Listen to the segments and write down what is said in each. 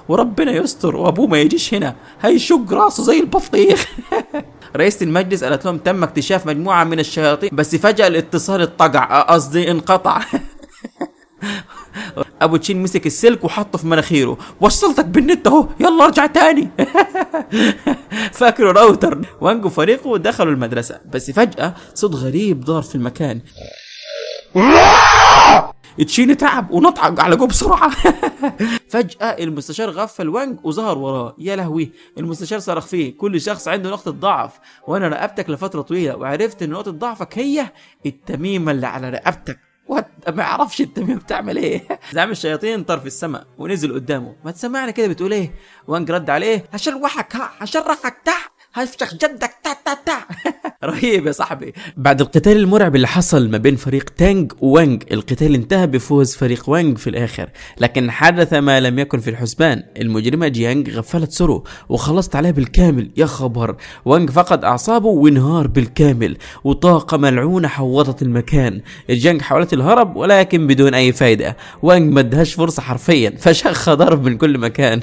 وربنا يستر وابوه ما يجيش هنا هيشق راسه زي البطيخ رئيسة المجلس قالت لهم تم اكتشاف مجموعة من الشياطين بس فجأة الاتصال اتقع قصدي انقطع ابو تشين مسك السلك وحطه في مناخيره وصلتك بالنت اهو يلا ارجع تاني فاكره راوتر وانجو فريقه دخلوا المدرسة بس فجأة صوت غريب ظهر في المكان تشين تعب ونطعق على جو بسرعة فجأة المستشار غفل وانج وظهر وراه يا لهوي المستشار صرخ فيه كل شخص عنده نقطة ضعف وانا راقبتك لفترة طويلة وعرفت ان نقطة ضعفك هي التميمة اللي على رقبتك وات ما يعرفش التميم بتعمل ايه زعم الشياطين طار في السماء ونزل قدامه ما تسمعنا كده بتقول ايه وانج رد عليه هشروحك ها هشرحك تحت هفشخ جدك تا تا تا رهيب يا صاحبي بعد القتال المرعب اللي حصل ما بين فريق تانج ووانج القتال انتهى بفوز فريق وانج في الاخر لكن حدث ما لم يكن في الحسبان المجرمة جيانج غفلت سورو وخلصت عليه بالكامل يا خبر وانج فقد اعصابه وانهار بالكامل وطاقة ملعونة حوطت المكان جيانج حاولت الهرب ولكن بدون اي فايدة وانج ما ادهاش فرصة حرفيا فشخ ضرب من كل مكان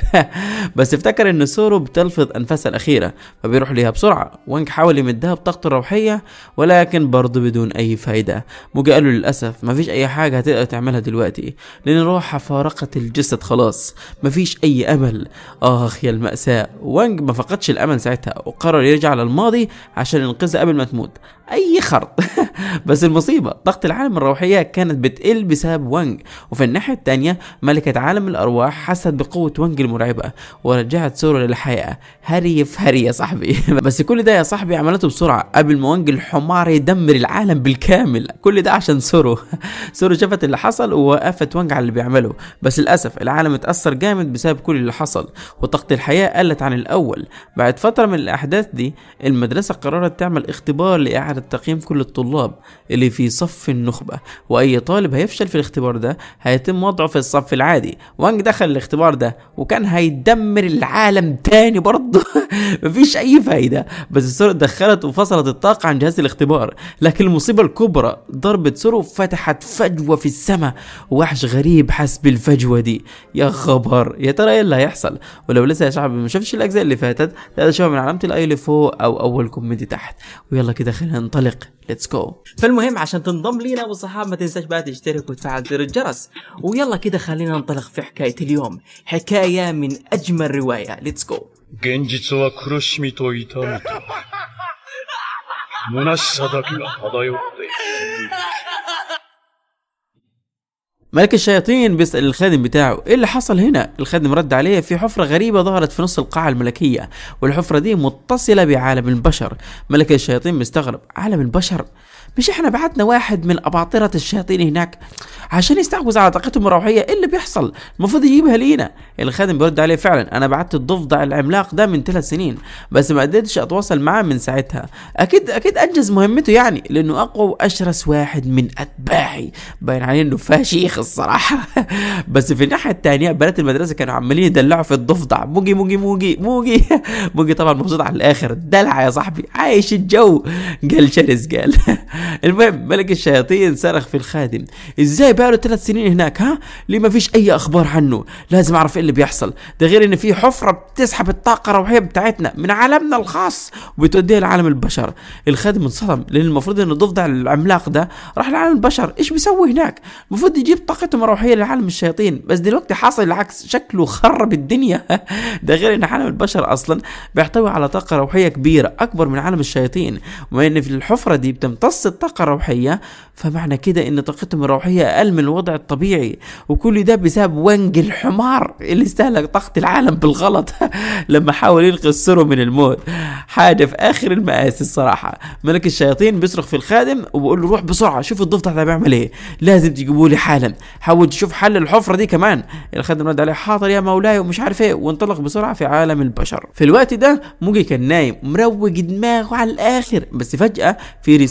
بس افتكر ان سورو بتلفظ انفاسها الاخيرة فبيروح ليها بسرعة وانج حاول يمدها بطاقته الروحية ولكن برضه بدون اي فايدة موجي قال له للاسف مفيش اي حاجة هتقدر تعملها دلوقتي لان روحها فارقت الجسد خلاص مفيش اي امل اخ يا المأساة وانج ما فقدش الامل ساعتها وقرر يرجع للماضي عشان ينقذها قبل ما تموت اي خرط بس المصيبة طاقة العالم الروحية كانت بتقل بسبب وانج وفي الناحية التانية ملكة عالم الارواح حست بقوة وانج المرعبة ورجعت سورو للحياة هري في هري يا صاحبي بس كل ده يا صاحبي عملته بسرعة قبل ما وانج الحمار يدمر العالم بالكامل كل ده عشان سورو سورو شافت اللي حصل ووقفت وانج على اللي بيعمله بس للاسف العالم اتأثر جامد بسبب كل اللي حصل وطاقة الحياة قلت عن الاول بعد فترة من الاحداث دي المدرسة قررت تعمل اختبار لاعادة تقييم كل الطلاب اللي في صف النخبة واي طالب هيفشل في الاختبار ده هيتم وضعه في الصف العادي وانج دخل الاختبار ده وكان هيدمر العالم تاني برضه مفيش اي فايدة بس سورو دخلت وفصلت الطاقة عن جهاز الاختبار لكن المصيبة الكبرى ضربة سورو فتحت فجوة في السماء وحش غريب حس بالفجوة دي يا خبر يا ترى ايه اللي هيحصل ولو لسه يا شعب ما شفتش الاجزاء اللي فاتت تقدر تشوفها من علامة الاي اللي فوق او اول كومنت تحت ويلا كده خلينا ننطلق ليتس جو فالمهم عشان تنضم لينا والصحاب ما تنساش بقى تشترك وتفعل زر الجرس ويلا كده خلينا ننطلق في حكاية اليوم حكاية من اجمل رواية ليتس جو 現実は苦しみと痛みと、虚しさだけが漂っている。 ملك الشياطين بيسأل الخادم بتاعه ايه اللي حصل هنا الخادم رد عليه في حفرة غريبة ظهرت في نص القاعة الملكية والحفرة دي متصلة بعالم البشر ملك الشياطين مستغرب عالم البشر مش احنا بعتنا واحد من اباطرة الشياطين هناك عشان يستحوذ على طاقتهم الروحية ايه اللي بيحصل المفروض يجيبها لينا الخادم بيرد عليه فعلا انا بعت الضفدع العملاق ده من ثلاث سنين بس ما قدرتش اتواصل معاه من ساعتها اكيد اكيد انجز مهمته يعني لانه اقوى واشرس واحد من اتباعي باين عليه انه فشيخ الصراحة بس في الناحية التانية بنات المدرسة كانوا عمالين يدلعوا في الضفدع موجي موجي موجي موجي موجي طبعا مبسوط على الاخر دلع يا صاحبي عايش الجو قال شرس قال المهم ملك الشياطين صرخ في الخادم ازاي بقاله ثلاث سنين هناك ها ليه ما فيش اي اخبار عنه لازم اعرف ايه اللي بيحصل ده غير ان في حفره بتسحب الطاقه الروحيه بتاعتنا من عالمنا الخاص وبتوديها لعالم البشر الخادم انصدم لان المفروض ان الضفدع العملاق ده راح لعالم البشر ايش بيسوي هناك المفروض يجيب طاقتهم الروحيه لعالم الشياطين بس دلوقتي حصل العكس شكله خرب الدنيا ده غير ان عالم البشر اصلا بيحتوي على طاقه روحيه كبيره اكبر من عالم الشياطين وما ان في الحفره دي بتمتص الطاقه الروحيه فمعنى كده ان طاقتهم الروحيه اقل من الوضع الطبيعي وكل ده بسبب وانج الحمار اللي استهلك طاقه العالم بالغلط لما حاول ينقذ سورو من الموت حاجه في اخر المآسي الصراحه ملك الشياطين بيصرخ في الخادم وبيقول له روح بسرعه شوف الضفدع ده بيعمل ايه لازم تجيبوا لي حالا حاول تشوف حل الحفره دي كمان الخادم رد عليه حاضر يا مولاي ومش عارف ايه وانطلق بسرعه في عالم البشر في الوقت ده موجي كان نايم مروق دماغه على الاخر بس فجاه في رساله وصلت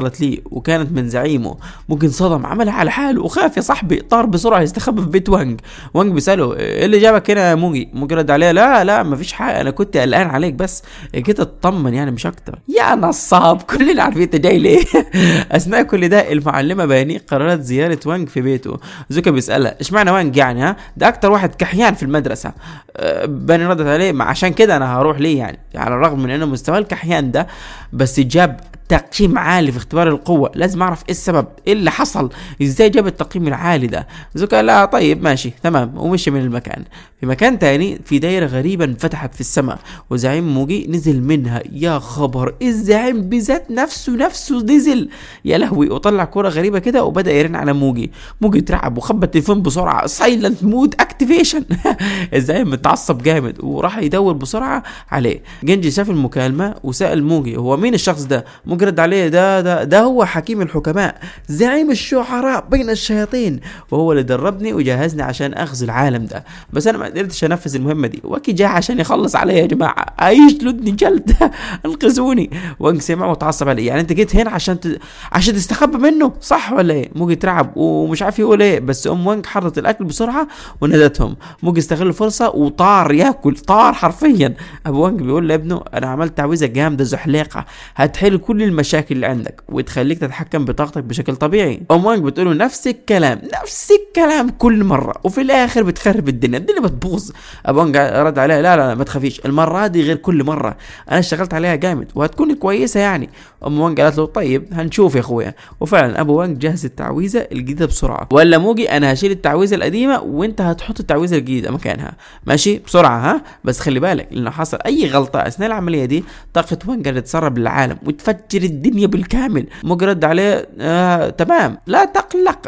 وصلت ليه وكانت من زعيمه ممكن صدم عملها على حاله وخاف يا صاحبي طار بسرعه يستخبى في بيت وانج وانج بيساله ايه اللي جابك هنا يا موجي موجي رد عليه لا لا مفيش حاجه انا كنت قلقان عليك بس كده اطمن يعني مش اكتر يا نصاب كلنا عارفين انت جاي ليه اثناء كل ده المعلمه باني قررت زياره وانج في بيته زوكا بيسالها اشمعنى وانج يعني ها ده اكتر واحد كحيان في المدرسه أه، باني ردت عليه "ما عشان كده انا هروح ليه يعني على الرغم من انه مستوى الكحيان ده بس جاب تقييم عالي في اختبار القوة لازم اعرف ايه السبب ايه اللي حصل ازاي جاب التقييم العالي ده زوكا لا طيب ماشي تمام ومشي من المكان في مكان تاني في دايرة غريبة انفتحت في السماء وزعيم موجي نزل منها يا خبر الزعيم بذات نفسه نفسه نزل يا لهوي وطلع كرة غريبة كده وبدأ يرن على موجي موجي اترعب وخبى التليفون بسرعة سايلنت مود اكتيفيشن الزعيم متعصب جامد وراح يدور بسرعة عليه جنجي شاف المكالمة وسأل موجي هو مين الشخص ده موجي رد عليه ده ده ده هو حكيم الحكماء زعيم الشعراء بين الشياطين وهو اللي دربني وجهزني عشان اغزو العالم ده بس انا ما قدرتش انفذ المهمة دي واكي جاي عشان يخلص عليا يا جماعة هيجلدني جلد انقذوني وانج سمع وتعصب عليه يعني انت جيت هنا عشان ت... عشان تستخبى منه صح ولا ايه موجي ترعب ومش عارف يقول ايه بس ام وانج حرت الاكل بسرعه ونادتهم موجي استغل الفرصه وطار ياكل طار حرفيا ابو وانج بيقول لابنه انا عملت تعويذه جامده زحليقه هتحل كل المشاكل اللي عندك وتخليك تتحكم بطاقتك بشكل طبيعي ام وانج بتقول له نفس الكلام نفس الكلام كل مره وفي الاخر بتخرب الدنيا الدنيا بتبوظ ابو وانج رد عليها لا لا, لا ما تخافيش المره دي غير كل مره انا اشتغلت عليها جامد وهتكون كويسه يعني ام وانج قالت له طيب هنشوف يا اخويا وفعلا ابو وانج جهز التعويذه الجديده بسرعه ولا موجي انا هشيل التعويذه القديمه وانت هتحط التعويذه الجديده مكانها ماشي بسرعه ها بس خلي بالك لانه حصل اي غلطه اثناء العمليه دي طاقه وانج هتتسرب للعالم وتفجر الدنيا بالكامل موجي رد عليه آه تمام لا تقلق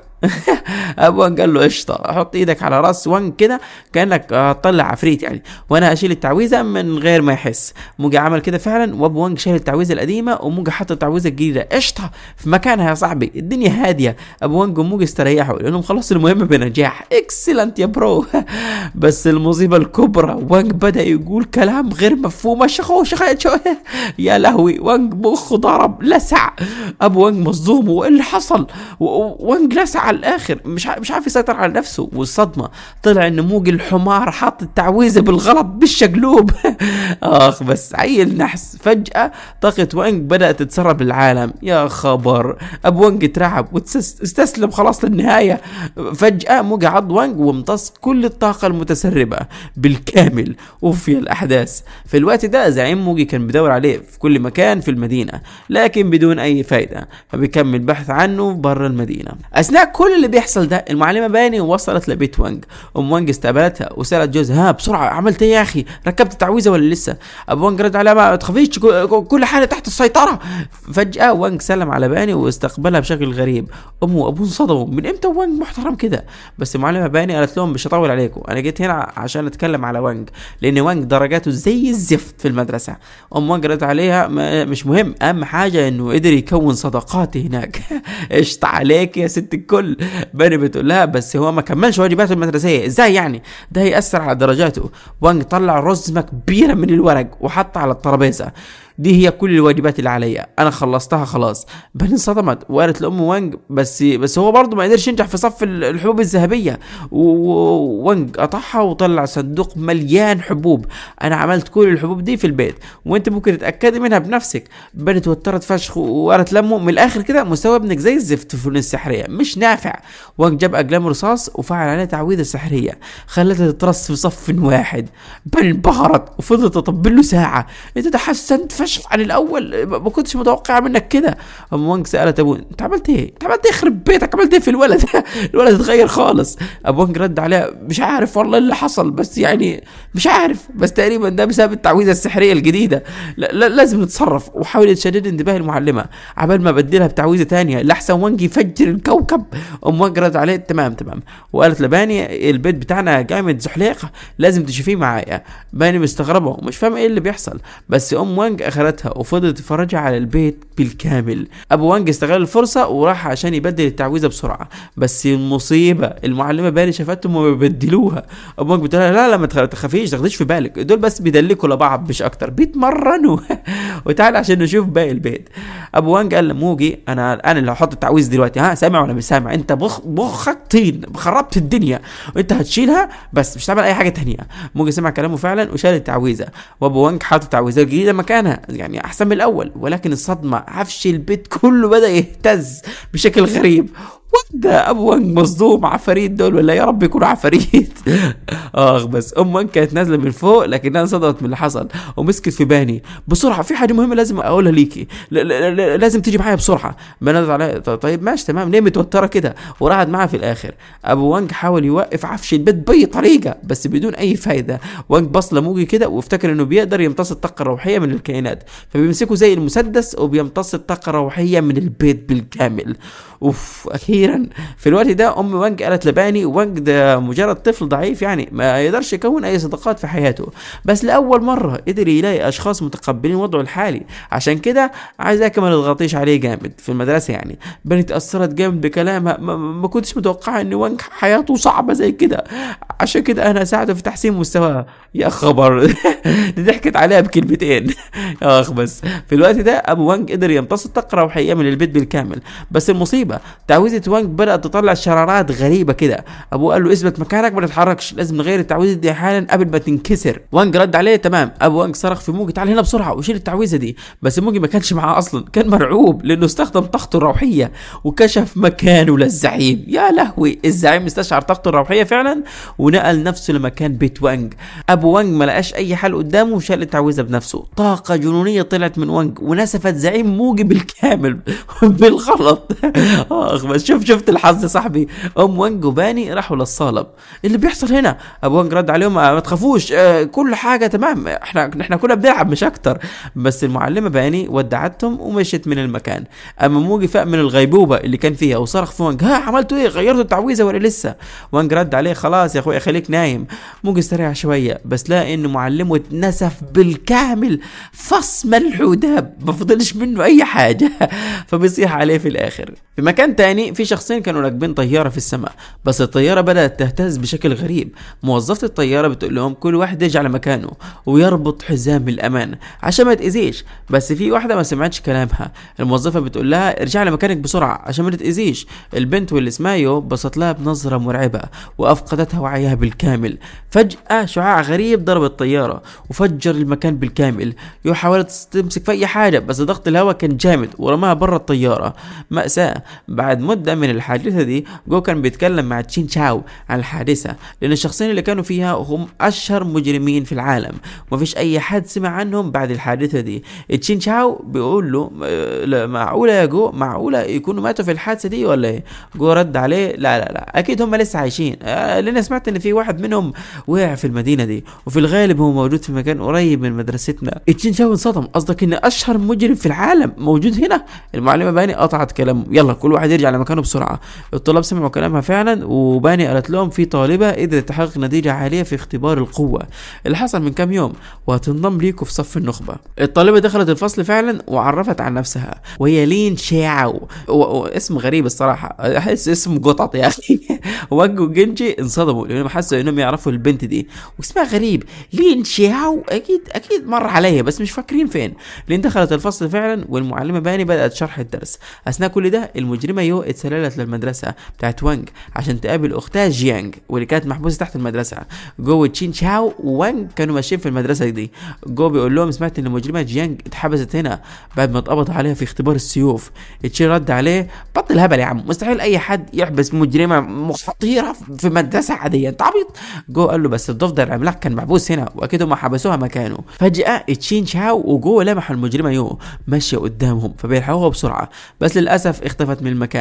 ابو وانج قال له قشطه حط ايدك على راس وانج كده كانك هتطلع عفريت يعني وانا اشيل التعويذه من غير ما يحس موجي عمل كده فعلا وابو وانج شال التعويذه القديمه وموجي حط التعويذه الجديده قشطه في مكانها يا صاحبي الدنيا هاديه ابو وانج وموجي استريحوا لانهم خلصوا المهمه بنجاح اكسلنت يا برو بس المصيبه الكبرى وانج بدا يقول كلام غير مفهوم شخو شخو يا لهوي وانج مخه ضرب لسع ابو وانج مصدوم وايه اللي حصل و- وانج لسع على الاخر مش ع- مش عارف يسيطر على نفسه والصدمه طلع ان موجي الحمار حط التعويذه بالغلط بالشقلوب اخ بس عيل نحس فجاه طاقه وانج بدات تتسرب للعالم يا خبر ابو وانج اترعب واستسلم خلاص للنهايه فجاه موجي عض وانج وامتص كل الطاقه المتسربه بالكامل وفي الاحداث في الوقت ده زعيم موجي كان بيدور عليه في كل مكان في المدينه لكن بدون اي فايده فبيكمل بحث عنه بره المدينه اثناء كل اللي بيحصل ده المعلمه باني وصلت لبيت وانج ام وانج استقبلتها وسالت جوزها ها بسرعه عملت ايه يا اخي ركبت التعويذه ولا لسه ابو وانج رد عليها ما تخافيش كو- كل حاجه تحت السيطره فجاه وانج سلم على باني واستقبلها بشكل غريب امه وابوه انصدموا من امتى وانج محترم كده بس المعلمه باني قالت لهم مش هطول عليكم انا جيت هنا عشان اتكلم على وانج لان وانج درجاته زي الزفت في المدرسه ام وانج رد عليها ما مش مهم اهم حاجه انه قدر يكون صداقات هناك قشطة عليك يا ست الكل باني بتقول لها بس هو ما كملش واجباته المدرسيه ازاي يعني ده هيأثر على درجاته وانج طلع رزمه كبيره من الورق وحطها على الترابيزه دي هي كل الواجبات اللي عليا انا خلصتها خلاص بني انصدمت وقالت لام وانج بس بس هو برضه ما قدرش ينجح في صف ال- الحبوب الذهبيه و- و- وانج قطعها وطلع صندوق مليان حبوب انا عملت كل الحبوب دي في البيت وانت ممكن تتاكدي منها بنفسك بني توترت فشخ وقالت لامه من الاخر كده مستوى ابنك زي الزفت في الفنون السحريه مش نافع وانج جاب اقلام رصاص وفعل عليها تعويذه سحريه خلتها تترص في صف واحد بل انبهرت وفضلت تطبل له ساعه انت تحسنت فشخ عن الاول ما كنتش متوقع منك كده ام وانج سالت ابوه انت عملت ايه؟ انت عملت ايه يخرب بيتك عملت ايه في الولد؟ الولد اتغير خالص ابو وانج رد عليها مش عارف والله اللي حصل بس يعني مش عارف بس تقريبا ده بسبب التعويذه السحريه الجديده لا لا لازم نتصرف وحاول تشدد انتباه المعلمه عبال ما بدلها بتعويذه تانية لاحسن وانج يفجر الكوكب ام وانج رد عليه تمام تمام وقالت لباني البيت بتاعنا جامد زحليقه لازم تشوفيه معايا باني مستغربه ومش فاهم ايه اللي بيحصل بس ام وانج دخلتها وفضلت تتفرج على البيت بالكامل ابو وانج استغل الفرصه وراح عشان يبدل التعويذه بسرعه بس المصيبه المعلمه باني شافتهم وبيبدلوها ابو وانج بتقول لها لا لا ما تخ- تخافيش تاخديش في بالك دول بس بيدلكوا لبعض مش اكتر بيتمرنوا وتعال عشان نشوف باقي البيت ابو وانج قال لموجي انا انا اللي هحط التعويذ دلوقتي ها سامع ولا مش سامع انت بخ مخك طين خربت الدنيا وانت هتشيلها بس مش هتعمل اي حاجه تانية موجي سمع كلامه فعلا وشال التعويذه وابو وانج حاطط تعويذه جديده مكانها يعني احسن من الاول ولكن الصدمه عفش البيت كله بدا يهتز بشكل غريب وده ابو وانج مصدوم عفاريت دول ولا يا رب يكونوا عفاريت اخ بس ام وانج كانت نازله من فوق لكنها انصدمت من اللي حصل ومسكت في باني بسرعه في حاجه مهمه لازم اقولها ليكي ل- ل- ل- لازم تيجي معايا بسرعه بنادت عليها "ط- طيب ماشي تمام ليه متوتره كده وراحت معاها في الاخر ابو وانج حاول يوقف عفش البيت باي طريقه بس بدون اي فايده وانج بص لموجي كده وافتكر انه بيقدر يمتص الطاقه الروحيه من الكائنات فبيمسكه زي المسدس وبيمتص الطاقه الروحيه من البيت بالكامل اوف اخيرا في الوقت ده ام وانج قالت لباني وانج ده مجرد طفل ضعيف يعني ما يقدرش يكون اي صداقات في حياته بس لاول مره قدر يلاقي اشخاص متقبلين وضعه الحالي عشان كده عايزاك ما تضغطيش عليه جامد في المدرسه يعني باني اتاثرت جامد بكلامها ما, ما كنتش متوقعه ان وانج حياته صعبه زي كده عشان كده انا اساعده في تحسين مستواه يا خبر دي ضحكت عليها بكلمتين يا اخ بس في الوقت ده ابو وانج قدر يمتص الطاقه الروحيه من البيت بالكامل بس المصيبه تعويذه وانج بدات تطلع شرارات غريبه كده ابوه قال له اثبت مكانك ما تتحركش لازم نغير التعويذه دي حالا قبل ما تنكسر وانج رد عليه تمام ابو وانج صرخ في موجي تعال هنا بسرعه وشيل التعويذه دي بس موجي ما كانش معاه اصلا كان مرعوب لانه استخدم طاقته الروحيه وكشف مكانه للزعيم يا لهوي الزعيم استشعر طاقته الروحيه فعلا ونقل نفسه لمكان بيت وانج ابو وانج ما لقاش اي حل قدامه وشال التعويذه بنفسه طاقه جنونيه طلعت من وانج ونسفت زعيم موجي بالكامل بالغلط اخ بس شوف شفت الحظ يا صاحبي ام وانج وباني راحوا للصالب اللي بيحصل هنا ابو وانج رد عليهم "آه، ما تخافوش آه، كل حاجه تمام احنا احنا كنا بنلعب مش اكتر بس المعلمه باني ودعتهم ومشيت من المكان اما موجي فاق من الغيبوبه اللي كان فيها وصرخ في وانج ها عملتوا ايه غيرتوا التعويذه ولا لسه وانج رد عليه خلاص يا اخويا خليك نايم موجي استريح شويه بس لقى ان معلمه اتنسف بالكامل فص ملح وداب ما فضلش منه اي حاجه فبيصيح عليه في الاخر في مكان تاني في شخصين كانوا راكبين طياره في السماء بس الطياره بدات تهتز بشكل غريب موظفه الطياره بتقول لهم كل واحد يرجع لمكانه ويربط حزام الامان عشان ما تاذيش بس في واحده ما سمعتش كلامها الموظفه بتقول لها ارجع لمكانك بسرعه عشان ما تاذيش البنت واللي اسمها يو بصت لها بنظره مرعبه وافقدتها وعيها بالكامل فجاه شعاع غريب ضرب الطياره وفجر المكان بالكامل يو حاولت تمسك في اي حاجه بس ضغط الهواء كان جامد ورماها برا الطياره ماساه بعد مده من الحادثه دي جو كان بيتكلم مع تشين شاو عن الحادثه لان الشخصين اللي كانوا فيها هم اشهر مجرمين في العالم ومفيش اي حد سمع عنهم بعد الحادثه دي تشين شاو بيقول له "آه، لا، معقوله يا جو معقوله يكونوا ماتوا في الحادثه دي ولا ايه جو رد عليه لا لا لا اكيد هم لسه عايشين آه، لان سمعت ان في واحد منهم وقع في المدينه دي وفي الغالب هو موجود في مكان قريب من مدرستنا تشين شاو انصدم قصدك ان اشهر مجرم في العالم موجود هنا المعلمه باني قطعت كلامه يلا كل واحد يرجع لمكانه بسرعه الطلاب سمعوا كلامها فعلا وباني قالت لهم في طالبه قدرت تحقق نتيجه عاليه في اختبار القوه اللي حصل من كام يوم وهتنضم ليكوا في صف النخبه الطالبه دخلت الفصل فعلا وعرفت عن نفسها وهي لين شاو و... و... اسم غريب الصراحه احس اسم قطط يا اخي وانج وجنجي انصدموا لانهم حسوا انهم يعرفوا البنت دي واسمها غريب لين شاو اكيد اكيد مر عليا بس مش فاكرين فين لين دخلت الفصل فعلا والمعلمه باني بدات شرح الدرس اثناء كل ده المجرمه يو اتسللت للمدرسه بتاعت وانج عشان تقابل اختها جيانج واللي كانت محبوسه تحت المدرسه جو تشين شاو ووانج كانوا ماشيين في المدرسه دي جو بيقول لهم سمعت ان المجرمه جيانج اتحبست هنا بعد ما اتقبض عليها في اختبار السيوف تشين رد عليه بطل هبل يا عم مستحيل اي حد يحبس مجرمه خطيره في مدرسه عاديه انت عبيط جو قال له بس الضفدع العملاق كان محبوس هنا واكيد هم حبسوها مكانه فجاه تشين شاو وجو لمحوا المجرمه يو ماشيه قدامهم فبيلحقوها بسرعه بس للاسف اختفت من المكان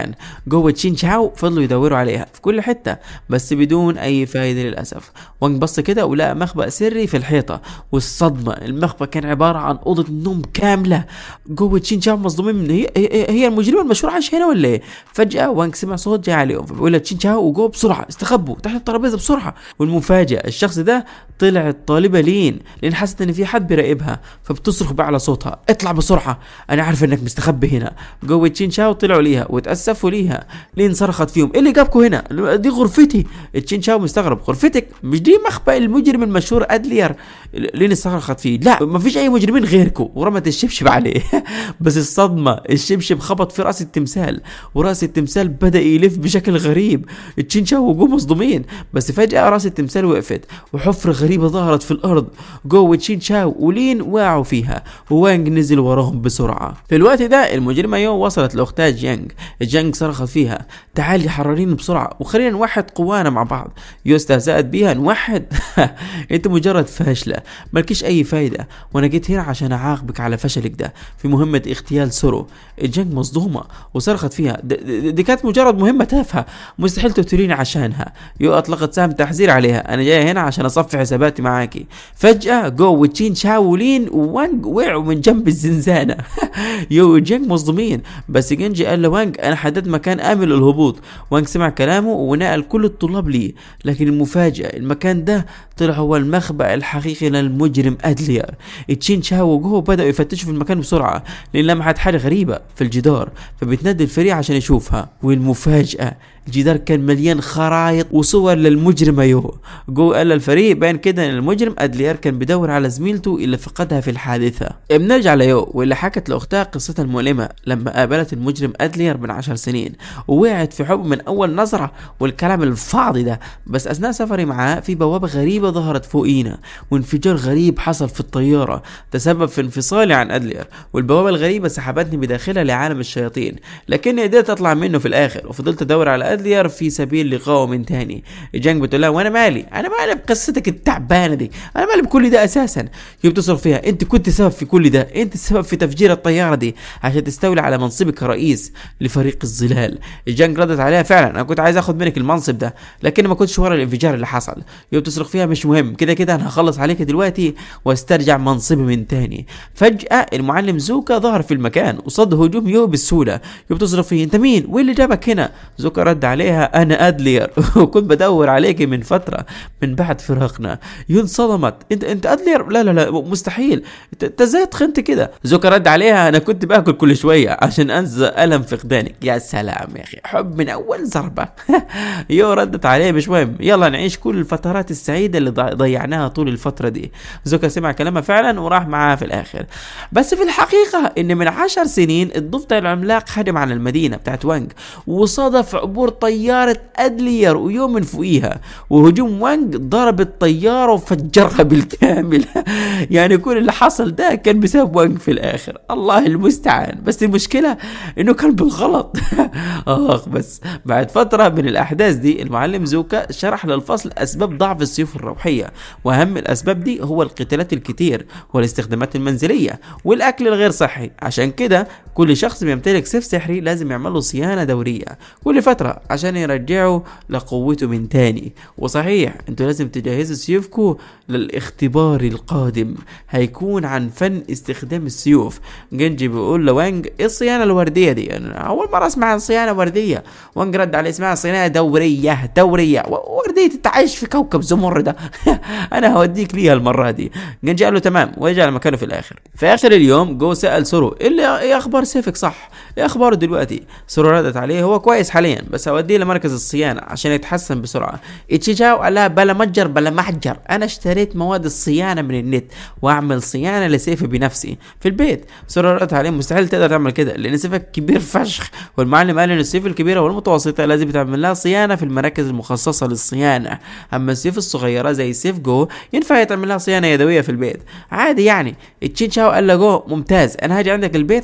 جوه تشين شاو فضلوا يدوروا عليها في كل حته بس بدون اي فايده للاسف وانج بص كده ولقى مخبأ سري في الحيطه والصدمه المخبأ كان عباره عن اوضه نوم كامله جوه تشين شاو مصدومين من هي هي, هي المجرمه المشهوره عايشه هنا ولا ايه فجاه وانج سمع صوت جاي عليهم فبيقول لها تشين شاو وجوه بسرعه استخبوا تحت الترابيزه بسرعه والمفاجاه الشخص ده طلع الطالبه لين لان حست ان في حد بيراقبها فبتصرخ بأعلى صوتها اطلع بسرعه انا عارف انك مستخبي هنا جوه تشين شاو طلعوا ليها وتاسفوا ليها لين صرخت فيهم ايه اللي جابكم هنا دي غرفتي تشين شاو مستغرب غرفتك مش دي مخبأ المجرم المشهور ادلير لين صرخت فيه لا ما فيش اي مجرمين غيركم ورمت الشبشب عليه بس الصدمه الشبشب خبط في راس التمثال وراس التمثال بدا يلف بشكل غريب تشين شاو وجوه مصدومين بس فجاه راس التمثال وقفت وحفره غريبه ظهرت في الارض جوه تشين شاو ولين وقعوا فيها ووانج نزل وراهم بسرعه في الوقت ده المجرمه يو وصلت لاختها جيانج جيانج صرخت فيها تعالي حرريني بسرعه وخلينا نوحد قوانا مع بعض يو استهزأت بيها نوحد انت مجرد فاشله مالكيش اي فايده وانا جيت هنا عشان اعاقبك على فشلك ده في مهمه اغتيال سورو جيانج مصدومه وصرخت فيها د- د- دي كانت مجرد مهمه تافهه مستحيل تقتليني عشانها يو اطلقت سهم تحذير عليها انا جاي هنا عشان اصفي حساباتي معاكي فجاه جو وتشين شاولين ووانج وقعوا من جنب الزنزانه يو وجينج مصدومين بس جينجي قال لوانج انا حددت مكان امن للهبوط وانج سمع كلامه ونقل كل الطلاب ليه لكن المفاجاه المكان ده طلع هو المخبأ الحقيقي للمجرم ادلير تشين شاو وجوه بدأوا يفتشوا في المكان بسرعه لان لمحت حاجه غريبه في الجدار فبتنادي الفريق عشان يشوفها والمفاجاه الجدار كان مليان خرايط وصور للمجرم يو جو قال للفريق بان كده ان المجرم ادلير كان بيدور على زميلته اللي فقدها في الحادثه بنرجع ليو واللي حكت لاختها قصتها المؤلمه لما قابلت المجرم ادلير من عشر سنين ووقعت في حب من اول نظره والكلام الفاضي ده بس اثناء سفري معاه في بوابه غريبه ظهرت فوقينا وانفجار غريب حصل في الطياره تسبب في انفصالي عن ادلير والبوابه الغريبه سحبتني بداخلها لعالم الشياطين لكني قدرت اطلع منه في الاخر وفضلت ادور على ادلير في سبيل لقائه من تاني جانج بتقول لها وانا مالي انا مالي بقصتك التعبانه دي انا مالي بكل ده اساسا هي بتصرخ فيها انت كنت سبب في كل ده انت السبب في تفجير الطياره دي عشان تستولي على منصبك كرئيس لفريق الظلال جانج ردت عليها فعلا انا كنت عايز اخد منك المنصب ده لكن ما كنتش ورا الانفجار اللي حصل هي بتصرخ فيها مش مهم كده كده انا هخلص عليك دلوقتي واسترجع منصبي من تاني فجاه المعلم زوكا ظهر في المكان وصد هجوم يو بالسهوله يو بتصرخ فيه انت مين وايه اللي جابك هنا زوكا رد عليها انا ادلير وكنت بدور عليك من فتره من بعد فراقنا يو انصدمت انت انت ادلير لا لا لا مستحيل انت انت ازاي تخنت كده زوكا رد عليها انا كنت باكل كل شويه عشان انسى الم فقدانك يا سلام يا اخي حب من اول ضربه يو ردت عليه مش مهم يلا نعيش كل الفترات السعيده اللي ضي- ضيعناها طول الفتره دي زوكا سمع كلامها فعلا وراح معاها في الاخر بس في الحقيقه ان من عشر سنين الضفدع العملاق هجم على المدينه بتاعت وانج وصادف عبور طياره ادلير ويوم من فوقيها وهجوم وانج ضرب الطياره وفجرها بالكامل يعني كل اللي حصل ده كان بسبب وانج في الاخر الله المستعان بس المشكله انه كان بالغلط اخ بس بعد فتره من الاحداث دي المعلم زوكا شرح للفصل اسباب ضعف السيوف الروحيه واهم الاسباب دي هو القتالات الكتير والاستخدامات المنزليه والاكل الغير صحي عشان كده كل شخص بيمتلك سيف سحري لازم يعمل له صيانه دوريه كل فتره عشان يرجعه لقوته من تاني وصحيح انتوا لازم تجهزوا سيوفكم للاختبار القادم هيكون عن فن استخدام السيوف جنجي بيقول لوانج ايه الصيانه الورديه دي انا اول مره اسمع عن صيانه ورديه وانج رد عليه اسمها صيانه دوريه دوريه و- ورديه انت عايش في كوكب زمرد انا هوديك ليها المره دي جنجي قال له تمام ورجع لمكانه في الاخر في اخر اليوم جو سال سورو ايه اللي ايه اخبار سيفك صح ايه اخباره دلوقتي سورو ردت عليه هو كويس حاليا بس هوديه لمركز الصيانه عشان يتحسن بسرعه اتشيجاو قال لها بلا متجر بلا محجر انا اشتريت مواد الصيانه من النت واعمل صيانه لسيفي بنفسي في البيت سورو ردت عليه مستحيل تقدر تعمل كده لان سيفك كبير فشخ والمعلم قال ان السيوف الكبيره والمتوسطه لازم تعمل لها صيانه في المراكز المخصصه للصيانه اما السيوف الصغيره زي سيف جو ينفع يتعمل لها صيانه يدويه في البيت عادي يعني التشينشاو قال له جو ممتاز انا هاجي عندك البيت عشان نظبط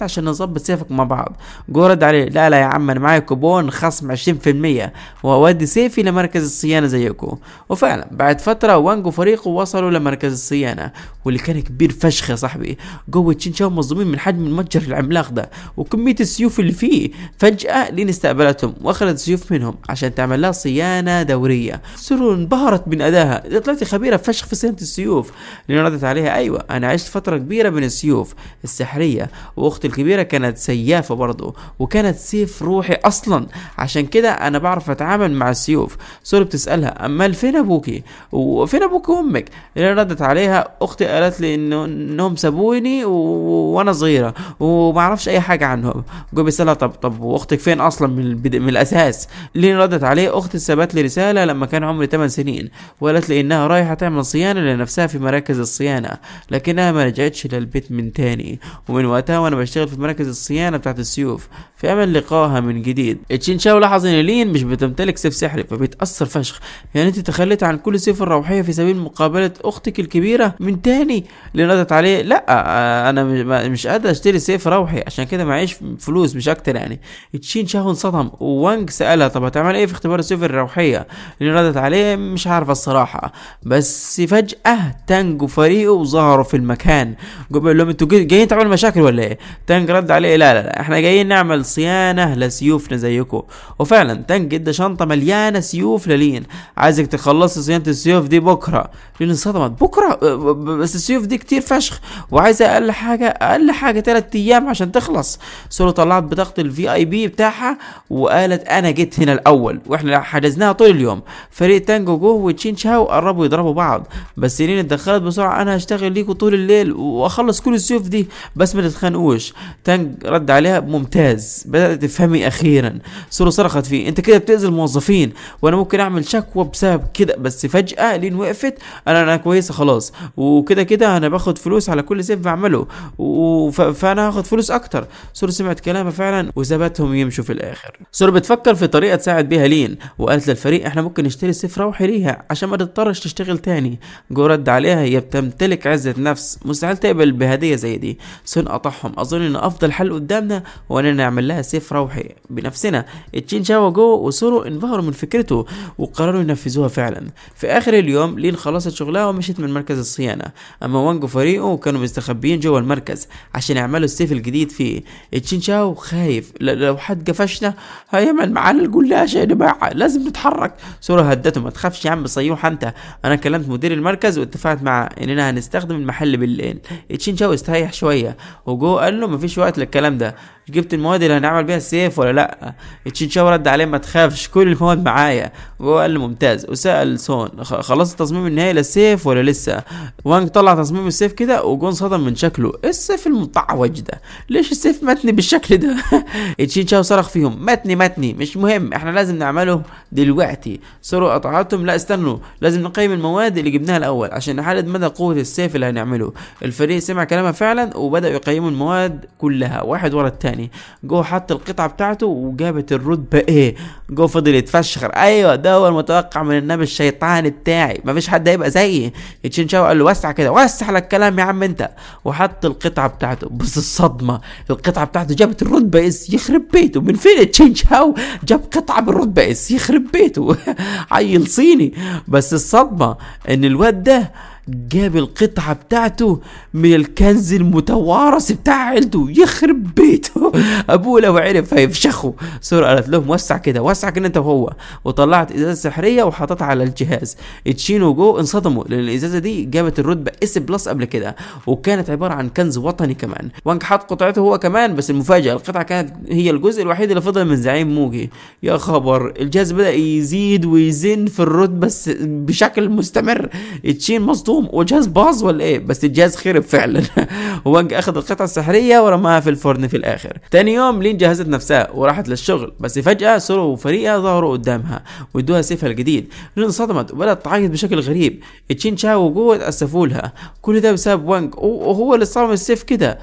نظبط سيفك مع بعض جو رد عليه لا لا يا عم انا معايا كوبون خصم 20% واودي سيفي لمركز الصيانه زيكم وفعلا بعد فتره وانج وفريقه وصلوا لمركز الصيانه واللي كان كبير فشخ يا صاحبي جوه تشينشاو مصدومين من حجم المتجر العملاق ده وكميه السيوف اللي فيه فجاه لين استقبلتهم واخذت سيوف منهم عشان تعمل لها صيانه دوريه سورو انبهرت من ادائها إذا طلعتي خبيره فشخ في صيانه السيوف لين ردت عليها ايوه انا عشت فتره كبيره بين السيوف السحريه واختي الكبيره كانت سيافه برضه وكانت سيف روحي اصلا عشان كده انا بعرف اتعامل مع السيوف سوري بتسالها امال فين ابوكي وفين ابوك وامك لين ردت عليها اختي قالت لي انه انهم سابوني و... وانا صغيره وما اعرفش اي حاجه عنهم جو بيسالها طب طب واختك فين اصلا من البد... من الاساس لين ردت عليه اختي سابت لي رساله لما كان عمري 8 سنين وقالت لي انها رايحه تعمل صيانه لنفسها في مراكز الصيانه لكنها ما رجعتش للبيت من تاني ومن وقتها وانا بشتغل في مراكز الصيانه بتاعت السيوف في امل لقائها من جديد تشين شاو لاحظ ان لين مش بتمتلك سيف سحري فبيتاثر فشخ يعني انت تخليت عن كل سيف الروحيه في سبيل مقابله اختك الكبيره من تاني اللي ردت عليه لا آه، انا مش- ما- مش قادر اشتري سيف روحي عشان كده معيش فلوس مش اكتر يعني تشين شاو انصدم ووانج سالها طب هتعمل ايه في اختبار السيف الروحيه اللي ردت عليه مش عارفه الصراحه بس فجاه تانج وفريقه ظهروا في المكان قبل لهم انتوا جاي- جايين تعملوا مشاكل ولا ايه تانج رد عليه لا لا لا احنا جايين نعمل صيانه لسيوفنا زيكم وفعلا تانج ادى شنطه مليانه سيوف للين عايزك تخلصي صيانه السيوف دي بكره لين انصدمت بكره أه، ب- ب- بس السيوف دي كتير فشخ وعايزه اقل حاجه اقل حاجه ثلاث ايام عشان تخلص سولو طلعت بطاقه الفي اي بي بتاعها وقالت انا جيت هنا الاول واحنا حجزناها طول اليوم فريق تانجو جو وتشين شاو قربوا يضربوا بعض بس لين اتدخلت بسرعه انا هشتغل ليكوا طول الليل واخلص كل السيوف دي بس ما تتخانقوش تانج رد عليها ممتاز بدات تفهمي اخيرا سولو صرخت فيه انت كده بتاذي الموظفين وانا ممكن اعمل شكوى بسبب كده بس فجاه لين وقفت انا انا كويسه خلاص وكده كده انا باخد فلوس على كل سيف بعمله وف... فانا هاخد فلوس اكتر سوري سمعت كلامها فعلا وسابتهم يمشوا في الاخر سوري بتفكر في طريقه تساعد بيها لين وقالت للفريق احنا ممكن نشتري سيف روحي ليها عشان ما تضطرش تشتغل تاني جو رد عليها هي بتمتلك عزه نفس مستحيل تقبل بهديه زي دي سون قطعهم اظن ان افضل حل قدامنا هو اننا نعمل لها سيف روحي بنفسنا تشين شاو جو وسورو انبهروا من فكرته وقرروا ينفذوها فعلا في اخر اليوم لين خلصت شغلها ومشيت من مركز الصيانه اما وانج وفريقه كانوا مستخبيين جوه المركز عشان يعملوا السيف الجديد فيه تشين شاو خايف ل- لو حد قفشنا هيعمل معانا الجلاشه يا جماعه لازم نتحرك سورو هدته ما تخافش يا عم صيوح انت انا كلمت مدير المركز واتفقت معاه اننا هنستخدم المحل بالليل تشين شاو استريح شويه وجو قال له مفيش وقت للكلام ده جبت المواد اللي هنعمل بيها السيف ولا لا تشين شاو رد عليه ما تخافش كل المواد معايا وهو قال له ممتاز وسال سون خ- خلصت التصميم النهائي للسيف ولا لسه وانج طلع تصميم السيف كده وجون صدم من شكله إيه السيف المطعوج ده ليش السيف متني بالشكل ده تشين شاو صرخ فيهم متني متني مش مهم احنا لازم نعمله دلوقتي سورو قطعتهم لا استنوا لازم نقيم المواد اللي جبناها الاول عشان نحدد مدى قوه السيف اللي هنعمله الفريق سمع كلامها فعلا وبداوا يقيموا المواد كلها واحد ورا التاني جو حط القطعه بتاعته وجابت الرتبه ايه جو فضل يتفشخر ايوه ده هو المتوقع من النبي الشيطاني بتاعي مفيش حد هيبقى زيي تشين شاو قال له وسع كده وسع لك كلام يا عم انت وحط القطعه بتاعته بس الصدمه القطعه بتاعته جابت الرتبه اس يخرب بيته من فين تشين شاو جاب قطعه بالرتبه اس يخرب بيته عيل صيني بس الصدمه ان الواد ده جاب القطعة بتاعته من الكنز المتوارث بتاع عيلته يخرب بيته ابوه لو عرف هيفشخه سورة قالت لهم وسع كده وسع كده انت وهو وطلعت ازازة سحرية وحطتها على الجهاز تشين وجو انصدموا لان الازازة دي جابت الرتبة اس بلس قبل كده وكانت عبارة عن كنز وطني كمان وانك حط قطعته هو كمان بس المفاجأة القطعة كانت هي الجزء الوحيد اللي فضل من زعيم موجي يا خبر الجهاز بدأ يزيد ويزن في الرتبة س- بشكل مستمر تشين مصدوم والجهاز باظ ولا ايه بس الجهاز خرب فعلا وانج اخذ القطعة السحرية ورماها في الفرن في الاخر تاني يوم لين جهزت نفسها وراحت للشغل بس فجأة سورو وفريقها ظهروا قدامها وادوها سيفها الجديد لين انصدمت وبدأت تعيط بشكل غريب تشين شاو وجو اتأسفوا لها كل ده بسبب وانج وهو اللي صار السيف كده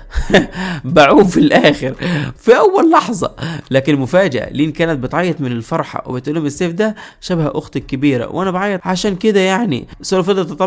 باعوه في الاخر في اول لحظة لكن المفاجأة لين كانت بتعيط من الفرحة وبتقول لهم السيف ده شبه اختي الكبيرة وانا بعيط عشان كده يعني سورو فضلت تطبل لوانج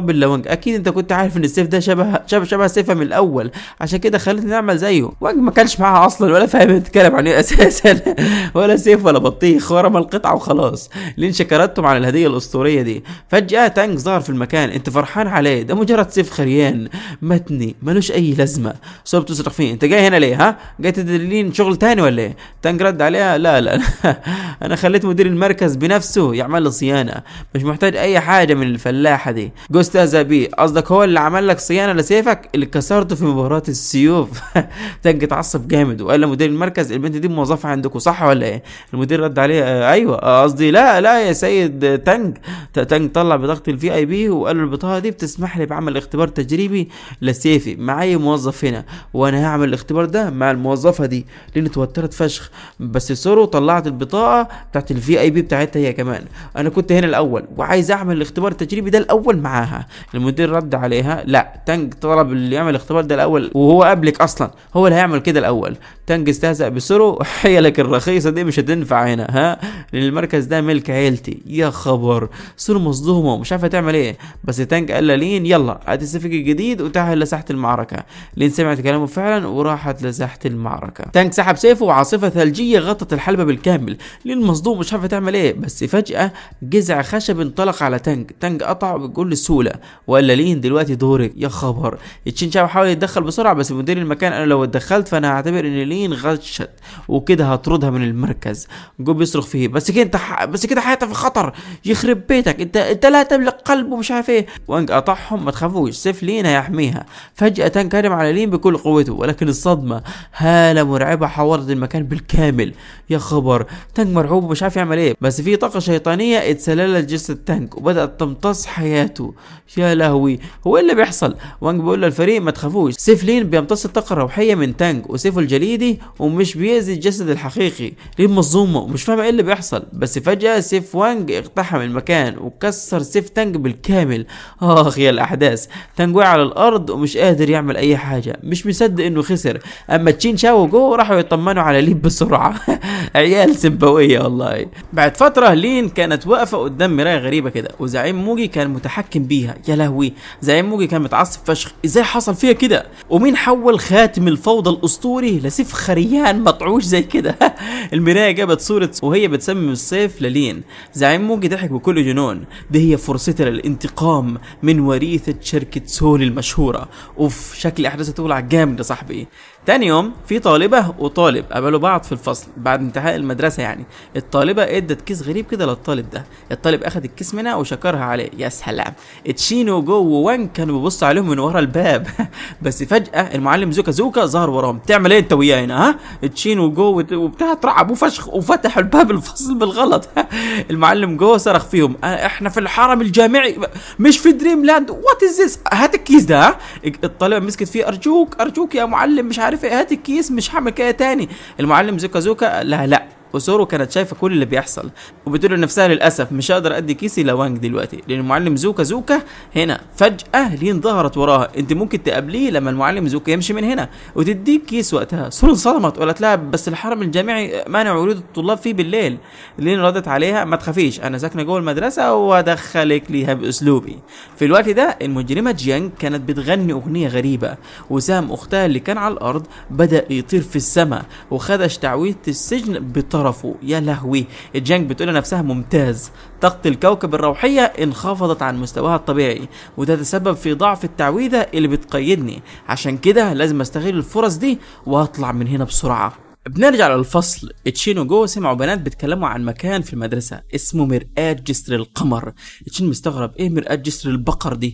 اكيد انت كنت عارف ان السيف ده شبه شبه شبه سيفها من الاول عشان كده خلتني نعمل زيه وانج ما كانش معاها اصلا ولا فاهم بتتكلم عن ايه اساسا ولا سيف ولا بطيخ ورمى القطعه وخلاص لين شكرتهم على الهديه الاسطوريه دي فجاه تانج ظهر في المكان انت فرحان عليه ده مجرد سيف خريان متني ملوش اي لازمه سوب تصرخ فيه انت جاي هنا ليه ها جاي تدلين شغل تاني ولا ايه تانج رد عليها لا لا انا خليت مدير المركز بنفسه يعمل لي صيانه مش محتاج اي حاجه من الفلاحه دي جو استهزأ بيه قصدك هو اللي عمل لك صيانه لسيفك اللي كسرته في مباراه السيوف تانج اتعصب جامد وقال لمدير المركز البنت دي موظفه عندكم صح ولا ايه المدير رد عليه آه ايوه آه، قصدي لا لا يا سيد تانج ت- تانج طلع بطاقه الفي اي بي وقال له البطاقه دي بتسمح لي بعمل اختبار تجريبي لسيفي مع اي موظف هنا وانا هعمل الاختبار ده مع الموظفه دي لان اتوترت فشخ بس سورو طلعت البطاقه بتاعت الفي اي بي بتاعتها هي كمان انا كنت هنا الاول وعايز اعمل الاختبار التجريبي ده الاول معاها المدير رد عليها لا تانج طلب اللي يعمل الاختبار ده الاول وهو قبلك اصلا هو اللي هيعمل كده الاول تانج استهزأ بسورو حيلك الرخيصه دي مش هتنفع هنا ها لان المركز ده ملك عيلتي يا خبر سورو مصدومه ومش عارفه تعمل ايه بس تانج قال لين يلا هات السيفك الجديد وتعال لساحه المعركه لين سمعت كلامه فعلا وراحت لساحه المعركه تانج سحب سيفه وعاصفه ثلجيه غطت الحلبه بالكامل لين مصدوم مش عارفه تعمل ايه بس فجاه جذع خشب انطلق على تانج تانج قطع بكل سهوله وقال لين دلوقتي دورك يا خبر تشين شاو حاول يتدخل بسرعه بس مدير المكان انا لو اتدخلت فانا هعتبر ان لين غشت وكده هطردها من المركز جو بيصرخ فيه بس كده انت ح... بس كده حياتها في خطر يخرب بيتك انت انت لا تملك قلب ومش عارف ايه وانج قطعهم ما تخافوش سيف لين هيحميها فجاه تانج هجم على لين بكل قوته ولكن الصدمه هاله مرعبه حورت المكان بالكامل يا خبر تانج مرعوب ومش عارف يعمل ايه بس في طاقه شيطانيه اتسللت جسد تانج وبدات تمتص حياته يا لهوي هو ايه اللي بيحصل وانج بيقول للفريق ما تخافوش سيف لين بيمتص الطاقه الروحيه من تانج وسيفه الجليدي ومش بيأذي الجسد الحقيقي لين مصدومه ومش فاهمه ايه اللي بيحصل بس فجاه سيف وانج اقتحم المكان وكسر سيف تانج بالكامل اخ يا الاحداث تانج وقع على الارض ومش قادر يعمل اي حاجه مش مصدق انه خسر اما تشين شاو وجو راحوا يطمنوا على لين بسرعه عيال سمباويه والله بعد فتره لين كانت واقفه قدام مرايه غريبه كده وزعيم موجي كان متحكم بيها يا لهوي زعيم موجي كان متعصب فشخ ازاي حصل فيها كده ومين حول خاتم الفوضى الاسطوري لسيف خريان مطعوش زي كده المرايه جابت صوره وهي بتسمم السيف للين زعيم موجي ضحك بكل جنون دي هي فرصتي للانتقام من وريثه شركه سول المشهوره اوف شكل احداث تولع جامد يا صاحبي تاني يوم في طالبة وطالب قابلوا بعض في الفصل بعد انتهاء المدرسة يعني الطالبة ادت كيس غريب كده للطالب ده الطالب اخد الكيس منها وشكرها عليه يا سلام تشينو وجو ووانج كانوا بيبصوا عليهم من ورا الباب بس فجأة المعلم زوكا زوكا ظهر وراهم تعمل ايه انت وياه هنا ها تشينو وجو وت- وبتاع اترعبوا فشخ وفتحوا الباب الفصل بالغلط المعلم جو صرخ فيهم "أه، احنا في الحرم الجامعي مش في دريم لاند وات از ذس هات الكيس ده ها الطالبة مسكت فيه ارجوك ارجوك يا معلم مش عارف ايه هات الكيس مش هعمل كده تاني المعلم زوكا زوكا لا لا وسورو كانت شايفه كل اللي بيحصل وبتقول لنفسها للاسف مش هقدر ادي كيسي لوانج دلوقتي لان المعلم زوكا زوكا هنا فجاه لين ظهرت وراها انت ممكن تقابليه لما المعلم زوكا يمشي من هنا وتديك كيس وقتها سورو انصدمت وقالت لها بس الحرم الجامعي مانع ورود الطلاب فيه بالليل لين ردت عليها ما تخافيش انا ساكنه جوه المدرسه وادخلك ليها باسلوبي في الوقت ده المجرمه جيانج كانت بتغني اغنيه غريبه وسام اختها اللي كان على الارض بدا يطير في السماء وخدش تعويذه السجن بطرفه يا لهوي جيانج بتقول لنفسها ممتاز طاقه الكوكب الروحيه انخفضت عن مستواها الطبيعي وده تسبب في ضعف التعويذه اللي بتقيدني عشان كده لازم استغل الفرص دي واطلع من هنا بسرعه بنرجع للفصل تشين وجو سمعوا بنات بيتكلموا عن مكان في المدرسة اسمه مرآة جسر القمر تشين مستغرب ايه مرآة جسر البقر دي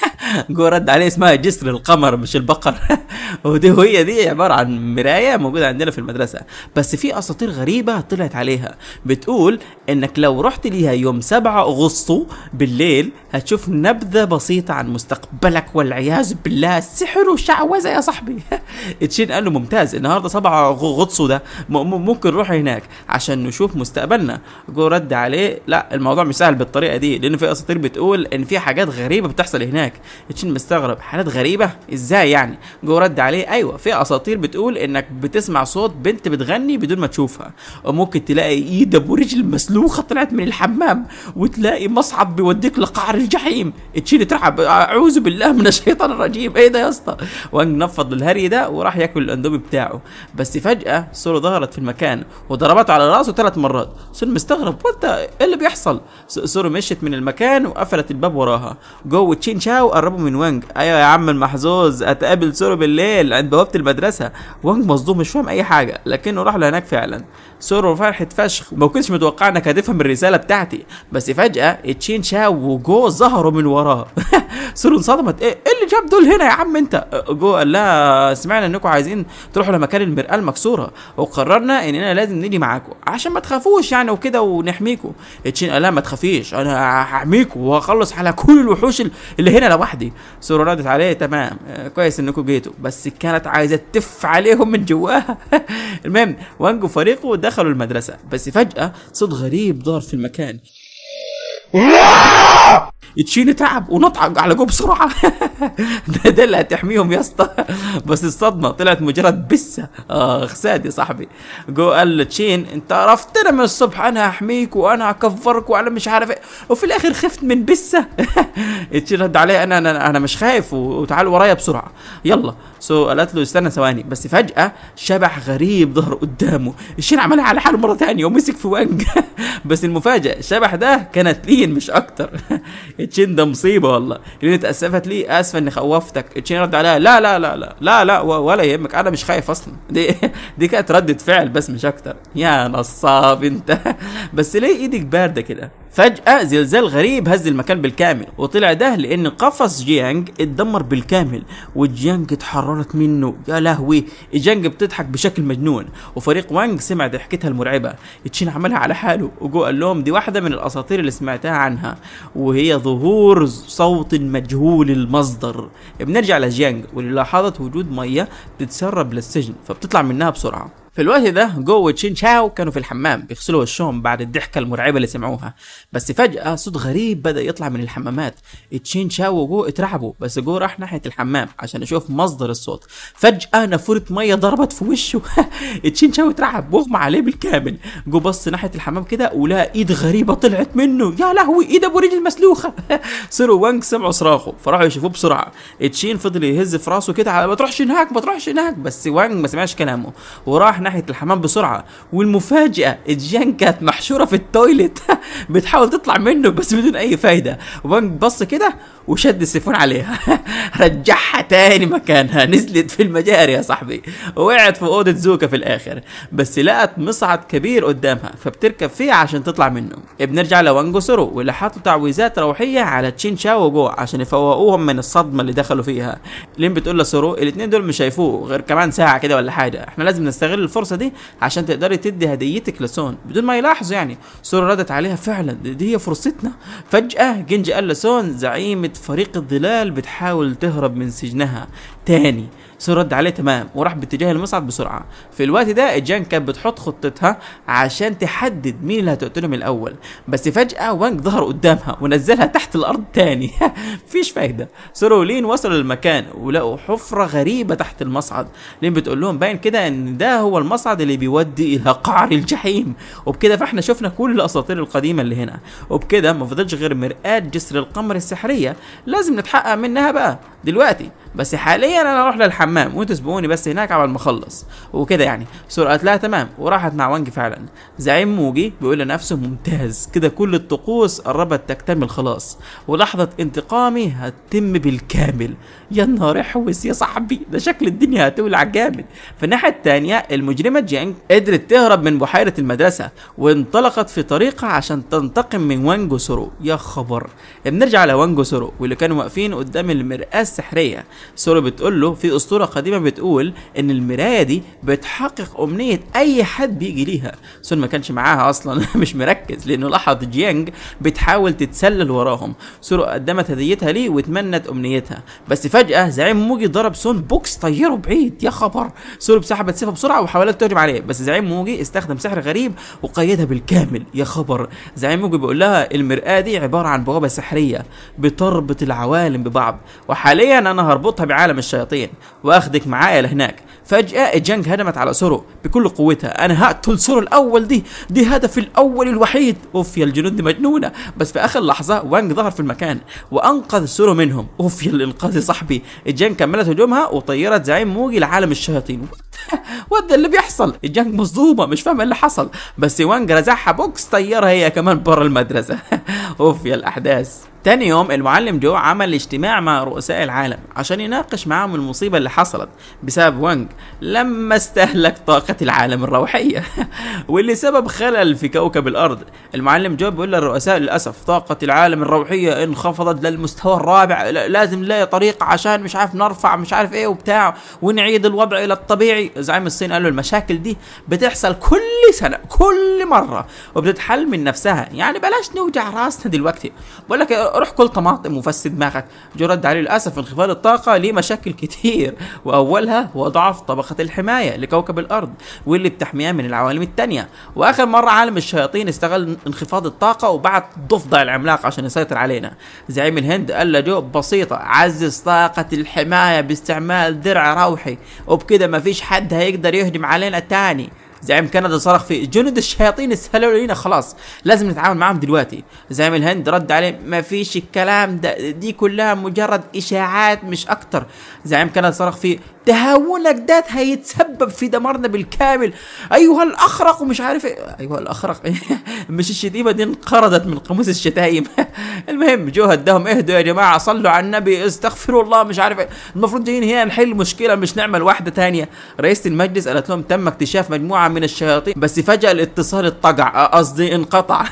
جو رد عليه اسمها جسر القمر مش البقر ودي وهي دي عبارة عن مراية موجودة عندنا في المدرسة بس في اساطير غريبة طلعت عليها بتقول انك لو رحت ليها يوم 7 اغسطس بالليل هتشوف نبذة بسيطة عن مستقبلك والعياذ بالله سحر وشعوذة يا صاحبي تشين قال له ممتاز النهارده 7 غطسه ده م- م- ممكن نروح هناك عشان نشوف مستقبلنا جو رد عليه لا الموضوع مش سهل بالطريقه دي لان في اساطير بتقول ان في حاجات غريبه بتحصل هناك تشين مستغرب حالات غريبه ازاي يعني جو رد عليه ايوه في اساطير بتقول انك بتسمع صوت بنت بتغني بدون ما تشوفها وممكن تلاقي ايد ابو رجل مسلوخه طلعت من الحمام وتلاقي مصعد بيوديك لقعر الجحيم تشين ترعب اعوذ بالله من الشيطان الرجيم ايه ده يا اسطى وانج نفض الهري ده وراح ياكل الاندومي بتاعه بس فجاه سورو ظهرت في المكان وضربته على راسه ثلاث مرات سورو مستغرب وانت ايه اللي بيحصل س- سورو مشيت من المكان وقفلت الباب وراها جو وتشين شاو قربوا من وانج ايوه يا عم المحظوظ اتقابل سورو بالليل عند بوابه المدرسه وانج مصدوم مش فاهم اي حاجه لكنه راح لهناك فعلا سورو فرحت فشخ وما كنتش متوقع انك هتفهم الرساله بتاعتي بس فجاه تشين شاو وجو ظهروا من وراه سورو انصدمت ايه ايه اللي جاب دول هنا يا عم انت جو قال لها سمعنا انكم عايزين تروحوا لمكان المرآة المكسوره وقررنا اننا لازم نيجي معاكم عشان ما تخافوش يعني وكده ونحميكم تشين قال لها ما تخافيش انا هحميكم وهخلص على كل الوحوش اللي هنا لوحدي سورو ردت عليه تمام آه، كويس انكم جيتوا بس كانت عايزه تف عليهم من جواها المهم وانجو فريقه دخلوا المدرسه بس فجاه صوت غريب ظهر في المكان تشيل تعب ونطعق على جو بسرعه ده, ده اللي هتحميهم يا اسطى بس الصدمه طلعت مجرد بسه اخ ساد يا صاحبي جو قال لتشين انت عرفتنا من الصبح انا هحميك وانا هكفرك وانا مش عارف ايه وفي الاخر خفت من بسه تشين رد عليه انا انا انا مش خايف و- وتعال ورايا بسرعه يلا سو قالت له استنى ثواني بس فجاه شبح غريب ظهر قدامه الشين عملها على حاله مره تانية ومسك في وانج بس المفاجاه الشبح ده كانت لين مش اكتر تشين ده مصيبه والله لين اتاسفت لي اسفه اني خوفتك تشين رد عليها لا لا لا لا لا لا و- ولا يهمك انا مش خايف اصلا دي دي كانت ردة فعل بس مش اكتر يا نصاب انت بس ليه ايدك بارده كده فجأة زلزال غريب هز المكان بالكامل وطلع ده لأن قفص جيانج اتدمر بالكامل وجيانج اتحررت منه يا لهوي جيانج بتضحك بشكل مجنون وفريق وانج سمع ضحكتها المرعبة تشين عملها على حاله وجو قال لهم دي واحدة من الأساطير اللي سمعتها عنها وهي ظهور صوت مجهول المصدر بنرجع لجيانج واللي لاحظت وجود مية بتتسرب للسجن فبتطلع منها بسرعة في الوقت ده جو وتشين شاو كانوا في الحمام بيغسلوا وشهم بعد الضحكة المرعبة اللي سمعوها بس فجأة صوت غريب بدأ يطلع من الحمامات تشين شاو وجو اترعبوا بس جو راح ناحية الحمام عشان يشوف مصدر الصوت فجأة نافورة مية ضربت في وشه تشين شاو اترعب واغمى عليه بالكامل جو بص ناحية الحمام كده ولقى ايد غريبة طلعت منه يا لهوي ايد ابو رجل مسلوخة سيرو وانج سمعوا صراخه فراحوا يشوفوه بسرعة تشين فضل يهز في راسه كده على ما تروحش هناك ما تروحش هناك بس وانج ما سمعش كلامه وراح ناحية الحمام بسرعة والمفاجأة جيان كانت محشورة في التويليت بتحاول تطلع منه بس بدون أي فايدة وانج بص كده وشد السيفون عليها رجعها تاني مكانها نزلت في المجاري يا صاحبي وقعت في أوضة زوكا في الآخر بس لقت مصعد كبير قدامها فبتركب فيه عشان تطلع منه بنرجع لوانجو سورو واللي حطوا تعويذات روحية على تشين شاو وجو عشان يفوقوهم من الصدمة اللي دخلوا فيها لين بتقول لسورو الاتنين دول مش هيفوقوا غير كمان ساعة كده ولا حاجة احنا لازم نستغل الفرصة دي عشان تقدري تدي هديتك لسون بدون ما يلاحظوا يعني سورو ردت عليها فعلا دي, دي هي فرصتنا فجأة جنجي قال لسون زعيمة فريق الظلال بتحاول تهرب من سجنها تاني سون رد عليه تمام وراح باتجاه المصعد بسرعه في الوقت ده جان كانت بتحط خطتها عشان تحدد مين اللي هتقتلهم الاول بس فجاه وانج ظهر قدامها ونزلها تحت الارض تاني مفيش فايده سورو ولين وصلوا للمكان ولقوا حفره غريبه تحت المصعد لين بتقول لهم باين كده ان ده هو المصعد اللي بيودي الى قعر الجحيم وبكده فاحنا شفنا كل الاساطير القديمه اللي هنا وبكده ما فضلش غير مرآة جسر القمر السحريه لازم نتحقق منها بقى دلوقتي بس حاليا انا اروح للحمام وانتوا سبقوني بس هناك قبل ما اخلص وكده يعني سور قالت لها تمام وراحت مع وانج فعلا زعيم موجي بيقول لنفسه ممتاز كده كل الطقوس قربت تكتمل خلاص ولحظه انتقامي هتتم بالكامل يا نهار احوس يا صاحبي ده شكل الدنيا هتولع جامد في الناحيه الثانيه المجرمه جيانج قدرت تهرب من بحيره المدرسه وانطلقت في طريقها عشان تنتقم من وانجو سورو يا خبر بنرجع لوانجو سورو واللي كانوا واقفين قدام المرآة السحريه سورو بتقول له في اسطوره اسطوره قديمه بتقول ان المرايه دي بتحقق امنيه اي حد بيجي ليها سون ما كانش معاها اصلا مش مركز لانه لاحظ جيانج بتحاول تتسلل وراهم سورو قدمت هديتها ليه وتمنت امنيتها بس فجاه زعيم موجي ضرب سون بوكس طيره بعيد يا خبر سورو سحبت سيفها بسرعه وحاولت تهجم عليه بس زعيم موجي استخدم سحر غريب وقيدها بالكامل يا خبر زعيم موجي بيقول لها المرآة دي عبارة عن بوابة سحرية بتربط العوالم ببعض وحاليا انا هربطها بعالم الشياطين واخدك معايا لهناك فجأة جانج هجمت على سورو بكل قوتها انا هقتل سورو الاول دي دي هدفي الاول الوحيد اوف يا الجنود دي مجنونة بس في اخر لحظة وانج ظهر في المكان وانقذ سورو منهم اوف يا الانقاذ يا صاحبي جانج كملت هجومها وطيرت زعيم موجي لعالم الشياطين وات ده اللي بيحصل الجانج مصدومة مش فاهمة اللي حصل بس وانج رزعها بوكس طيرها هي كمان برا المدرسة اوف يا الاحداث تاني يوم المعلم جو عمل اجتماع مع رؤساء العالم عشان يناقش معاهم المصيبة اللي حصلت بسبب وانج لما استهلك طاقة العالم الروحية واللي سبب خلل في كوكب الأرض المعلم جو بيقول للرؤساء للأسف طاقة العالم الروحية انخفضت للمستوى الرابع ل- لازم نلاقي طريقة عشان مش عارف نرفع مش عارف ايه وبتاع ونعيد الوضع إلى الطبيعي زعيم الصين قال له المشاكل دي بتحصل كل سنة كل مرة وبتتحل من نفسها يعني بلاش نوجع راسنا دلوقتي بقول لك روح كل طماطم وفس دماغك جو رد عليه للاسف انخفاض الطاقه ليه مشاكل كتير واولها هو ضعف طبقه الحمايه لكوكب الارض واللي بتحميها من العوالم التانية واخر مره عالم الشياطين استغل انخفاض الطاقه وبعت ضفدع العملاق عشان يسيطر علينا زعيم الهند قال لجو بسيطه عزز طاقه الحمايه باستعمال درع روحي وبكده مفيش حد هيقدر يهجم علينا تاني زعيم كندا صرخ في جنود الشياطين استهلوا لينا خلاص لازم نتعاون معاهم دلوقتي زعيم الهند رد عليه ما فيش الكلام ده دي كلها مجرد اشاعات مش اكتر زعيم كندا صرخ في تهاونك ده هيتسبب في دمارنا بالكامل ايها الاخرق ومش عارف ايه ايها الاخرق مش الشتيمه دي انقرضت من قاموس الشتايم المهم جو هداهم اهدوا يا جماعه صلوا على النبي استغفروا الله مش عارف ايه المفروض جايين هنا نحل مشكله مش نعمل واحده تانية رئيسة المجلس قالت لهم تم اكتشاف مجموعه من الشياطين بس فجاه الاتصال اتقع قصدي انقطع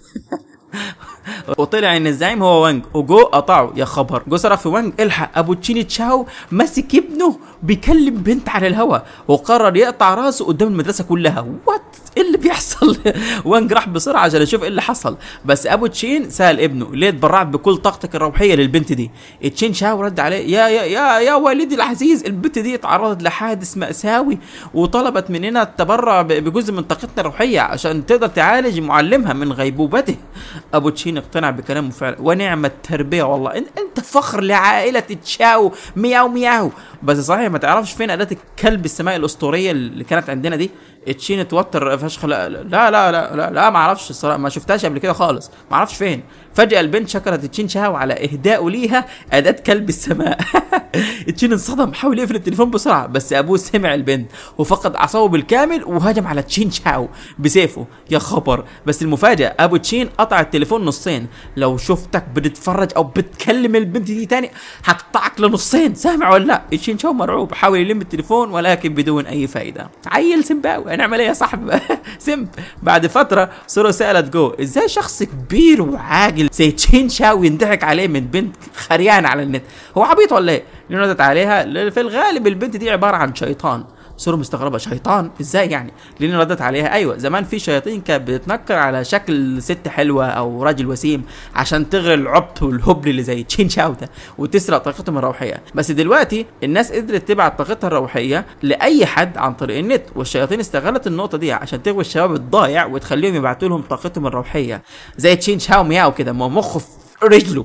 وطلع ان الزعيم هو وانج وجو قطعه يا خبر جو صرخ في وانج الحق ابو تشيني تشاو ماسك ابنه بيكلم بنت على الهوا وقرر يقطع راسه قدام المدرسه كلها وات ايه اللي بيحصل وانج راح بسرعه عشان يشوف ايه اللي حصل بس ابو تشين سال ابنه ليه اتبرعت بكل طاقتك الروحيه للبنت دي تشين شاو رد عليه يا يا يا يا والدي العزيز البنت دي اتعرضت لحادث مأساوي وطلبت مننا التبرع ب- بجزء من طاقتنا الروحيه عشان تقدر تعالج معلمها من غيبوبته ابو تشين اقتنع بكلامه فعلا ونعم التربيه والله انت, انت فخر لعائله تشاو مياو مياو بس صحيح ما تعرفش فين اداه الكلب السماء الاسطوريه اللي كانت عندنا دي تشين اتوتر فشخ لا لا لا لا لا, لا ما اعرفش الصراحه ما شفتهاش قبل كده خالص ما اعرفش فين فجاه البنت شكرت تشين شاو على اهدائه ليها اداه كلب السماء تشين انصدم حاول يقفل التليفون بسرعه بس ابوه سمع البنت وفقد اعصابه بالكامل وهجم على تشين شاو بسيفه يا خبر بس المفاجاه ابو تشين قطع التليفون نصين لو شفتك بتتفرج او بتكلم البنت دي تاني هقطعك لنصين سامع ولا لا تشين شاو مرعوب حاول يلم التليفون ولكن بدون اي فايده عيل سمباوي هنعمل ايه يا صاحبي سمب بعد فتره سورو سالت جو ازاي شخص كبير وعاقل زي تشين شاو ينضحك عليه من بنت خريانه على النت هو عبيط ولا ايه لأنه ردت عليها ل- في الغالب البنت دي عباره عن شيطان سورو مستغربه شيطان ازاي يعني لين ردت عليها ايوه زمان في شياطين كانت بتتنكر على شكل ست حلوه او راجل وسيم عشان تغري العبط والهبل اللي زي تشين شاو ده وتسرق طاقتهم الروحيه بس دلوقتي الناس قدرت تبعت طاقتها الروحيه لاي حد عن طريق النت والشياطين استغلت النقطه دي عشان تغوي الشباب الضايع وتخليهم يبعتوا لهم طاقتهم الروحيه زي تشين شاو مياو كده ما مخه في رجله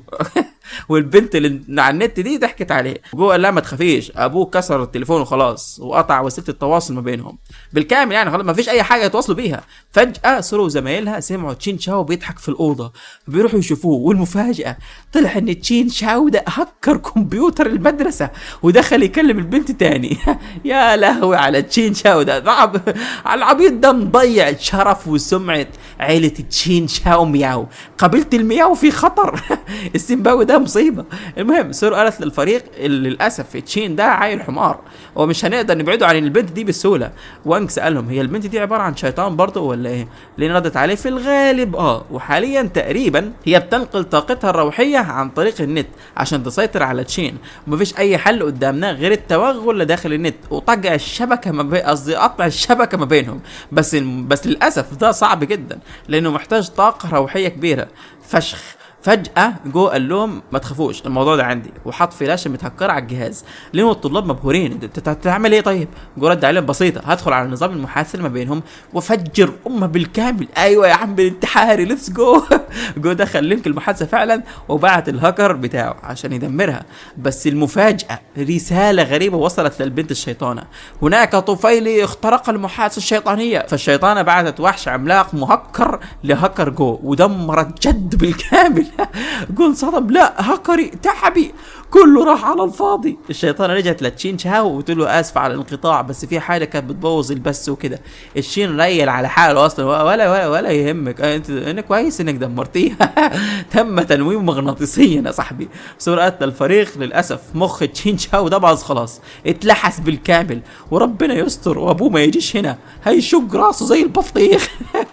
والبنت اللي على النت دي ضحكت عليه جوه قال لها ما تخافيش ابوه كسر التليفون وخلاص وقطع وسيله التواصل ما بينهم بالكامل يعني خلاص ما فيش اي حاجه يتواصلوا بيها فجاه سورو وزمايلها سمعوا تشين شاو بيضحك في الاوضه بيروحوا يشوفوه والمفاجاه طلع ان تشين شاو ده هكر كمبيوتر المدرسه ودخل يكلم البنت تاني يا لهوي على تشين شاو ده ضعب على العبيط ده مضيع شرف وسمعه عيله تشين شاو مياو قبيله المياو في خطر السيمباوي ده مصيبه المهم سورو قالت للفريق للاسف تشين ده عيل حمار ومش هنقدر نبعده عن البنت دي بسهوله وانج سالهم هي البنت دي عباره عن شيطان برضه ولا ايه لين ردت عليه في الغالب اه وحاليا تقريبا هي بتنقل طاقتها الروحيه عن طريق النت عشان تسيطر على تشين ومفيش اي حل قدامنا غير التوغل لداخل النت وطقع الشبكه ما بين قصدي قطع الشبكه ما بينهم بس بس للاسف ده صعب جدا لانه محتاج طاقه روحيه كبيره فشخ فجأة جو قال لهم ما تخافوش الموضوع ده عندي وحط فلاشة متهكرة على الجهاز لأن الطلاب مبهورين انت تعمل ايه طيب؟ جو رد عليهم بسيطة هدخل على نظام المحادثة ما بينهم وافجر امه بالكامل ايوه يا عم الانتحاري ليتس جو جو دخل لينك المحادثة فعلا وبعت الهاكر بتاعه عشان يدمرها بس المفاجأة رسالة غريبة وصلت للبنت الشيطانة هناك طفيلي اخترق المحادثة الشيطانية فالشيطانة بعتت وحش عملاق مهكر لهاكر جو ودمرت جد بالكامل قول صدم لا هكري تعبي كله راح على الفاضي الشيطان رجعت لتشين شاو وقلت له اسف على الانقطاع بس في حاجه كانت بتبوظ البث وكده الشين ريل على حاله اصلا ولا ولا ولا يهمك انت انا كويس انك دمرتيها تم تنويم مغناطيسيا يا صاحبي سرعه الفريق للاسف مخ تشين شاو ده باظ خلاص اتلحس بالكامل وربنا يستر وابوه ما يجيش هنا هيشق راسه زي البطيخ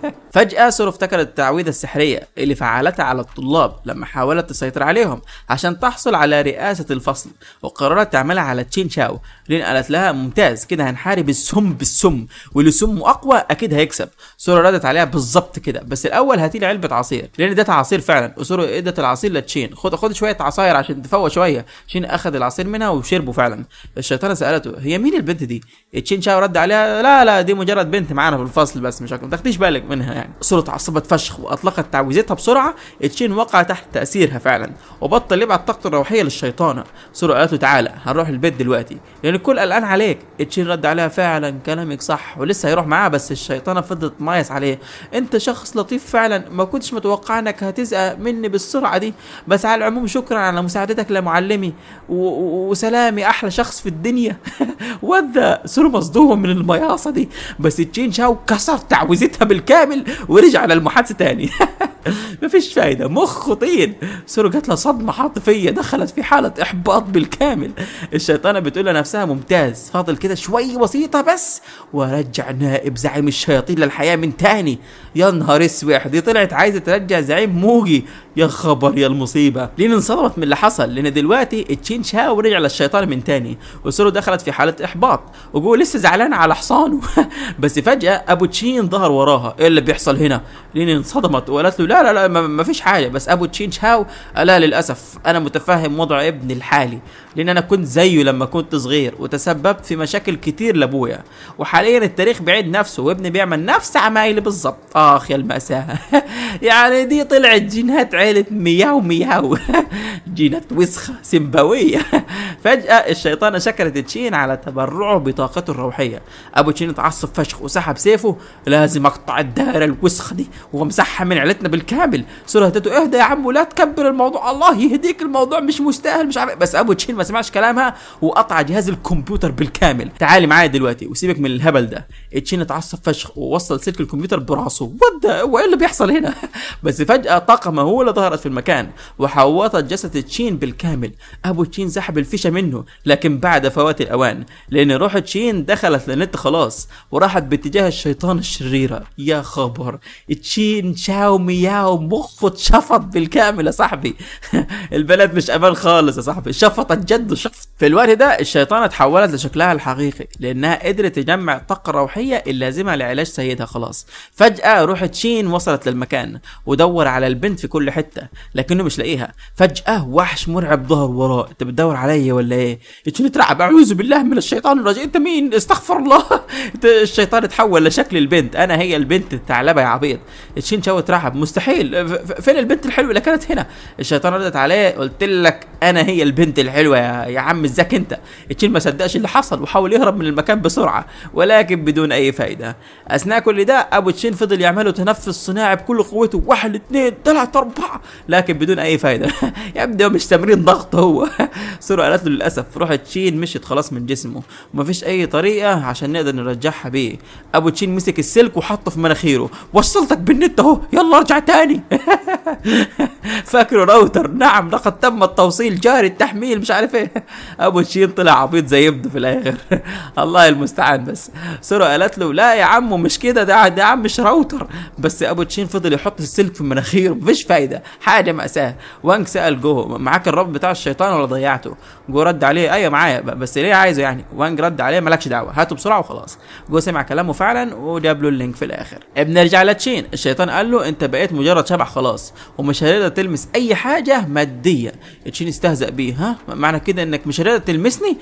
فجاه سورو افتكرت التعويذه السحريه اللي فعلتها على الطلاب لما حاولت تسيطر عليهم عشان تحصل على رئاسة الفصل وقررت تعملها على تشين شاو لين قالت لها ممتاز كده هنحارب السم بالسم واللي سمه اقوى اكيد هيكسب سورو ردت عليها بالظبط كده بس الاول هاتي لي علبه عصير لان اديتها عصير فعلا وسورو ادت العصير لتشين خد خد شويه عصاير عشان تفوق شويه تشين اخذ العصير منها وشربه فعلا الشيطانه سالته هي مين البنت دي تشين شاو رد عليها لا لا دي مجرد بنت معانا في الفصل بس مش اكتر ما تاخديش بالك منها يعني سورو اتعصبت فشخ واطلقت تعويذتها بسرعه تشين وقع تحت تاثيرها فعلا وبطل يبعت طاقته الروحيه للشيطانه سورو قالت له تعالى هنروح البيت دلوقتي لان الكل قلقان عليك تشين رد عليها فعلا كلامك صح ولسه هيروح معاه بس الشيطانه فضلت تمايس عليه انت شخص لطيف فعلا ما كنتش متوقع انك هتزهق مني بالسرعه دي بس على العموم شكرا على مساعدتك لمعلمي و- و- وسلامي احلى شخص في الدنيا وذا سورو مصدوم من المياصه دي بس تشين شاو كسر تعويذتها بالكامل ورجع للمحادثه تاني مفيش فايده مخه طين سورو جات لها صدمه عاطفيه دخلت في حاله احباط بالكامل الشيطانه بتقول لنفسها ممتاز فاضل كده شوي بسيطه بس ورجع نائب زعيم الشياطين للحياه من تاني يا نهار اسوح دي طلعت عايزه ترجع زعيم موجي يا خبر يا المصيبه لين انصدمت من اللي حصل لان دلوقتي تشين شاو رجع للشيطان من تاني وسورو دخلت في حاله احباط وجو لسه زعلان على حصانه بس فجاه ابو تشين ظهر وراها ايه اللي بيحصل هنا لين انصدمت وقالت له لا لا لا ما- ما فيش حاجه بس ابو تشين شاو لا للاسف انا متفهم وضع ابني الحالي لان انا كنت زيه لما كنت صغير وتسببت في مشاكل كتير لابويا وحاليا التاريخ بعيد نفسه وابني بيعمل نفس عمايلي بالظبط اخ يا المأساة يعني دي طلعت جينات عيلة مياو مياو جينات وسخة سمباوية فجأة الشيطانة شكرت تشين على تبرعه بطاقته الروحية ابو تشين اتعصب فشخ وسحب سيفه لازم اقطع الدائرة الوسخة دي وامسحها من عيلتنا بالكامل سورة هتته اهدى يا عم ولا تكبر الموضوع الله يهديك الموضوع مش مستاهل مش عارف بس ابو تشين ما سمعش كلامها وقطع جهاز الكمبيوتر بالكامل تعالي معايا دلوقتي وسيبك من الهبل ده تشين اتعصب فشخ ووصل سلك الكمبيوتر براسه وده وايه اللي بيحصل هنا بس فجأة طاقة مهولة ظهرت في المكان وحوطت جسد تشين بالكامل ابو تشين سحب الفيشة منه لكن بعد فوات الاوان لان روح تشين دخلت للنت خلاص وراحت باتجاه الشيطان الشريرة يا خبر تشين شاو مياو مخه اتشفط بالكامل يا صاحبي البلد مش امان خالص يا صاحبي شفطت جد شفط في الوقت ده الشيطانة تحولت لشكلها الحقيقي لانها قدرت تجمع الطاقة الروحية اللازمة لعلاج سيدها خلاص فجأة روح تشين وصلت للمكان ودور على البنت في كل حتة لكنه مش لاقيها فجأة وحش مرعب ظهر وراه انت بتدور عليا ولا ايه تشين اترعب اعوذ بالله من الشيطان الرجيم انت مين استغفر الله انت الشيطان اتحول لشكل البنت انا هي البنت الثعلبة يا عبيط تشين شاو اترعب مستحيل ف- ف- فين البنت الحلوة اللي كانت هنا الشيطان ردت عليه قلت لك انا هي البنت الحلوة يا, يا عم ازيك انت تشين ما صدقش اللي حصل وحاول يهرب من المكان بسرعة ولكن بدون اي فايدة اثناء كل ده ابو تشين فضل يعمله تنفس صناعي بكل قوته واحد اثنين ثلاثة اربعة لكن بدون اي فايدة يبدو مش تمرين ضغط هو سورة قالت له برضه للاسف روح تشين مشيت خلاص من جسمه ومفيش اي طريقه عشان نقدر نرجعها بيه ابو تشين مسك السلك وحطه في مناخيره وصلتك بالنت اهو يلا ارجع تاني فاكره راوتر نعم لقد تم التوصيل جاري التحميل مش عارف ايه ابو تشين طلع عبيط زي يبدو في الاخر الله المستعان بس سورو قالت له لا يا عمو مش كده ده ده يا عم مش راوتر بس ابو تشين فضل يحط السلك في مناخيره مفيش فايده حاجه ماساه وانج سال جو معاك الرب بتاع الشيطان ولا ضيعته جو رد عليه ايوه معايا ب- بس ليه عايزه يعني وانج رد عليه مالكش دعوه هاته بسرعه وخلاص جو سمع كلامه فعلا وجاب له اللينك في الاخر بنرجع لتشين الشيطان قال له انت بقيت مجرد شبح خلاص ومش هتقدر تلمس اي حاجه ماديه تشين استهزأ بيه ها معنى كده انك مش هتقدر تلمسني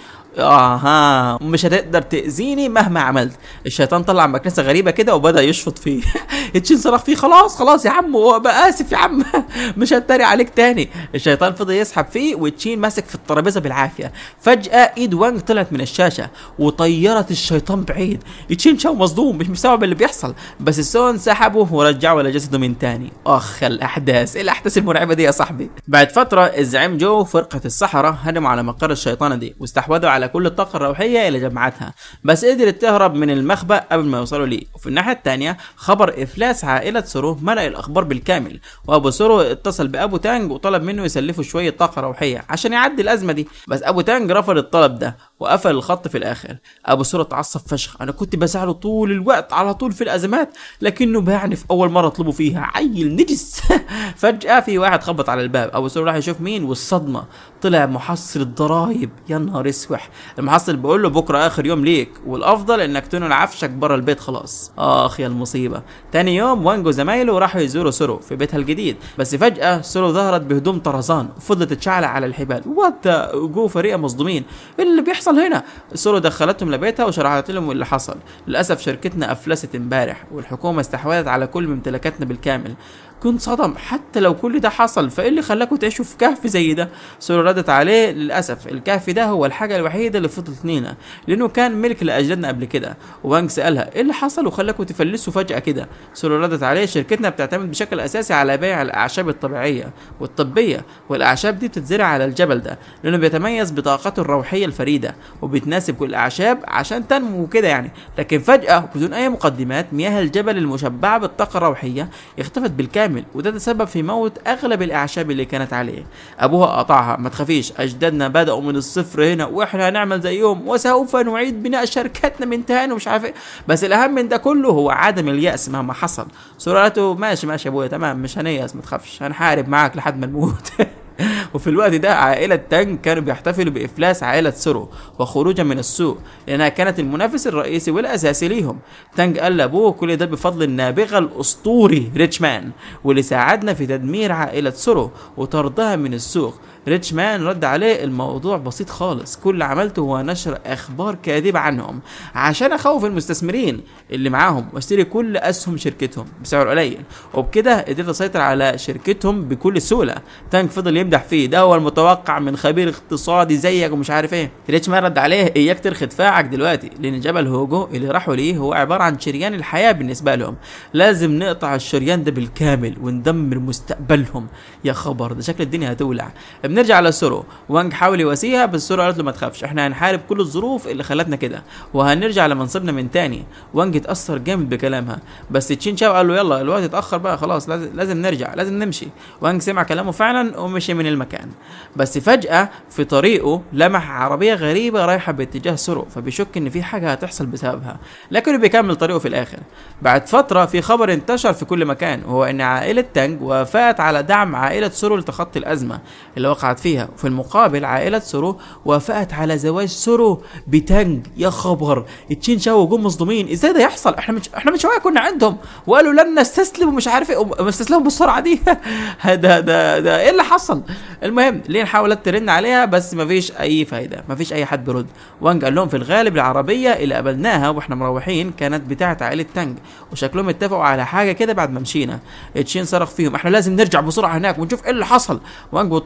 اها مش هتقدر تاذيني مهما عملت الشيطان طلع مكنسه غريبه كده وبدا يشفط فيه تشين صرخ فيه خلاص خلاص يا عم هو بقى اسف يا عم مش هتريق عليك تاني الشيطان فضل يسحب فيه وتشين ماسك في الترابيزه بالعافيه فجاه ايد وانج طلعت من الشاشه وطيرت الشيطان بعيد تشين شاو مصدوم مش مستوعب اللي بيحصل بس السون سحبه ورجعه لجسده من تاني اخ الاحداث ايه الاحداث المرعبه دي يا صاحبي بعد فتره الزعيم جو فرقه السحره هجموا على مقر الشيطانه دي واستحوذوا على كل الطاقه الروحيه اللي جمعتها بس قدرت تهرب من المخبأ قبل ما يوصلوا ليه وفي الناحيه الثانيه خبر افلاس عائله سورو ملأ الاخبار بالكامل وابو سورو اتصل بابو تانج وطلب منه يسلفه شويه طاقه روحيه عشان يعدي الازمه دي بس ابو تانج رفض الطلب ده وقفل الخط في الاخر ابو سورو اتعصب فشخ انا كنت بساعده طول الوقت على طول في الازمات لكنه باعني في اول مره اطلبه فيها عيل نجس فجاه في واحد خبط على الباب ابو سورو راح يشوف مين والصدمه طلع محصل الضرايب يا نهار اسوح المحصل بيقول له بكره اخر يوم ليك والافضل انك تنقل عفشك بره البيت خلاص اخ يا المصيبه تاني يوم وانجو وزمايله راحوا يزوروا سورو في بيتها الجديد بس فجاه سورو ظهرت بهدوم طرزان وفضلت تتشعلق على الحبال وات جو فريقه مصدومين ايه اللي بيحصل هنا سورو دخلتهم لبيتها وشرحت لهم اللي حصل للاسف شركتنا افلست امبارح والحكومه استحوذت على كل ممتلكاتنا بالكامل كنت صدم حتى لو كل ده حصل فايه اللي خلاكم تعيشوا في كهف زي ده سورو ردت عليه للاسف الكهف ده هو الحاجه الوحيده اللي فضلت لينا لانه كان ملك لاجدادنا قبل كده وانج سالها ايه اللي حصل وخلاكم تفلسوا فجاه كده سورو ردت عليه شركتنا بتعتمد بشكل اساسي على بيع الاعشاب الطبيعيه والطبيه والاعشاب دي بتتزرع على الجبل ده لانه بيتميز بطاقته الروحيه الفريده وبتناسب كل الاعشاب عشان تنمو وكده يعني لكن فجاه بدون اي مقدمات مياه الجبل المشبعه بالطاقه الروحيه اختفت بالكامل وده تسبب في موت اغلب الاعشاب اللي كانت عليه ابوها قطعها ما تخافيش اجدادنا بداوا من الصفر هنا واحنا هنعمل زيهم وسوف نعيد بناء شركتنا من تاني ومش عارف ايه بس الاهم من ده كله هو عدم الياس مهما حصل سرعته ماشي ماشي يا ابويا تمام مش هنيأس ما تخافش هنحارب معاك لحد ما نموت وفي الوقت ده عائلة تانج كانوا بيحتفلوا بإفلاس عائلة سورو وخروجا من السوق لأنها كانت المنافس الرئيسي والأساسي ليهم تانج قال لأبوه كل ده بفضل النابغة الأسطوري ريتشمان واللي ساعدنا في تدمير عائلة سورو وطردها من السوق ريتشمان رد عليه الموضوع بسيط خالص كل اللي عملته هو نشر اخبار كاذبه عنهم عشان اخوف المستثمرين اللي معاهم واشتري كل اسهم شركتهم بسعر قليل وبكده قدرت اسيطر على شركتهم بكل سهوله تانك فضل يمدح فيه ده هو المتوقع من خبير اقتصادي زيك ومش عارف ايه ريتشمان رد عليه اياك ترخي دفاعك دلوقتي لان جبل هوجو اللي راحوا ليه هو عباره عن شريان الحياه بالنسبه لهم لازم نقطع الشريان ده بالكامل وندمر مستقبلهم يا خبر ده شكل الدنيا هتولع بنرجع لسورو وانج حاول يواسيها بس سورو قالت له ما تخافش احنا هنحارب كل الظروف اللي خلتنا كده وهنرجع لمنصبنا من تاني وانج اتاثر جامد بكلامها بس تشين شاو قال له يلا الوقت اتاخر بقى خلاص لازم, لازم نرجع لازم نمشي وانج سمع كلامه فعلا ومشي من المكان بس فجاه في طريقه لمح عربيه غريبه رايحه باتجاه سورو فبيشك ان في حاجه هتحصل بسببها لكنه بيكمل طريقه في الاخر بعد فتره في خبر انتشر في كل مكان وهو ان عائله تانج وافقت على دعم عائله سورو لتخطي الازمه اللي وقعت فيها وفي المقابل عائلة سورو وافقت على زواج سورو بتانج يا خبر تشين شاو جم مصدومين ازاي ده يحصل احنا مش احنا من شويه كنا عندهم وقالوا لن نستسلم ومش عارف ايه ما استسلموا بالسرعه دي ده ده ده ايه اللي حصل المهم لين حاولت ترن عليها بس ما فيش اي فايده ما فيش اي حد بيرد وانج قال لهم في الغالب العربيه اللي قابلناها واحنا مروحين كانت بتاعه عائله تانج وشكلهم اتفقوا على حاجه كده بعد ما مشينا تشين صرخ فيهم احنا لازم نرجع بسرعه هناك ونشوف ايه اللي حصل وانج والطلاب سمعوا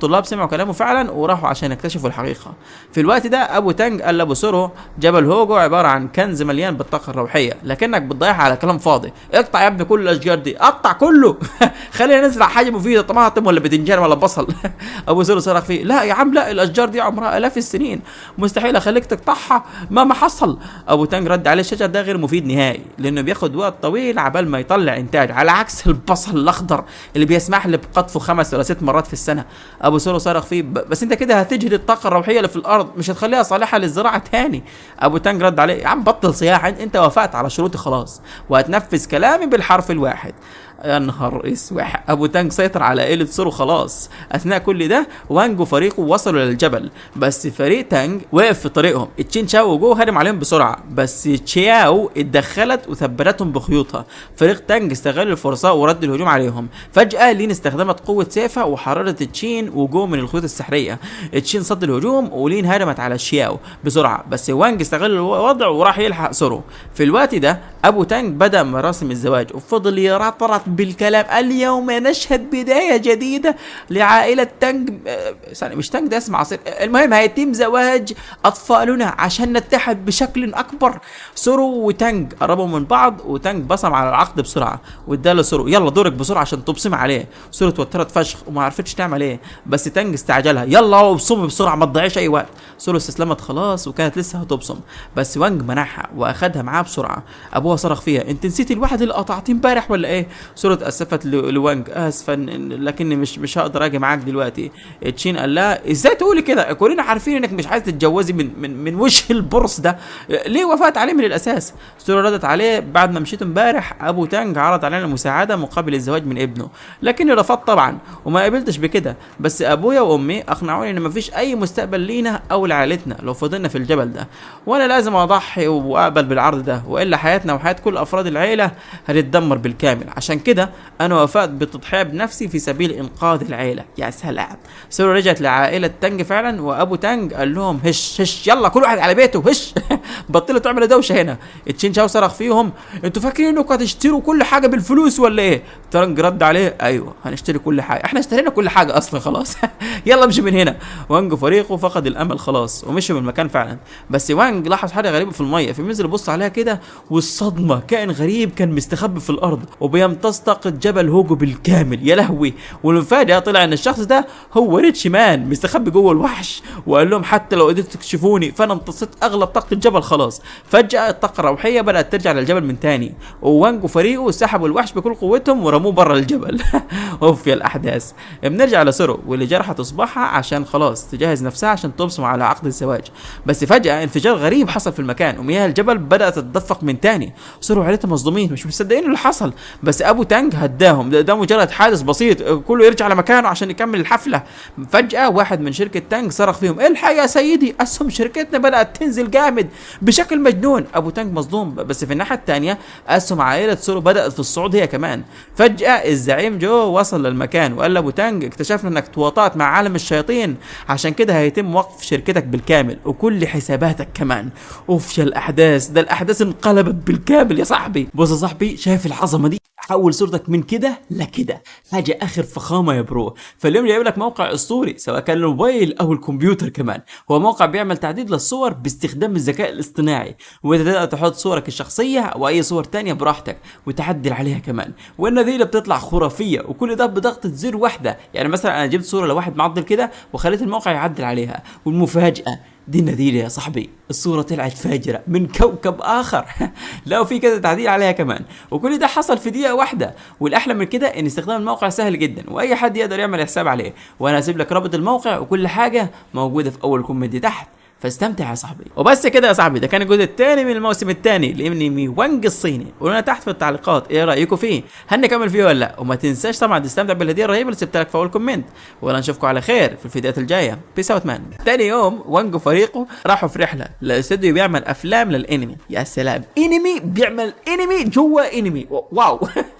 سمعوا كلامه فعلا وراحوا عشان يكتشفوا الحقيقه في الوقت ده ابو تانج قال لابو سورو جبل هوجو عباره عن كنز مليان بالطاقه الروحيه لكنك بتضيعها على كلام فاضي اقطع يا ابني كل الاشجار دي قطع كله خلينا نزرع حاجه مفيده طماطم ولا باذنجان ولا بصل ابو سورو صرخ فيه لا يا عم لا الاشجار دي عمرها الاف السنين مستحيل اخليك تقطعها مهما حصل ابو تانج رد عليه الشجر ده غير مفيد نهائي لانه بياخد وقت طويل عبال ما يطلع انتاج على عكس البصل الاخضر اللي بيسمح لي بقطفه خمس ولا ست مرات في السنه ابو سورو صرخ فيه "ب- بس انت كده هتجهد الطاقه الروحيه اللي في الارض مش هتخليها صالحه للزراعه تاني ابو تانج رد عليه يا عم بطل صياح انت- انت وافقت على شروطي خلاص وهتنفذ كلامي بالحرف الواحد يا نهار اسوح ابو تانج سيطر على عيلة سورو خلاص اثناء كل ده وانج وفريقه وصلوا للجبل بس فريق تانج وقف في طريقهم تشين شاو وجو هرم عليهم بسرعه بس تشياو اتدخلت وثبتهم بخيوطها فريق تانج استغل الفرصه ورد الهجوم عليهم فجاه لين استخدمت قوه سيفها وحررت تشين وجو من الخيوط السحريه تشين صد الهجوم ولين هرمت على شياو بسرعه بس وانج استغل الوضع وراح يلحق سورو في الوقت ده ابو تانج بدا مراسم الزواج وفضل يرطرط بالكلام اليوم نشهد بدايه جديده لعائله تانج آه، ثانية مش تانج ده اسم عصير آه، المهم هيتم زواج اطفالنا عشان نتحد بشكل اكبر سورو وتانج قربوا من بعض وتانج بصم على العقد بسرعه واداله سورو يلا دورك بسرعه عشان تبصم عليه سورو اتوترت فشخ وما عرفتش تعمل ايه بس تانج استعجلها يلا ابصم بسرعه ما تضيعش اي وقت سورو استسلمت خلاص وكانت لسه هتبصم بس وانج منعها واخدها معاه بسرعه ابوها صرخ فيها انت نسيتي الواحد اللي قطعتيه امبارح ولا ايه سورو اتاسفت ل- لوانج اسفا إن- لكني مش مش هقدر اجي معاك دلوقتي تشين قال لها ازاي تقولي كده كلنا عارفين انك مش عايز تتجوزي من من من وش البرص ده ليه وافقت عليه من الاساس سورو ردت عليه بعد ما مشيت امبارح ابو تانج عرض علينا المساعده مقابل الزواج من ابنه لكني رفضت طبعا وما قبلتش بكده بس ابويا وامي اقنعوني ان مفيش اي مستقبل لينا او لعائلتنا لو فضلنا في الجبل ده وانا لازم اضحي واقبل بالعرض ده والا حياتنا وحياه كل افراد العيله هتتدمر بالكامل عشان كده انا وافقت بالتضحيه بنفسي في سبيل انقاذ العيله يا سلام سورو رجعت لعائله تانج فعلا وابو تانج قال لهم هش هش يلا كل واحد على بيته هش بطلوا تعملوا دوشه هنا تشين شاو صرخ فيهم انتوا فاكرين انكم هتشتروا كل حاجه بالفلوس ولا ايه تانج رد عليه ايوه هنشتري كل حاجه احنا اشترينا كل حاجه اصلا خلاص يلا امشي من هنا وانج وفريقه فقد الامل خلاص ومشوا من المكان فعلا بس وانج لاحظ حاجه غريبه في الميه فنزل يبص عليها كده والصدمه كائن غريب كان مستخبي في الارض وبيمتص طاقه جبل هوجو بالكامل يا لهوي والمفاجاه طلع ان الشخص ده هو ريتش مان مستخبي جوه الوحش وقال لهم حتى لو قدرتوا تكشفوني فانا امتصيت اغلب طاقه الجبل خلاص فجاه الطاقه الروحيه بدات ترجع للجبل من تاني ووانج وفريقه سحبوا الوحش بكل قوتهم ورموه بره الجبل اوف يا الاحداث بنرجع لسورو واللي جرحت اصبعها عشان خلاص تجهز نفسها عشان تبصم على عقد الزواج بس فجاه انفجار غريب حصل في المكان ومياه الجبل بدات تتدفق من تاني سورو وعيلتها مصدومين مش مصدقين اللي حصل بس ابو تانج هداهم ده, ده مجرد حادث بسيط كله يرجع لمكانه عشان يكمل الحفله فجاه واحد من شركه تانج صرخ فيهم الحق يا سيدي اسهم شركتنا بدات تنزل جامد بشكل مجنون ابو تانج مصدوم بس في الناحيه الثانيه اسهم عائله سورو بدات في الصعود هي كمان فجاه الزعيم جو وصل للمكان وقال لابو تانج اكتشفنا انك تواطأت مع عالم الشياطين عشان كده هيتم وقف شركتك بالكامل وكل حساباتك كمان اوف يا الاحداث ده الاحداث انقلبت بالكامل يا صاحبي بص يا صاحبي شايف العظمه دي حول صورتك من كده لكده حاجه اخر فخامه يا برو فاليوم جايب لك موقع اسطوري سواء كان الموبايل او الكمبيوتر كمان هو موقع بيعمل تعديل للصور باستخدام الذكاء الاصطناعي وانت تقدر تحط صورك الشخصيه او اي صور تانية براحتك وتعدل عليها كمان والنتيجه بتطلع خرافيه وكل ده بضغطه زر واحده يعني مثلا انا جبت صوره لواحد معضل كده وخليت الموقع يعدل عليها والمفاجاه دي النتيجة يا صاحبي الصورة طلعت فاجرة من كوكب آخر لا وفي كذا تعديل عليها كمان وكل ده حصل في دقيقة واحدة والأحلى من كده إن استخدام الموقع سهل جدا وأي حد يقدر يعمل حساب عليه وأنا هسيب لك رابط الموقع وكل حاجة موجودة في أول كومنت تحت فاستمتع يا صاحبي وبس كده يا صاحبي ده كان الجزء الثاني من الموسم الثاني لانمي وانج الصيني قولوا لنا تحت في التعليقات ايه رايكم فيه هل نكمل فيه ولا لا وما تنساش طبعا تستمتع بالهديه الرهيبه اللي سبتها لك في اول كومنت ولا نشوفكم على خير في الفيديوهات الجايه بيس اوت مان ثاني يوم وانج وفريقه راحوا في رحله لاستوديو بيعمل افلام للانمي يا سلام انمي بيعمل انمي جوا انمي واو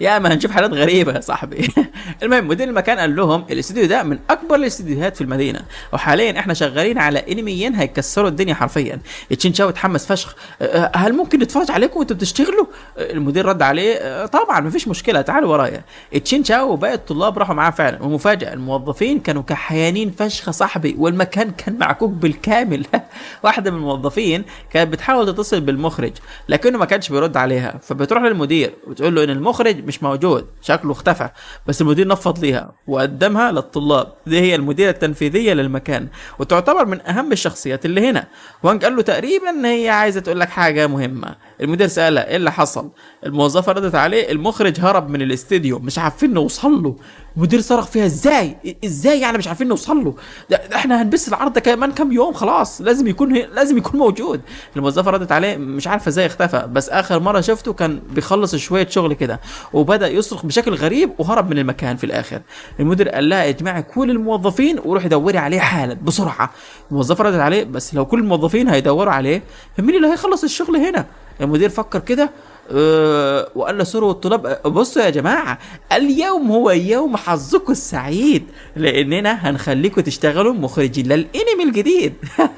يا ما هنشوف حالات غريبه يا صاحبي المهم مدير المكان قال لهم الاستوديو ده من اكبر الاستديوهات في المدينه وحاليا احنا شغالين على انميين هيكسروا الدنيا حرفيا تشين شاو اتحمس فشخ أه، هل ممكن نتفرج عليكم وانتوا بتشتغلوا أه، المدير رد عليه أه، طبعا مفيش مشكله تعالوا ورايا تشين شاو وباقي الطلاب راحوا معاه فعلا ومفاجاه الموظفين كانوا كحيانين فشخ يا صاحبي والمكان كان معكوك بالكامل واحده من الموظفين كانت بتحاول تتصل بالمخرج لكنه ما كانش بيرد عليها فبتروح للمدير وتقول له ان المخرج مش موجود شكله اختفى بس المدير نفض ليها وقدمها للطلاب دي هي المديره التنفيذيه للمكان وتعتبر من اهم الشخصيات اللي هنا وانك قال له تقريبا ان هي عايزه تقول لك حاجه مهمه المدير سالها ايه اللي حصل الموظفه ردت عليه المخرج هرب من الاستديو مش عارفين نوصل له المدير صرخ فيها ازاي ازاي يعني مش عارفين نوصل له ده ده احنا هنبث العرض ده كمان كام يوم خلاص لازم يكون هي لازم يكون موجود الموظفه ردت عليه مش عارفه ازاي اختفى بس اخر مره شفته كان بيخلص شويه شغل كده وبدا يصرخ بشكل غريب وهرب من المكان في الاخر المدير قال لها اجمعي كل الموظفين وروحي دوري عليه حالا بسرعه الموظفه ردت عليه بس لو كل الموظفين هيدوروا عليه مين اللي هيخلص الشغل هنا المدير فكر كده أه وقال لسورو والطلاب أه، بصوا يا جماعة اليوم هو يوم حظكم السعيد لأننا هنخليكم تشتغلوا مخرجين للأنمي الجديد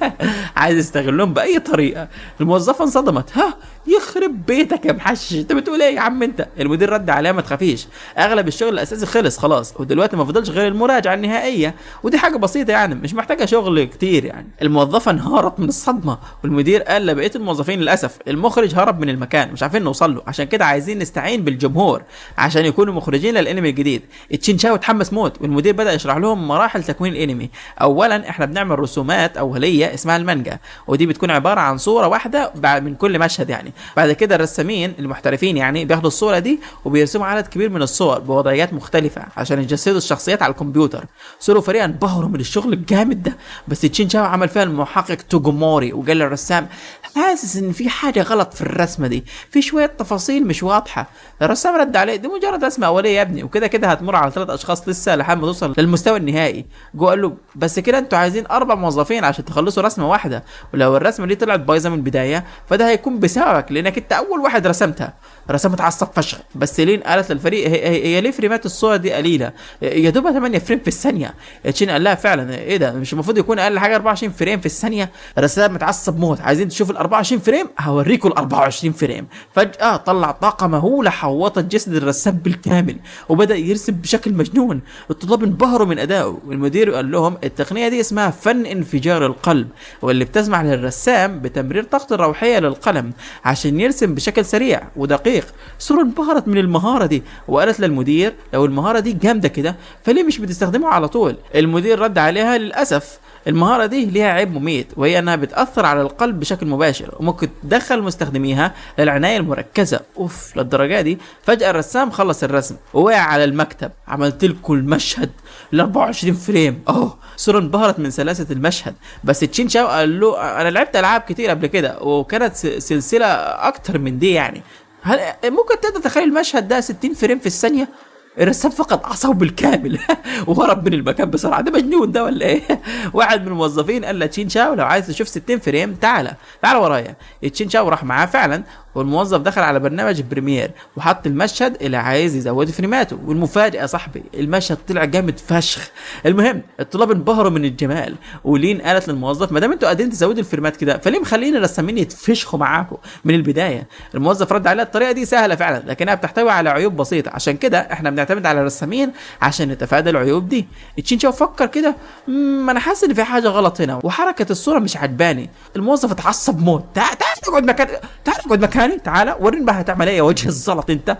عايز يستغلهم بأي طريقة الموظفة انصدمت ها يخرب بيتك يا محشش انت بتقول ايه يا عم انت المدير رد عليها ما تخافيش اغلب الشغل الاساسي خلص خلاص ودلوقتي ما فضلش غير المراجعه النهائيه ودي حاجه بسيطه يعني مش محتاجه شغل كتير يعني الموظفه انهارت من الصدمه والمدير قال لبقيه الموظفين للاسف المخرج هرب من المكان مش عارفين نوصل له عشان كده عايزين نستعين بالجمهور عشان يكونوا مخرجين للانمي الجديد تشينشاو اتحمس موت والمدير بدا يشرح لهم مراحل تكوين الانمي اولا احنا بنعمل رسومات اوليه اسمها المانجا ودي بتكون عباره عن صوره واحده بعد من كل مشهد يعني بعد كده الرسامين المحترفين يعني بياخدوا الصوره دي وبيرسموا عدد كبير من الصور بوضعيات مختلفه عشان يجسدوا الشخصيات على الكمبيوتر سولو فريق انبهروا من الشغل الجامد ده بس تشينشاو عمل فيها المحقق توجوموري وقال للرسام حاسس ان في حاجه غلط في الرسمه دي في شويه تفاصيل مش واضحه الرسام رد عليه دي مجرد رسمه اوليه يا ابني وكده كده هتمر على ثلاث اشخاص لسه لحد ما توصل للمستوى النهائي جو قال له بس كده انتوا عايزين اربع موظفين عشان تخلصوا رسمه واحده ولو الرسمه دي طلعت بايظه من البدايه فده هيكون بسببك لانك انت اول واحد رسمتها رسام اتعصب فشخ بس لين قالت للفريق هي, هي, هي ليه فريمات الصور دي قليله يا دوبها 8 فريم في الثانيه تشين قال لها فعلا ايه ده مش المفروض يكون اقل حاجه 24 فريم في الثانيه الرسام متعصب موت عايزين تشوفوا ال 24 فريم هوريكم ال 24 فريم فجاه طلع طاقه مهوله حوطت جسد الرسام بالكامل وبدا يرسم بشكل مجنون الطلاب انبهروا من ادائه والمدير قال لهم التقنيه دي اسمها فن انفجار القلب واللي بتسمح للرسام بتمرير طاقته الروحيه للقلم عشان يرسم بشكل سريع ودقيق سورة انبهرت من المهارة دي وقالت للمدير لو المهارة دي جامدة كده فليه مش بتستخدمها على طول المدير رد عليها للأسف المهارة دي ليها عيب مميت وهي انها بتأثر على القلب بشكل مباشر وممكن تدخل مستخدميها للعناية المركزة اوف للدرجة دي فجأة الرسام خلص الرسم ووقع على المكتب عملت لكم المشهد ال 24 فريم اوه سورة انبهرت من سلاسة المشهد بس تشين شاو قال له انا لعبت العاب كتير قبل كده وكانت س- سلسلة اكتر من دي يعني هل ممكن تقدر تتخيل المشهد ده 60 فريم في الثانية الرسام فقد اعصابه بالكامل وهرب من المكان بسرعه ده مجنون ده ولا ايه؟ واحد من الموظفين قال لتشين شاو لو عايز تشوف 60 فريم تعالى تعالى ورايا تشين شاو راح معاه فعلا والموظف دخل على برنامج بريمير وحط المشهد اللي عايز يزود فريماته والمفاجاه يا صاحبي المشهد طلع جامد فشخ المهم الطلاب انبهروا من الجمال ولين قالت للموظف ما دام انتوا قادرين تزودوا الفريمات كده فليه مخلين الرسامين يتفشخوا معاكم من البدايه الموظف رد عليها الطريقه دي سهله فعلا لكنها بتحتوي على عيوب بسيطه عشان كده احنا بنعتمد على الرسامين عشان نتفادى العيوب دي تشينشاو فكر كده "مم، انا حاسس ان في حاجه غلط هنا وحركه الصوره مش عجباني الموظف اتعصب موت تعال تعال اقعد مكان تعال اقعد مكاني تعال وريني بقى هتعمل ايه يا وجه الزلط انت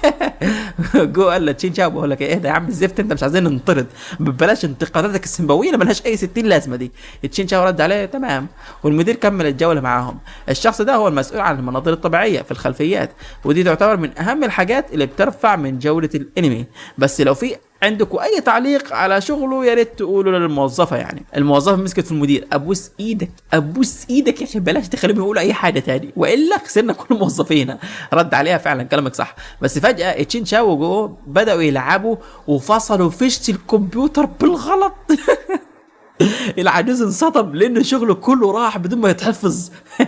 جو قال له تشين شاو بقول لك ايه ده يا عم الزفت انت مش عايزين ننطرد ببلاش انتقاداتك السنبويه اللي ملهاش اي 60 لازمه دي تشين شاو رد عليه تمام والمدير كمل الجوله معاهم الشخص ده هو المسؤول عن المناظر الطبيعيه في الخلفيات ودي تعتبر من اهم الحاجات اللي بترفع من جوده الانمي بس لو في عندكم اي تعليق على شغله يا ريت تقولوا للموظفه يعني الموظفه مسكت في المدير ابوس ايدك ابوس ايدك يا اخي بلاش تخليهم يقولوا اي حاجه تاني والا خسرنا كل موظفينا رد عليها فعلا كلامك صح بس فجاه تشين شاو وجو بداوا يلعبوا وفصلوا فيشه الكمبيوتر بالغلط العجوز انصدم لان شغله كله راح بدون ما يتحفظ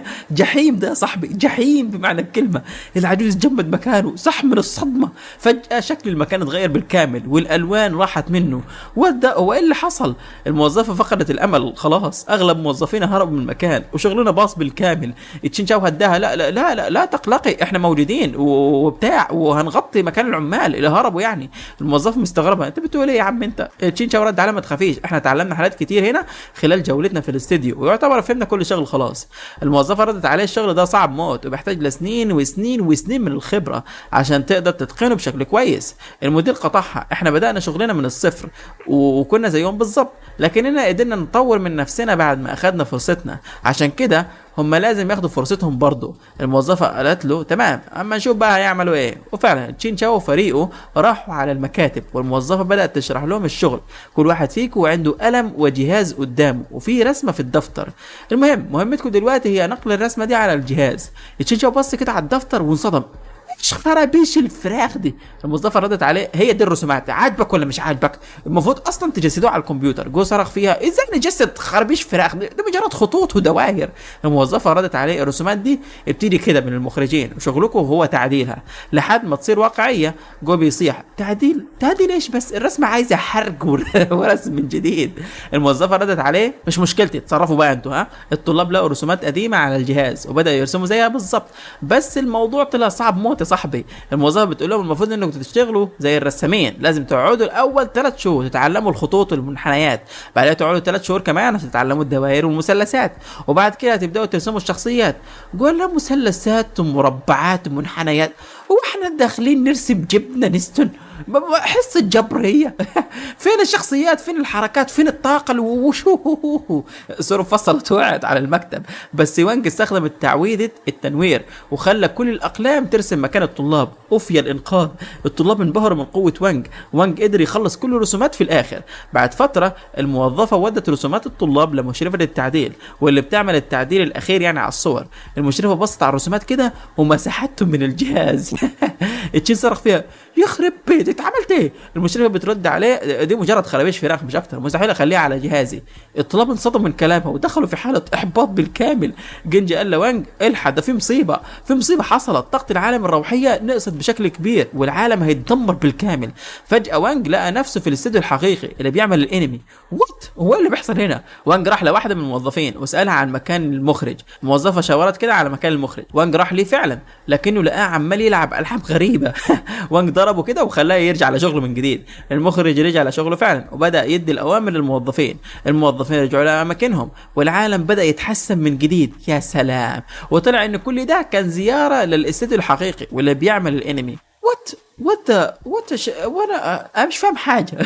جحيم ده يا صاحبي جحيم بمعنى الكلمه العجوز جمد مكانه صح من الصدمه فجاه شكل المكان اتغير بالكامل والالوان راحت منه وده هو ايه اللي حصل الموظفه فقدت الامل خلاص اغلب موظفينا هربوا من المكان وشغلنا باص بالكامل تشينشاو هداها لا لا لا لا, لا تقلقي احنا موجودين و- وبتاع وهنغطي مكان العمال اللي هربوا يعني الموظف مستغربه انت بتقول ايه يا عم انت تشينشاو رد على ما تخافيش احنا تعلمنا حالات كتير هنا خلال جولتنا في الاستديو ويعتبر فهمنا كل شغل خلاص الموظفه ردت عليه الشغل ده صعب موت وبيحتاج لسنين وسنين وسنين من الخبره عشان تقدر تتقنه بشكل كويس المدير قطعها احنا بدانا شغلنا من الصفر و- وكنا زيهم بالظبط لكننا قدرنا نطور من نفسنا بعد ما اخدنا فرصتنا عشان كده هم لازم ياخدوا فرصتهم برضه الموظفة قالت له تمام اما نشوف بقى هيعملوا ايه وفعلا تشين شاو وفريقه راحوا على المكاتب والموظفة بدأت تشرح لهم الشغل كل واحد فيكم عنده قلم وجهاز قدامه وفي رسمة في الدفتر المهم مهمتكم دلوقتي هي نقل الرسمة دي على الجهاز تشين شاو بص كده على الدفتر وانصدم ايش خرابيش الفراخ دي الموظفه ردت عليه هي دي الرسومات عاجبك ولا مش عاجبك المفروض اصلا تجسدوها على الكمبيوتر جو صرخ فيها ازاي نجسد خرابيش فراخ دي, دي مجرد خطوط ودوائر الموظفه ردت عليه الرسومات دي بتيجي كده من المخرجين وشغلكم هو تعديلها لحد ما تصير واقعيه جو بيصيح تعديل تعديل ايش بس الرسمه عايزه حرق ور- ورسم من جديد الموظفه ردت عليه مش مشكلتي تصرفوا بقى انتوا ها الطلاب لقوا رسومات قديمه على الجهاز وبداوا يرسموا زيها بالظبط بس الموضوع طلع صعب موت يا صاحبي الموظفه بتقول لهم المفروض انكم تشتغلوا زي الرسامين لازم تقعدوا الاول ثلاث شهور تتعلموا الخطوط والمنحنيات بعدها تقعدوا ثلاث شهور كمان عشان تتعلموا الدوائر والمثلثات وبعد كده تبداوا ترسموا الشخصيات قول لهم مثلثات ومربعات ومنحنيات واحنا داخلين نرسم جبنه نستون ب- ب- حصة جبرية فين الشخصيات فين الحركات فين الطاقة الوشو سورو فصلت وقعت على المكتب بس وانج استخدم التعويذة التنوير وخلى كل الأقلام ترسم مكان الطلاب أوفي الإنقاذ الطلاب انبهروا من قوة وانج وانج قدر يخلص كل الرسومات في الآخر بعد فترة الموظفة ودت رسومات الطلاب لمشرفة التعديل واللي بتعمل التعديل الأخير يعني على الصور المشرفة بصت على الرسومات كده ومسحتهم من الجهاز تشين صرخ فيها يخرب بيت انت عملت ايه؟ المشرفه بترد عليه دي مجرد خرابيش فراخ مش اكتر مستحيل اخليها على جهازي الطلاب انصدموا من كلامها ودخلوا في حاله احباط بالكامل جنجي قال لوانج الحق ده في مصيبه في مصيبه حصلت طاقه العالم الروحيه نقصت بشكل كبير والعالم هيتدمر بالكامل فجاه وانج لقى نفسه في الاستوديو الحقيقي اللي بيعمل الانمي وات هو إيه اللي بيحصل هنا وانج راح لواحده من الموظفين وسالها عن مكان المخرج الموظفه شاورت كده على مكان المخرج وانج راح ليه فعلا لكنه لقاه عمال يلعب العاب غريبه وانج ضربه كده وخلاه يرجع لشغله من جديد المخرج رجع لشغله فعلا وبدا يدي الاوامر للموظفين الموظفين رجعوا لاماكنهم والعالم بدا يتحسن من جديد يا سلام وطلع ان كل ده كان زياره للاستوديو الحقيقي واللي بيعمل الانمي وات وات وات ش... وانا انا مش فاهم حاجه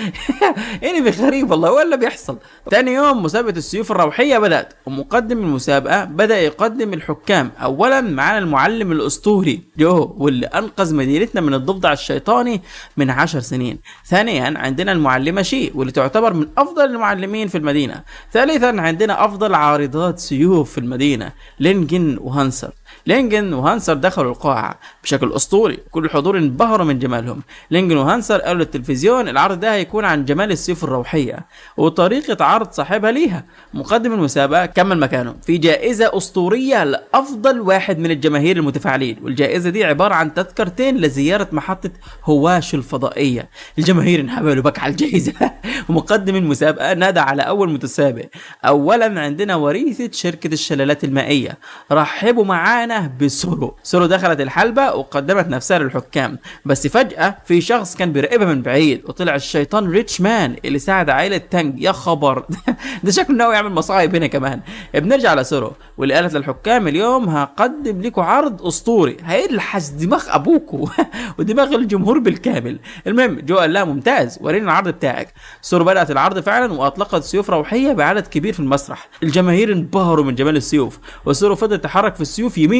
انمي غريب والله ولا بيحصل تاني يوم مسابقه السيوف الروحيه بدات ومقدم المسابقه بدا يقدم الحكام اولا معانا المعلم الاسطوري جو واللي انقذ مدينتنا من الضفدع الشيطاني من عشر سنين ثانيا عندنا المعلمه شي واللي تعتبر من افضل المعلمين في المدينه ثالثا عندنا افضل عارضات سيوف في المدينه لينجن وهانسر لينجن وهانسر دخلوا القاعة بشكل أسطوري كل الحضور انبهروا من جمالهم لينجن وهانسر قالوا للتلفزيون العرض ده هيكون عن جمال السيوف الروحية وطريقة عرض صاحبها ليها مقدم المسابقة كمل مكانه في جائزة أسطورية لأفضل واحد من الجماهير المتفاعلين والجائزة دي عبارة عن تذكرتين لزيارة محطة هواش الفضائية الجماهير انهبلوا بك على الجائزة ومقدم المسابقة نادى على أول متسابق أولا عندنا وريثة شركة الشلالات المائية رحبوا معانا بسورو سورو دخلت الحلبة وقدمت نفسها للحكام بس فجأة في شخص كان بيراقبها من بعيد وطلع الشيطان ريتش مان اللي ساعد عائلة تانج يا خبر ده شكله ناوي يعمل مصايب هنا كمان بنرجع لسورو واللي قالت للحكام اليوم هقدم لكم عرض اسطوري هيلحس دماغ ابوكو ودماغ الجمهور بالكامل المهم جو قال لها ممتاز ورينا العرض بتاعك سورو بدات العرض فعلا واطلقت سيوف روحيه بعدد كبير في المسرح الجماهير انبهروا من جمال السيوف وسورو فضل يتحرك في السيوف يمين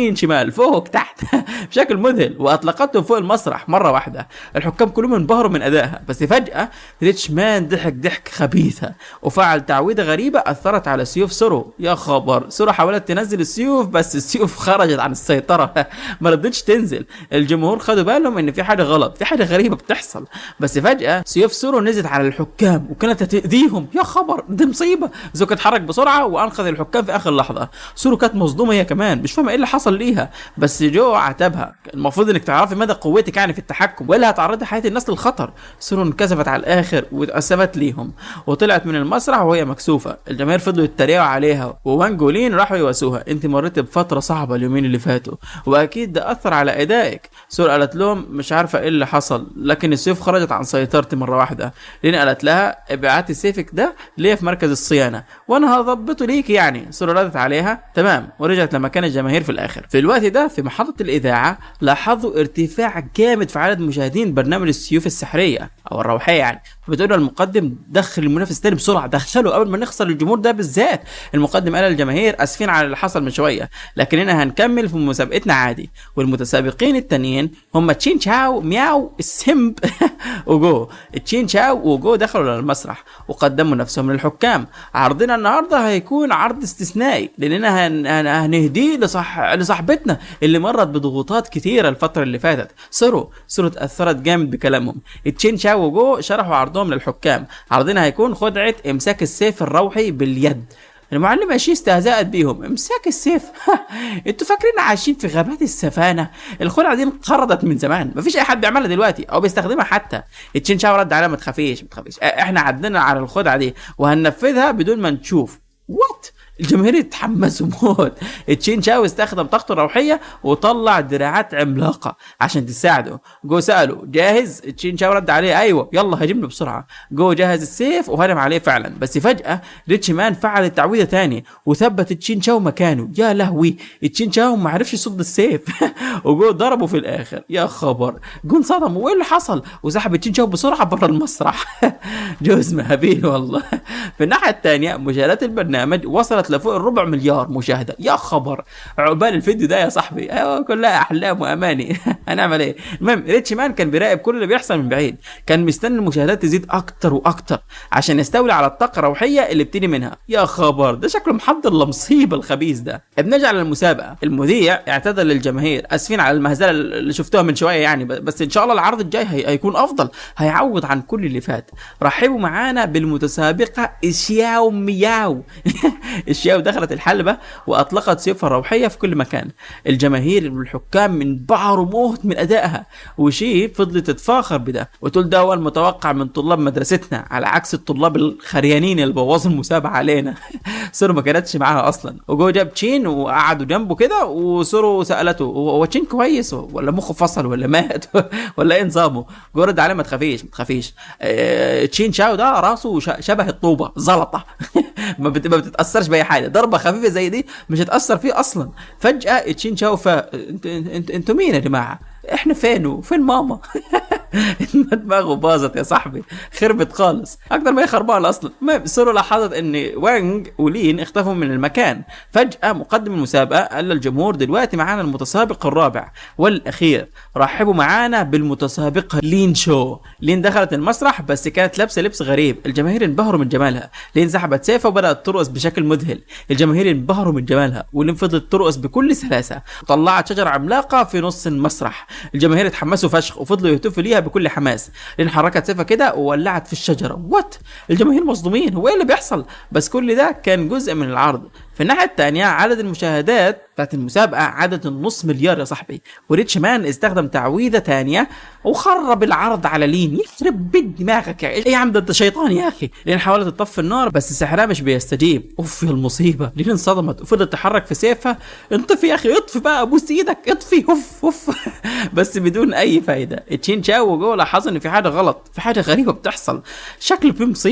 يمين شمال فوق تحت بشكل مذهل واطلقتهم فوق المسرح مره واحده الحكام كلهم انبهروا من ادائها بس فجاه ريتش مان ضحك ضحك خبيثه وفعل تعويذه غريبه اثرت على سيوف سورو يا خبر سورو حاولت تنزل السيوف بس السيوف خرجت عن السيطره ما رضتش تنزل الجمهور خدوا بالهم ان في حاجه غلط في حاجه غريبه بتحصل بس فجاه سيوف سورو نزلت على الحكام وكانت هتاذيهم يا خبر دي مصيبه زوكا اتحرك بسرعه وانقذ الحكام في اخر لحظه سورو كانت مصدومه هي كمان مش فاهمه ايه اللي حصل ليها بس جو عاتبها المفروض انك تعرفي مدى قوتك يعني في التحكم ولا هتعرضي حياه الناس للخطر سورو انكسفت على الاخر واتأسفت ليهم وطلعت من المسرح وهي مكسوفه الجماهير فضلوا يتريقوا عليها ووانج ولين راحوا يواسوها انت مريت بفتره صعبه اليومين اللي فاتوا واكيد ده اثر على ادائك سور قالت لهم مش عارفه ايه اللي حصل لكن السيوف خرجت عن سيطرتي مره واحده لين قالت لها ابعتي سيفك ده ليا في مركز الصيانه وانا هضبطه ليك يعني سور ردت عليها تمام ورجعت لمكان الجماهير في الاخر في الوقت ده في محطه الاذاعه لاحظوا ارتفاع جامد في عدد مشاهدين برنامج السيوف السحريه او الروحيه يعني فبتقول المقدم دخل المنافس تاني بسرعه دخله قبل ما نخسر الجمهور ده بالذات المقدم قال للجماهير اسفين على اللي حصل من شويه لكننا هنكمل في مسابقتنا عادي والمتسابقين التانيين هم تشين شاو مياو السمب وجو تشين شاو وجو دخلوا للمسرح وقدموا نفسهم للحكام عرضنا النهارده هيكون عرض استثنائي لاننا هن... هن... هنهديه لصح... لصاحبتنا اللي مرت بضغوطات كتيره الفتره اللي فاتت سورو سورو اتاثرت جامد بكلامهم تشين شاو وجو شرحوا عرضهم للحكام عرضنا هيكون خدعه امساك السيف الروحي باليد المعلم اشي استهزأت بيهم امساك السيف انتوا فاكرين عايشين في غابات السفانه الخدعه دي انقرضت من زمان مفيش اي حد بيعملها دلوقتي او بيستخدمها حتى التشين شاو رد عليها ما تخافيش ما تخافيش احنا عدنا على الخدعه دي وهننفذها بدون ما نشوف وات الجماهير اتحمسوا موت تشين شاو استخدم طاقته الروحيه وطلع دراعات عملاقه عشان تساعده جو ساله جاهز تشين شاو رد عليه ايوه يلا هجمله بسرعه جو جهز السيف وهجم عليه فعلا بس فجاه ريتش مان فعل التعويذه تاني وثبت تشين شاو مكانه يا لهوي تشين شاو ما عرفش يصد السيف وجو ضربه في الاخر يا خبر جو انصدم وايه اللي حصل وسحب تشين شاو بسرعه بره المسرح جو اسمه هبيل والله في الناحيه الثانيه مشاهدات البرنامج وصلت وصلت لفوق الربع مليار مشاهده يا خبر عقبال الفيديو ده يا صاحبي ايوه كلها احلام واماني هنعمل ايه المهم ريتش مان كان بيراقب كل اللي بيحصل من بعيد كان مستني المشاهدات تزيد اكتر واكتر عشان يستولي على الطاقه الروحيه اللي بتيجي منها يا خبر ده شكله محضر لمصيبه الخبيث ده بنرجع للمسابقه المذيع اعتذر للجماهير اسفين على المهزله اللي شفتوها من شويه يعني بس ان شاء الله العرض الجاي هي... هيكون افضل هيعوض عن كل اللي فات رحبوا معانا بالمتسابقه اشياو مياو الشياو دخلت الحلبة وأطلقت سيوفها الروحية في كل مكان الجماهير والحكام انبهروا موت من أدائها وشي فضلت تتفاخر بده وتقول ده هو المتوقع من طلاب مدرستنا على عكس الطلاب الخريانين اللي بوظوا المسابقة علينا سورو ما كانتش معاها أصلا وجو جاب تشين وقعدوا جنبه كده وسورو سألته هو تشين كويس ولا مخه فصل ولا مات ولا ايه نظامه جو رد عليه ما تخافيش ما تخافيش اه تشين شاو ده راسه شبه الطوبة زلطة ما بتتأثرش بأي حاجه ضربه خفيفه زي دي مش هتاثر فيه اصلا فجاه تشين شاو فا انتوا انت انتوا مين يا جماعه احنا فين فين ماما دماغه باظت يا صاحبي خربت خالص اكتر ما هي خربانه اصلا المهم سورو لاحظت ان وانج ولين اختفوا من المكان فجاه مقدم المسابقه قال للجمهور دلوقتي معانا المتسابق الرابع والاخير رحبوا معانا بالمتسابقه لين شو لين دخلت المسرح بس كانت لابسه لبس غريب الجماهير انبهروا من جمالها لين سحبت سيفها وبدات ترقص بشكل مذهل الجماهير انبهروا من جمالها ولين فضلت ترقص بكل سلاسه طلعت شجره عملاقه في نص المسرح الجماهير اتحمسوا فشخ وفضلوا يهتفوا ليها بكل حماس لين حركت سيفها كده وولعت في الشجره وات الجماهير مصدومين هو ايه اللي بيحصل بس كل ده كان جزء من العرض في الناحية التانية عدد المشاهدات بتاعت المسابقة عدد النص مليار يا صاحبي وريتش مان استخدم تعويذة تانية وخرب العرض على لين يخرب بيت دماغك يا ايه يا عم ده انت شيطان يا اخي لين حاولت تطفي النار بس سحرها مش بيستجيب اوف يا المصيبة لين انصدمت وفضلت تحرك في سيفها انطفي يا اخي اطفي بقى ابوس ايدك اطفي اوف اوف بس بدون اي فايدة تشين شاو جوه لاحظوا ان في حاجة غلط في حاجة غريبة بتحصل شكله في مصيبة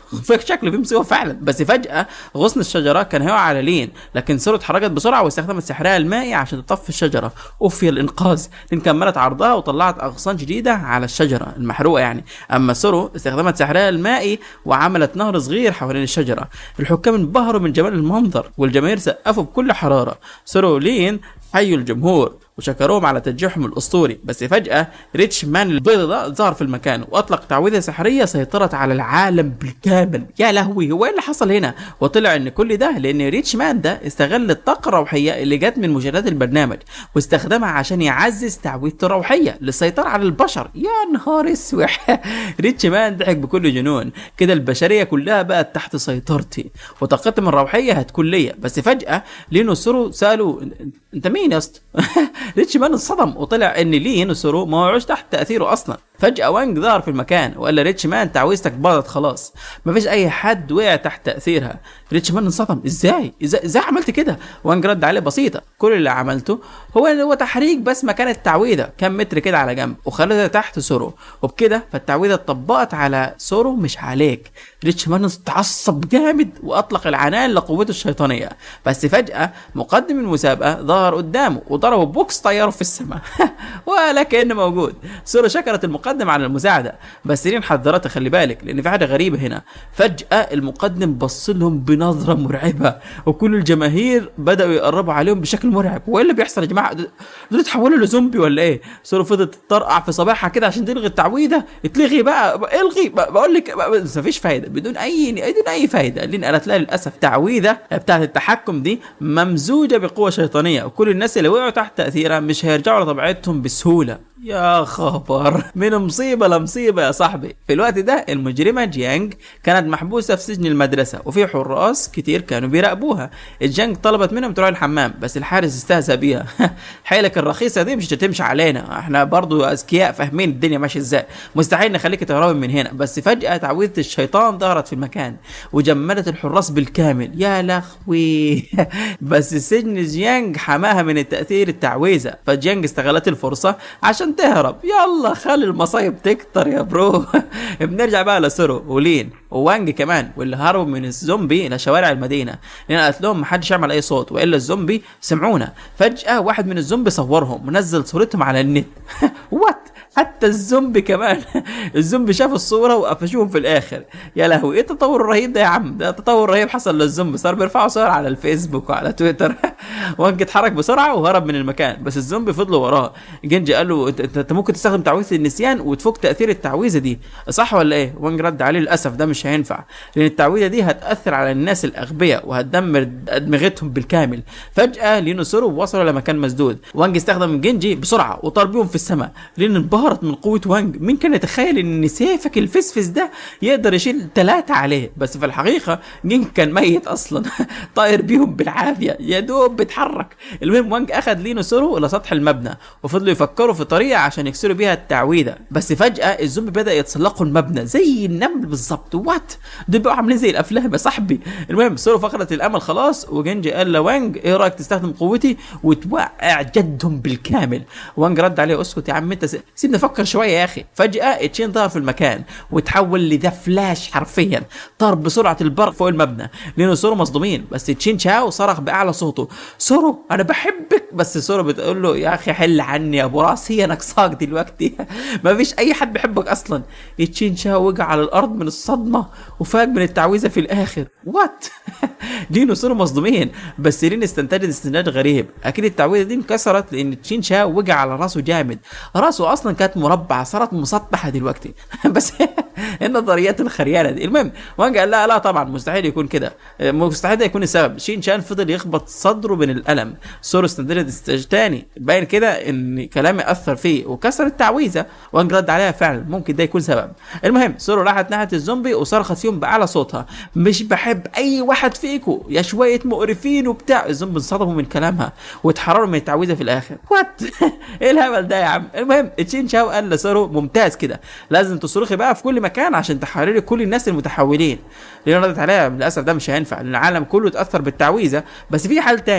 فك شكله في مصيبه فعلا بس فجاه غصن الشجره كان هيقع على لين لكن سورو اتحركت بسرعه واستخدمت سحرها المائي عشان تطفي الشجره اوفي الانقاذ لين كملت عرضها وطلعت اغصان جديده على الشجره المحروقه يعني اما سورو استخدمت سحرها المائي وعملت نهر صغير حوالين الشجره الحكام انبهروا من جمال المنظر والجماهير سقفوا بكل حراره سورو ولين حيوا الجمهور وشكروهم على تشجيعهم الاسطوري بس فجاه ريتش مان البيض ده ظهر في المكان واطلق تعويذه سحريه سيطرت على العالم بالكامل يا لهوي هو ايه اللي حصل هنا وطلع ان كل ده لان ريتش مان ده استغل الطاقه الروحيه اللي جت من مشاهدات البرنامج واستخدمها عشان يعزز تعويذته الروحيه للسيطره على البشر يا نهار اسوح ريتش مان ضحك بكل جنون كده البشريه كلها بقت تحت سيطرتي وطاقتهم الروحيه هتكون ليا بس فجاه لينو سورو سالوا انت مين يا اسطى ريتش مان انصدم وطلع ان لين وسورو ما وقعوش تحت تاثيره اصلا فجاه وانج ظهر في المكان وقال لريتش مان تعويذتك باظت خلاص مفيش اي حد وقع تحت تاثيرها ريتش مان انصدم ازاي ازاي, إزاي عملت كده وانج رد عليه بسيطه كل اللي عملته هو هو تحريك بس مكان التعويذه كام متر كده على جنب وخليتها تحت سورو وبكده فالتعويذه اتطبقت على سورو مش عليك ريتش مان اتعصب جامد واطلق العنان لقوته الشيطانيه بس فجاه مقدم المسابقه ظهر قدامه وضربه بوكس طياره في السماء ولا كانه موجود سورو شكرت المقدم على المساعده بس رين حذرته خلي بالك لان في حاجه غريبه هنا فجاه المقدم بص لهم بنظره مرعبه وكل الجماهير بداوا يقربوا عليهم بشكل مرعب وايه اللي بيحصل يا جماعه دول اتحولوا لزومبي ولا ايه سورو فضلت تطرقع في صباحها كده عشان تلغي التعويذه اتلغي بقى الغي بقول لك بس مفيش فايده بدون اي بدون اي فايده لان قالت لها للاسف تعويذه بتاعت التحكم دي ممزوجه بقوه شيطانيه وكل الناس اللي وقعوا تحت تاثيرها مش هيرجعوا لطبيعتهم بسهوله يا خبر من مصيبه لمصيبه يا صاحبي في الوقت ده المجرمه جيانج كانت محبوسه في سجن المدرسه وفي حراس كتير كانوا بيراقبوها جيانج طلبت منهم تروح الحمام بس الحارس استهزأ بيها حيلك الرخيصه دي مش هتمشي علينا احنا برضو اذكياء فاهمين الدنيا ماشيه ازاي مستحيل نخليك تهربي من هنا بس فجاه تعويذه الشيطان ظهرت في المكان وجمدت الحراس بالكامل يا لهوي بس سجن جيانج حماها من التاثير التعويذه فجيانج استغلت الفرصه عشان تهرب يلا خلي المصايب تكتر يا برو بنرجع بقى لسورو ولين ووانج كمان واللي هربوا من الزومبي لشوارع المدينه لان قالت لهم محدش يعمل اي صوت والا الزومبي سمعونا فجاه واحد من الزومبي صورهم ونزل صورتهم على النت وات حتى الزومبي كمان الزومبي شاف الصوره وقفشوهم في الاخر يا لهوي ايه التطور الرهيب ده يا عم ده تطور رهيب حصل للزومبي صار بيرفعوا صور على الفيسبوك وعلى تويتر وانج اتحرك بسرعه وهرب من المكان بس الزومبي فضلوا وراه جنجي قال له انت, انت ممكن تستخدم تعويذه النسيان وتفك تاثير التعويذه دي صح ولا ايه وانج رد عليه للاسف ده مش هينفع لان التعويذه دي هتاثر على الناس الاغبياء وهتدمر ادمغتهم بالكامل فجاه لينو سورو وصلوا لمكان مسدود وانج استخدم جنجي بسرعه وطار بيهم في السماء لين انبهرت من قوه وانج مين كان يتخيل ان سيفك الفسفس ده يقدر يشيل ثلاثه عليه بس في الحقيقه جنج كان ميت اصلا طاير بيهم بالعافيه يا دوب بيتحرك المهم وانج اخذ لينو سورو الى سطح المبنى وفضلوا يفكروا في طريقه عشان يكسروا بيها التعويذه بس فجاه الزومبي بدا يتسلقوا المبنى زي النمل بالظبط وات دول بقوا عاملين زي الافلام يا صاحبي المهم سورو فقدت الامل خلاص وجنجي قال لوانج ايه رايك تستخدم قوتي وتوقع جدهم بالكامل وانج رد عليه اسكت يا عم انت س- سيبني افكر شويه يا اخي فجاه اتشين ظهر في المكان وتحول لذا فلاش حرفيا طار بسرعه البرق فوق المبنى لانه سورو مصدومين بس تشين شاو صرخ باعلى صوته سورو انا بحبك بس سورو بتقول له يا اخي حل عني يا ابو راس هي ناقصاك دلوقتي ما فيش اي حد بيحبك اصلا تشين شاو وقع على الارض من الصدمه وفاق من التعويذه في الاخر وات دينو سورو مصدومين بس رين استنتجت استنتاج غريب اكيد التعويذه دي انكسرت لان تشين شاو وقع على راسه جامد راسه اصلا كانت مربعه صارت مسطحه دلوقتي بس النظريات الخريانه دي المهم وانج قال لا لا طبعا مستحيل يكون كده مستحيل ده يكون السبب شين شان فضل يخبط صدره من الالم سورو استنتجت استنتاج تاني باين كده ان كلامي اثر فيه وكسر التعويذه وانج رد عليها فعلا ممكن ده يكون سبب المهم سورو راحت ناحيه الزومبي وصرخت فيهم باعلى صوتها مش بحب اي واحد فيكم يا شويه مقرفين وبتاع الزومبي انصدموا من كلامها واتحرروا من التعويذه في الاخر وات ايه الهبل ده يا عم المهم تشين شاو قال لسورو ممتاز كده لازم تصرخي بقى في كل مكان عشان تحرري كل الناس المتحولين لان ردت عليها للاسف ده مش هينفع لان العالم كله اتاثر بالتعويذه بس في حل تاني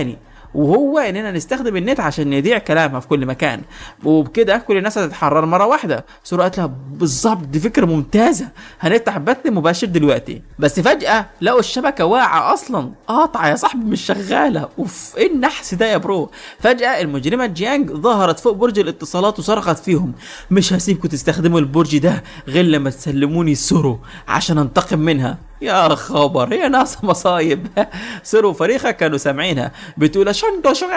وهو اننا نستخدم النت عشان نذيع كلامها في كل مكان وبكده كل الناس هتتحرر مره واحده سورو قالت لها بالظبط دي فكره ممتازه هنفتح بث مباشر دلوقتي بس فجاه لقوا الشبكه واقعه اصلا قاطعه يا صاحبي مش شغاله اوف ايه النحس ده يا برو فجاه المجرمه جيانج ظهرت فوق برج الاتصالات وصرخت فيهم مش هسيبكم تستخدموا البرج ده غير لما تسلموني سورو عشان انتقم منها يا خبر هي ناس مصايب سورو وفريقها كانوا سامعينها بتقول شندو شو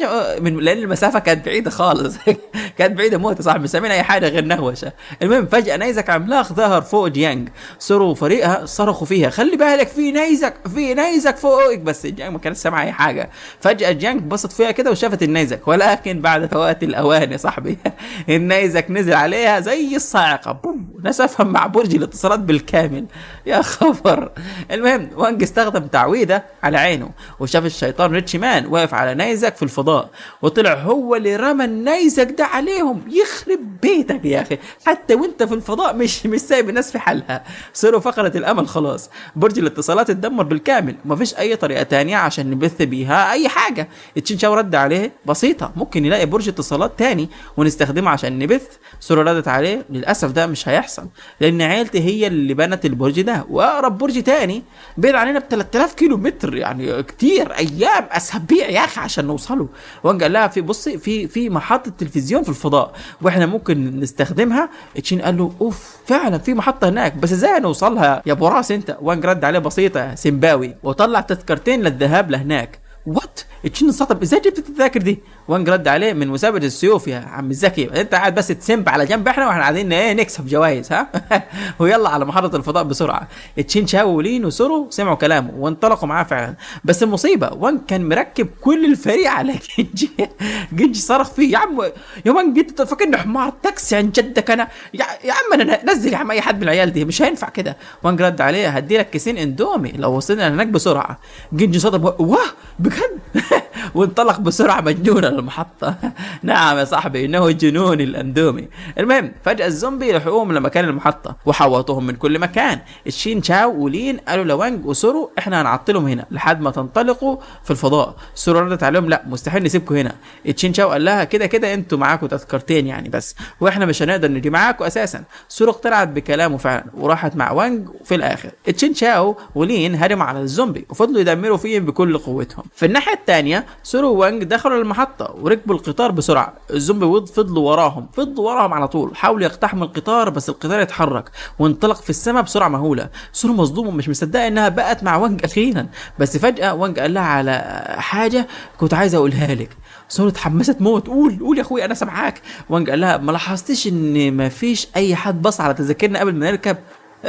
من لان المسافه كانت بعيده خالص كانت بعيده موت يا صاحبي مش سامعين اي حاجه غير نهوشه المهم فجاه نيزك عملاق ظهر فوق جيانج سورو وفريقها صرخوا فيها خلي بالك في نيزك في نيزك فوقك بس جيانج ما كانت سامعه اي حاجه فجاه جيانج بصت فيها كده وشافت النيزك ولكن بعد فوات الاوان يا صاحبي النيزك نزل عليها زي الصاعقه بوم نسفها مع برج الاتصالات بالكامل يا خبر المهم وانج استخدم تعويذه على عينه وشاف الشيطان ريتشي مان واقف على نيزك في الفضاء وطلع هو اللي رمى النيزك ده عليهم يخرب بيتك يا اخي حتى وانت في الفضاء مش مش سايب الناس في حالها صاروا فقرة الامل خلاص برج الاتصالات اتدمر بالكامل ومفيش اي طريقه تانية عشان نبث بيها اي حاجه تشينشاو رد عليه بسيطه ممكن نلاقي برج اتصالات تاني ونستخدمه عشان نبث سورو ردت عليه للاسف ده مش هيحصل لان عيلتي هي اللي بنت البرج ده واقرب برج تاني بعيد عننا ب 3000 كيلو متر يعني كتير ايام اسابيع يا اخي عشان نوصله وان قال لها في بصي في في محطه تلفزيون في الفضاء واحنا ممكن نستخدمها تشين قال له اوف فعلا في محطه هناك بس ازاي هنوصلها يا ابو راس انت وانج رد عليه بسيطه سيمباوي وطلع تذكرتين للذهاب لهناك وات تشين انصطب ازاي جبت التذاكر دي وانج رد عليه من مسابقه السيوف يا عم الزكي انت قاعد بس تسمب على جنب احنا واحنا قاعدين ايه نكسب جوائز ها ويلا على محطه الفضاء بسرعه تشين شاو ولين وسورو سمعوا كلامه وانطلقوا معاه فعلا بس المصيبه وانج كان مركب كل الفريق على جنجي جنجي صرخ فيه يا عم يا وانج انت فاكرني حمار تاكسي عن جدك انا يا, يا عم انا نزل يا عم اي حد من العيال دي مش هينفع كده وانج رد عليه هدي لك كيسين اندومي لو وصلنا هناك بسرعه جنجي صدم واه بجد وانطلق بسرعه مجنونه للمحطه نعم يا صاحبي انه جنون الاندومي المهم فجاه الزومبي لحقوهم لمكان المحطه وحوطوهم من كل مكان الشين شاو ولين قالوا لوانج وسورو احنا هنعطلهم هنا لحد ما تنطلقوا في الفضاء سورو ردت عليهم لا مستحيل نسيبكم هنا الشين شاو قال لها كده كده انتوا معاكم تذكرتين يعني بس واحنا مش هنقدر نجي معاكم اساسا سورو اقتنعت بكلامه فعلا وراحت مع وانج في الاخر الشين شاو ولين هرموا على الزومبي وفضلوا يدمروا فيهم بكل قوتهم في الناحيه الثانيه سورو ووانج دخلوا المحطة وركبوا القطار بسرعة الزومبي وود فضلوا وراهم فضلوا وراهم على طول حاولوا يقتحموا القطار بس القطار اتحرك وانطلق في السماء بسرعة مهولة سورو مصدومة مش مصدقة انها بقت مع وانج اخيرا بس فجأة وانج قال لها على حاجة كنت عايز اقولها لك سورو اتحمست موت قول قول يا اخويا انا سامعاك وانج قال لها ما لاحظتش ان ما فيش اي حد بص على تذاكرنا قبل ما نركب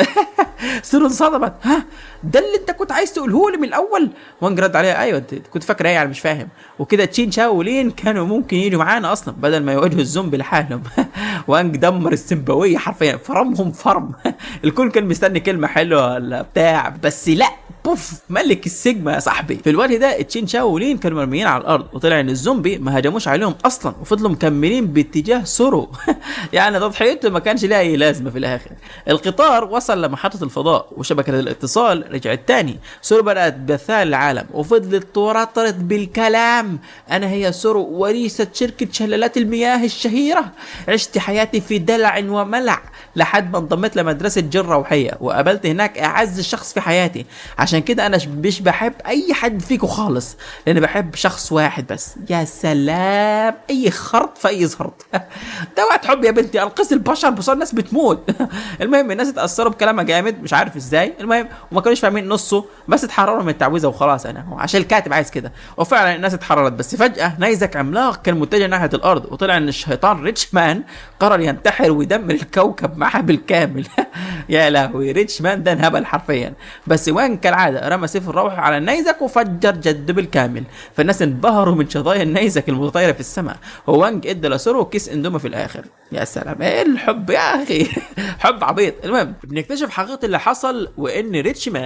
سورو انصدمت ها ده اللي انت كنت عايز تقوله لي من الاول وانج رد عليها ايوه انت كنت فاكر ايه يعني مش فاهم وكده تشين شاو ولين كانوا ممكن يجوا معانا اصلا بدل ما يواجهوا الزومبي لحالهم وانج دمر السمباويه حرفيا فرمهم فرم الكل كان مستني كلمه حلوه ولا بتاع بس لا بوف ملك السجمة يا صاحبي في الوقت ده تشين شاو ولين كانوا مرميين على الارض وطلع ان الزومبي ما هجموش عليهم اصلا وفضلوا مكملين باتجاه سورو يعني تضحيته ما كانش لها اي لازمه في الاخر القطار وصل لمحطه الفضاء وشبكه الاتصال رجعت تاني سورو بدات بثها للعالم وفضلت تورطرت بالكلام انا هي سورو وريثه شركه شلالات المياه الشهيره عشت حياتي في دلع وملع لحد ما انضميت لمدرسه جره روحيه وقابلت هناك اعز شخص في حياتي عشان كده انا مش بحب اي حد فيكم خالص لان بحب شخص واحد بس يا سلام اي خرط في اي زرط ده وقت حب يا بنتي انقذ البشر بصار الناس بتموت المهم الناس اتاثروا بكلامها جامد مش عارف ازاي المهم وما كانوش فاهمين نصه بس اتحرروا من التعويذه وخلاص انا عشان الكاتب عايز كده وفعلا الناس اتحررت بس فجاه نيزك عملاق كان متجه ناحيه الارض وطلع ان الشيطان ريتش مان قرر ينتحر ويدمر الكوكب معاه بالكامل يا لهوي ريتش مان ده انهبل حرفيا بس وين كالعاده رمى سيف الروح على النيزك وفجر جد بالكامل فالناس انبهروا من شظايا النيزك المتطايره في السماء ووانج ادى لسورو كيس اندومي في الاخر يا سلام ايه الحب يا اخي حب عبيط المهم بنكتشف حقيقه اللي حصل وان ريتش مان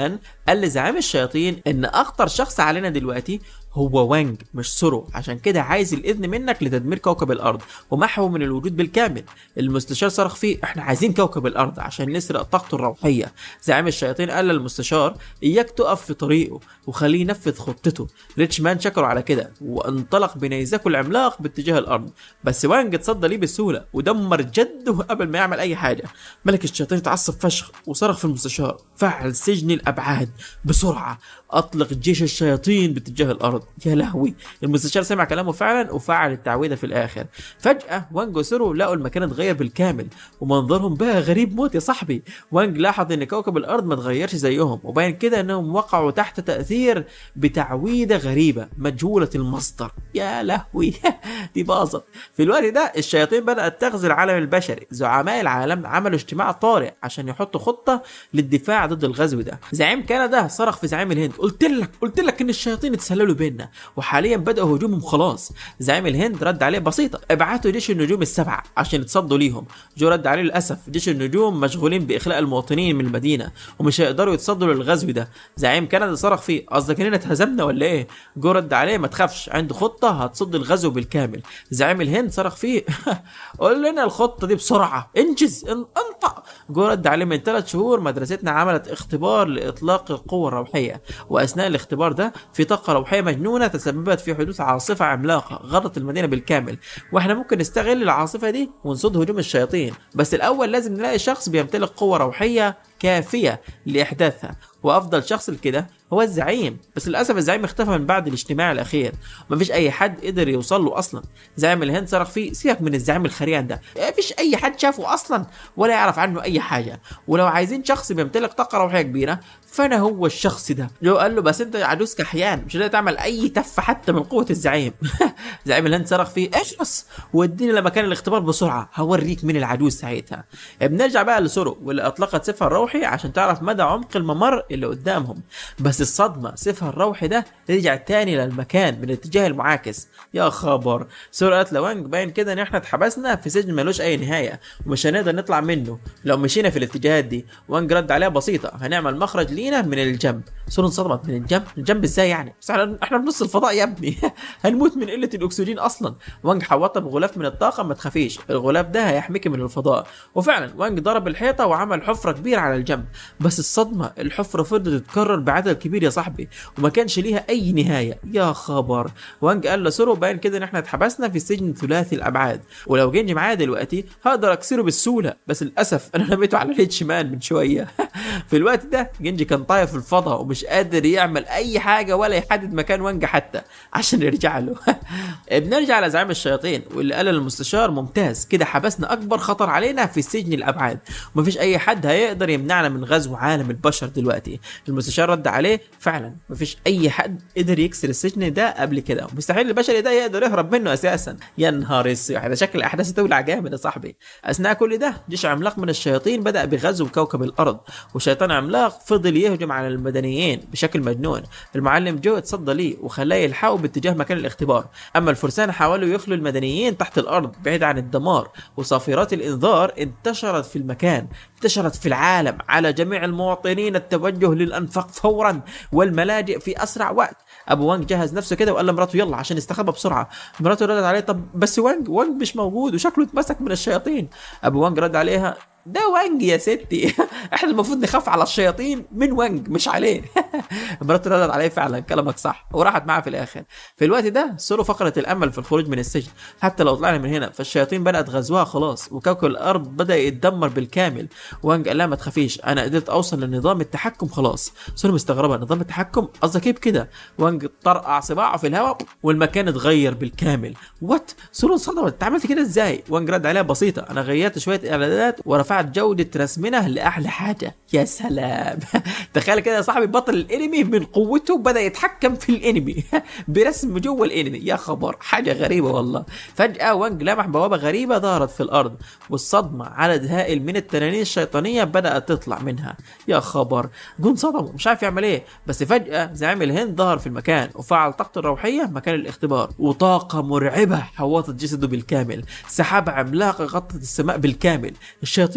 قال لزعيم الشياطين ان اخطر شخص علينا دلوقتي هو وانج مش سورو عشان كده عايز الاذن منك لتدمير كوكب الارض ومحوه من الوجود بالكامل المستشار صرخ فيه احنا عايزين كوكب الارض عشان نسرق طاقته الروحيه زعيم الشياطين قال للمستشار اياك تقف في طريقه وخليه ينفذ خطته ريتش مان شكره على كده وانطلق بنيزاكه العملاق باتجاه الارض بس وانج اتصدى ليه بسهوله ودمر جده قبل ما يعمل اي حاجه ملك الشياطين اتعصب فشخ وصرخ في المستشار فعل سجن الابعاد بسرعه اطلق جيش الشياطين باتجاه الارض يا لهوي المستشار سمع كلامه فعلا وفعل التعويذه في الاخر فجاه وانج وسورو لقوا المكان اتغير بالكامل ومنظرهم بقى غريب موت يا صاحبي وانج لاحظ ان كوكب الارض ما اتغيرش زيهم وباين كده انهم وقعوا تحت تاثير بتعويذه غريبه مجهوله المصدر يا لهوي دي باظت في الوقت ده الشياطين بدات تغزو العالم البشري زعماء العالم عملوا اجتماع طارئ عشان يحطوا خطه للدفاع ضد الغزو ده زعيم كندا صرخ في زعيم الهند قلت لك قلت لك ان الشياطين اتسللوا بيننا وحاليا بداوا هجومهم خلاص زعيم الهند رد عليه بسيطه ابعتوا جيش النجوم السبعه عشان يتصدوا ليهم جو رد عليه للاسف جيش النجوم مشغولين باخلاء المواطنين من المدينه ومش هيقدروا يتصدوا للغزو ده زعيم كندا صرخ فيه قصدك اننا اتهزمنا ولا ايه جو رد عليه ما تخافش عنده خطه هتصد الغزو بالكامل زعيم الهند صرخ فيه قول لنا الخطه دي بسرعه انجز ان- انطق جو رد عليه من ثلاث شهور مدرستنا عملت اختبار لاطلاق القوه الروحيه واثناء الاختبار ده في طاقه روحيه مجنونه تسببت في حدوث عاصفه عملاقه غطت المدينه بالكامل واحنا ممكن نستغل العاصفه دي ونصد هجوم الشياطين بس الاول لازم نلاقي شخص بيمتلك قوه روحيه كافيه لاحداثها وافضل شخص لكده هو الزعيم بس للاسف الزعيم اختفى من بعد الاجتماع الاخير ومفيش اي حد قدر يوصل له اصلا زعيم الهند صرخ فيه سيبك من الزعيم الخريان ده مفيش اي حد شافه اصلا ولا يعرف عنه اي حاجه ولو عايزين شخص بيمتلك طاقه روحيه كبيره فانا هو الشخص ده جو قال له بس انت عجوز كحيان مش هتقدر تعمل اي تف حتى من قوه الزعيم زعيم الهند صرخ فيه اخلص وديني لمكان الاختبار بسرعه هوريك مين العجوز ساعتها بنرجع بقى لسورو واللي اطلقت سيفها الروحي عشان تعرف مدى عمق الممر اللي قدامهم بس الصدمه سيفها الروحي ده رجع تاني للمكان من الاتجاه المعاكس يا خبر سورو قالت لوانج باين كده ان احنا اتحبسنا في سجن ملوش اي نهايه ومش هنقدر نطلع منه لو مشينا في الاتجاهات دي وانج رد عليها بسيطه هنعمل مخرج لينا من الجنب سورو انصدمت من الجنب الجنب ازاي يعني بس احنا احنا في نص الفضاء يا ابني هنموت من قله الاكسجين اصلا وانج حوطها بغلاف من الطاقه ما تخافيش الغلاف ده هيحميكي من الفضاء وفعلا وانج ضرب الحيطه وعمل حفره كبيره على الجنب بس الصدمه الحفره فضلت تتكرر بعدد كبير يا صاحبي وما كانش ليها اي نهايه يا خبر وانج قال لسورو باين كده ان احنا اتحبسنا في سجن ثلاثي الابعاد ولو جنجي معايا دلوقتي هقدر اكسره بالسهوله بس للاسف انا رميته على ريتش مان من شويه في الوقت ده جنجي كان طاير في الفضاء ومش قادر يعمل اي حاجه ولا يحدد مكان وانج حتى عشان يرجع له بنرجع لزعيم الشياطين واللي قال للمستشار ممتاز كده حبسنا اكبر خطر علينا في سجن الابعاد ومفيش اي حد هيقدر يمنعنا من غزو عالم البشر دلوقتي المستشار رد عليه فعلا مفيش اي حد قدر يكسر السجن ده قبل كده مستحيل البشري ده يقدر يهرب منه اساسا يا نهار اسود ده شكل الاحداث تولع جامد يا صاحبي اثناء كل ده جيش عملاق من الشياطين بدا بغزو كوكب الارض وشيطان عملاق فضل يهجم على المدنيين بشكل مجنون المعلم جو اتصدى ليه وخلاه يلحقوا باتجاه مكان الاختبار اما الفرسان حاولوا يخلوا المدنيين تحت الارض بعيد عن الدمار وصافرات الانذار انتشرت في المكان انتشرت في العالم على جميع المواطنين التوجه للانفاق فورا والملاجئ في اسرع وقت ابو وانج جهز نفسه كده وقال لمراته يلا عشان يستخبى بسرعه مراته ردت عليه طب بس وانج وانج مش موجود وشكله اتمسك من الشياطين ابو وانج رد عليها ده وانج يا ستي احنا المفروض نخاف على الشياطين من وانج مش عليه مراته ردت عليه فعلا كلامك صح وراحت معاه في الاخر في الوقت ده سولو فقدت الامل في الخروج من السجن حتى لو طلعنا من هنا فالشياطين بدات غزوها خلاص وكوكب الارض بدا يتدمر بالكامل وانج قال لها ما تخافيش انا قدرت اوصل لنظام التحكم خلاص سولو مستغربه نظام التحكم قصدك ايه بكده وانج طرقع صباعه في الهواء والمكان اتغير بالكامل وات سولو انصدمت انت عملت كده ازاي وانج رد عليها بسيطه انا غيرت شويه اعدادات ورفعت جوده رسمنا لاعلى حاجه يا سلام تخيل كده يا صاحبي بطل الانمي من قوته بدا يتحكم في الانمي برسم جوه الانمي يا خبر حاجه غريبه والله فجاه وانج لمح بوابه غريبه ظهرت في الارض والصدمه عدد هائل من التنانين الشيطانيه بدات تطلع منها يا خبر جون صدمه مش عارف يعمل ايه بس فجاه زعيم الهند ظهر في المكان وفعل طاقته الروحيه مكان الاختبار وطاقه مرعبه حوطت جسده بالكامل سحابه عملاقه غطت السماء بالكامل الشياطين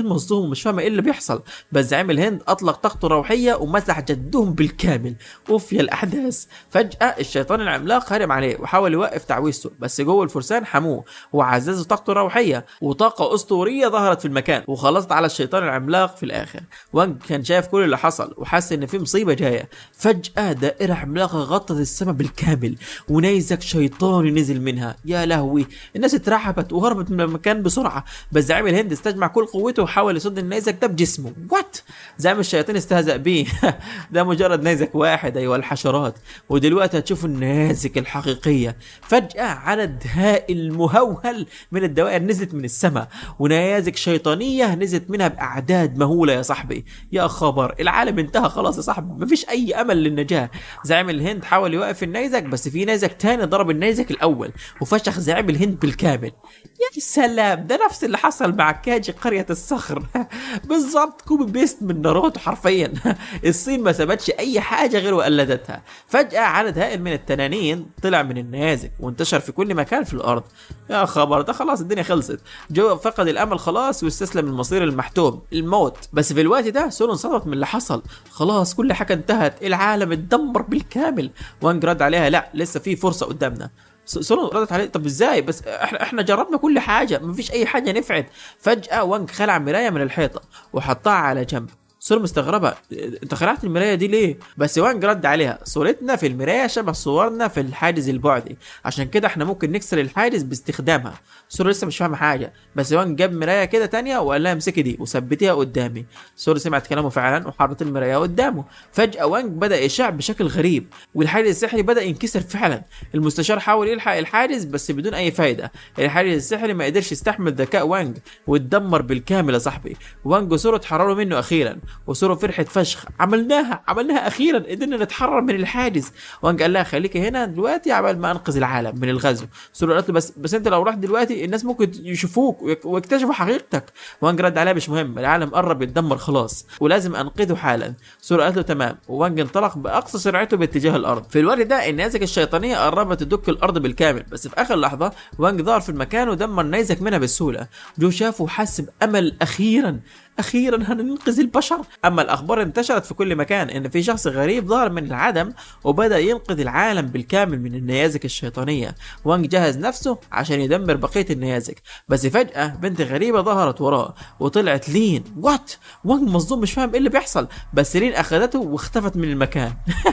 الشياطين مصدوم ومش فاهمه ايه اللي بيحصل بس زعيم الهند اطلق طاقته الروحيه ومسح جدهم بالكامل اوف يا الاحداث فجاه الشيطان العملاق هرم عليه وحاول يوقف تعويذته بس جوه الفرسان حموه وعززوا طاقته الروحيه وطاقه اسطوريه ظهرت في المكان وخلصت على الشيطان العملاق في الاخر وانج كان شايف كل اللي حصل وحس ان في مصيبه جايه فجاه دائره عملاقه غطت السماء بالكامل ونيزك شيطاني نزل منها يا لهوي الناس اترعبت وهربت من المكان بسرعه بس زعيم الهند استجمع كل قوته وحاول يصد النيزك ده بجسمه وات زعيم الشياطين استهزأ بيه ده مجرد نيزك واحد ايها الحشرات ودلوقتي هتشوفوا النيازك الحقيقيه فجاه عدد هائل مهول من الدوائر نزلت من السماء ونيازك شيطانيه نزلت منها باعداد مهوله يا صاحبي يا خبر العالم انتهى خلاص يا صاحبي مفيش اي امل للنجاه زعيم الهند حاول يوقف النيزك بس في نيزك تاني ضرب النيزك الاول وفشخ زعيم الهند بالكامل يا سلام ده نفس اللي حصل مع كاجي قرية الصخر بالظبط كوبي بيست من ناروتو حرفيا الصين ما سابتش اي حاجة غير وقلدتها فجأة عدد هائل من التنانين طلع من النيازك وانتشر في كل مكان في الارض يا خبر ده خلاص الدنيا خلصت جو فقد الامل خلاص واستسلم للمصير المحتوم الموت بس في الوقت ده سولو انصدمت من اللي حصل خلاص كل حاجة انتهت العالم اتدمر بالكامل وانج رد عليها لا لسه في فرصة قدامنا س- سولو ردت عليه طب ازاي بس احنا احنا جربنا كل حاجه مفيش اي حاجه نفعت فجاه وانج خلع مرايه من الحيطه وحطها على جنب سولو مستغربه انت خلعت المرايه دي ليه بس وانج رد عليها صورتنا في المرايه شبه صورنا في الحاجز البعدي عشان كده احنا ممكن نكسر الحاجز باستخدامها سولو لسه مش فاهمه حاجه بس وانج جاب مرايه كده تانية وقال لها امسكي دي وثبتيها قدامي سولو سمعت كلامه فعلا وحرت المرايه قدامه فجاه وانج بدا يشع بشكل غريب والحاجز السحري بدا ينكسر فعلا المستشار حاول يلحق الحاجز بس بدون اي فايده الحاجز السحري ما قدرش يستحمل ذكاء وانج واتدمر بالكامل يا صاحبي وانج وسورو اتحرروا منه اخيرا وسورو فرحت فشخ عملناها عملناها اخيرا قدرنا نتحرر من الحاجز وانج قال لها خليكي هنا دلوقتي عبال ما انقذ العالم من الغزو سورو قالت له بس بس انت لو رحت دلوقتي الناس ممكن يشوفوك ويك- ويكتشفوا حقيقتك وانج رد عليها مش مهم العالم قرب يتدمر خلاص ولازم انقذه حالا سورو قالت له تمام وانج انطلق باقصى سرعته باتجاه الارض في الوقت ده النيزك الشيطانيه قربت تدك الارض بالكامل بس في اخر لحظه وانج ظهر في المكان ودمر نيزك منها بسهوله جو شافه وحس بامل اخيرا اخيرا هننقذ البشر اما الاخبار انتشرت في كل مكان ان في شخص غريب ظهر من العدم وبدا ينقذ العالم بالكامل من النيازك الشيطانيه وانج جهز نفسه عشان يدمر بقيه النيازك بس فجاه بنت غريبه ظهرت وراه وطلعت لين وات وانج مصدوم مش فاهم ايه اللي بيحصل بس لين اخذته واختفت من المكان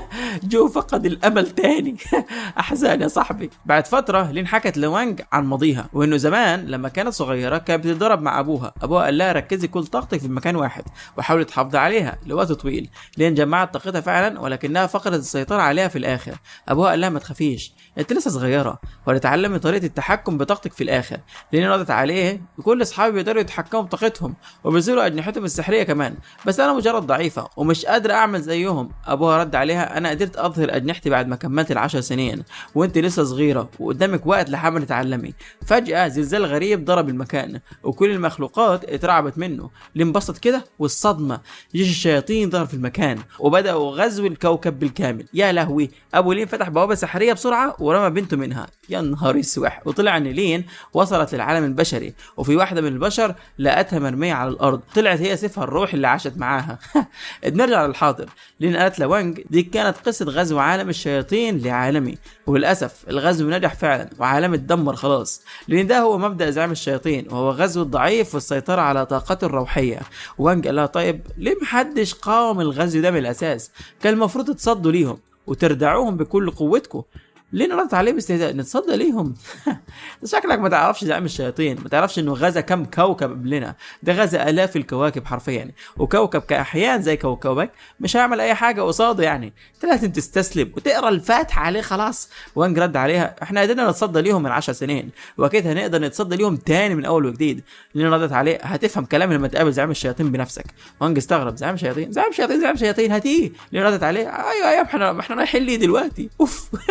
جو فقد الامل تاني احزان يا صاحبي بعد فتره لين حكت لوانج عن ماضيها وانه زمان لما كانت صغيره كانت بتتدرب مع ابوها ابوها قال لها ركزي كل طاقتك في مكان واحد وحاولي تحافظي عليها لوقت طويل لين جمعت طاقتها فعلا ولكنها فقدت السيطره عليها في الاخر ابوها قال لها ما تخافيش انت لسه صغيره وتتعلمي طريقه التحكم بطاقتك في الاخر لين ردت عليه كل اصحابي بيقدروا يتحكموا بطاقتهم وبيزيلوا اجنحتهم السحريه كمان بس انا مجرد ضعيفه ومش قادره اعمل زيهم ابوها رد عليها انا قدرت اظهر اجنحتي بعد ما كملت العشر سنين وانت لسه صغيره وقدامك وقت لحاول تتعلمي فجاه زلزال غريب ضرب المكان وكل المخلوقات اترعبت منه لانبسط كده والصدمه جيش الشياطين ظهر في المكان وبداوا غزو الكوكب بالكامل يا لهوي ابو لين فتح بوابه سحريه بسرعه ورمى بنته منها يا نهار اسوح وطلع ان لين وصلت للعالم البشري وفي واحده من البشر لقتها مرميه على الارض طلعت هي سيفها الروح اللي عاشت معاها بنرجع للحاضر لين قالت لوانج دي كانت قصه غزو عالم الشياطين لعالمي وللاسف الغزو نجح فعلا وعالم اتدمر خلاص لان ده هو مبدا زعيم الشياطين وهو غزو الضعيف والسيطره على طاقته الروحيه وانج قال لها طيب ليه محدش قاوم الغزو ده من الاساس كان المفروض تصدوا ليهم وتردعوهم بكل قوتكم ليه ردت عليه باستهزاء نتصدى ليهم شكلك ما تعرفش زعيم الشياطين ما تعرفش انه غزا كم كوكب قبلنا ده غزا الاف الكواكب حرفيا وكوكب كاحيان زي كوكبك مش هيعمل اي حاجه قصاده يعني انت لازم تستسلم وتقرا الفاتحه عليه خلاص وانج رد عليها احنا قدرنا نتصدى ليهم من 10 سنين واكيد هنقدر نتصدى ليهم تاني من اول وجديد لين ردت عليه هتفهم كلامي لما تقابل زعيم الشياطين بنفسك وانج استغرب زعيم الشياطين زعيم الشياطين زعيم الشياطين هاتيه لين ردت عليه ايوه ايوه احنا احنا رايحين ليه دلوقتي اوف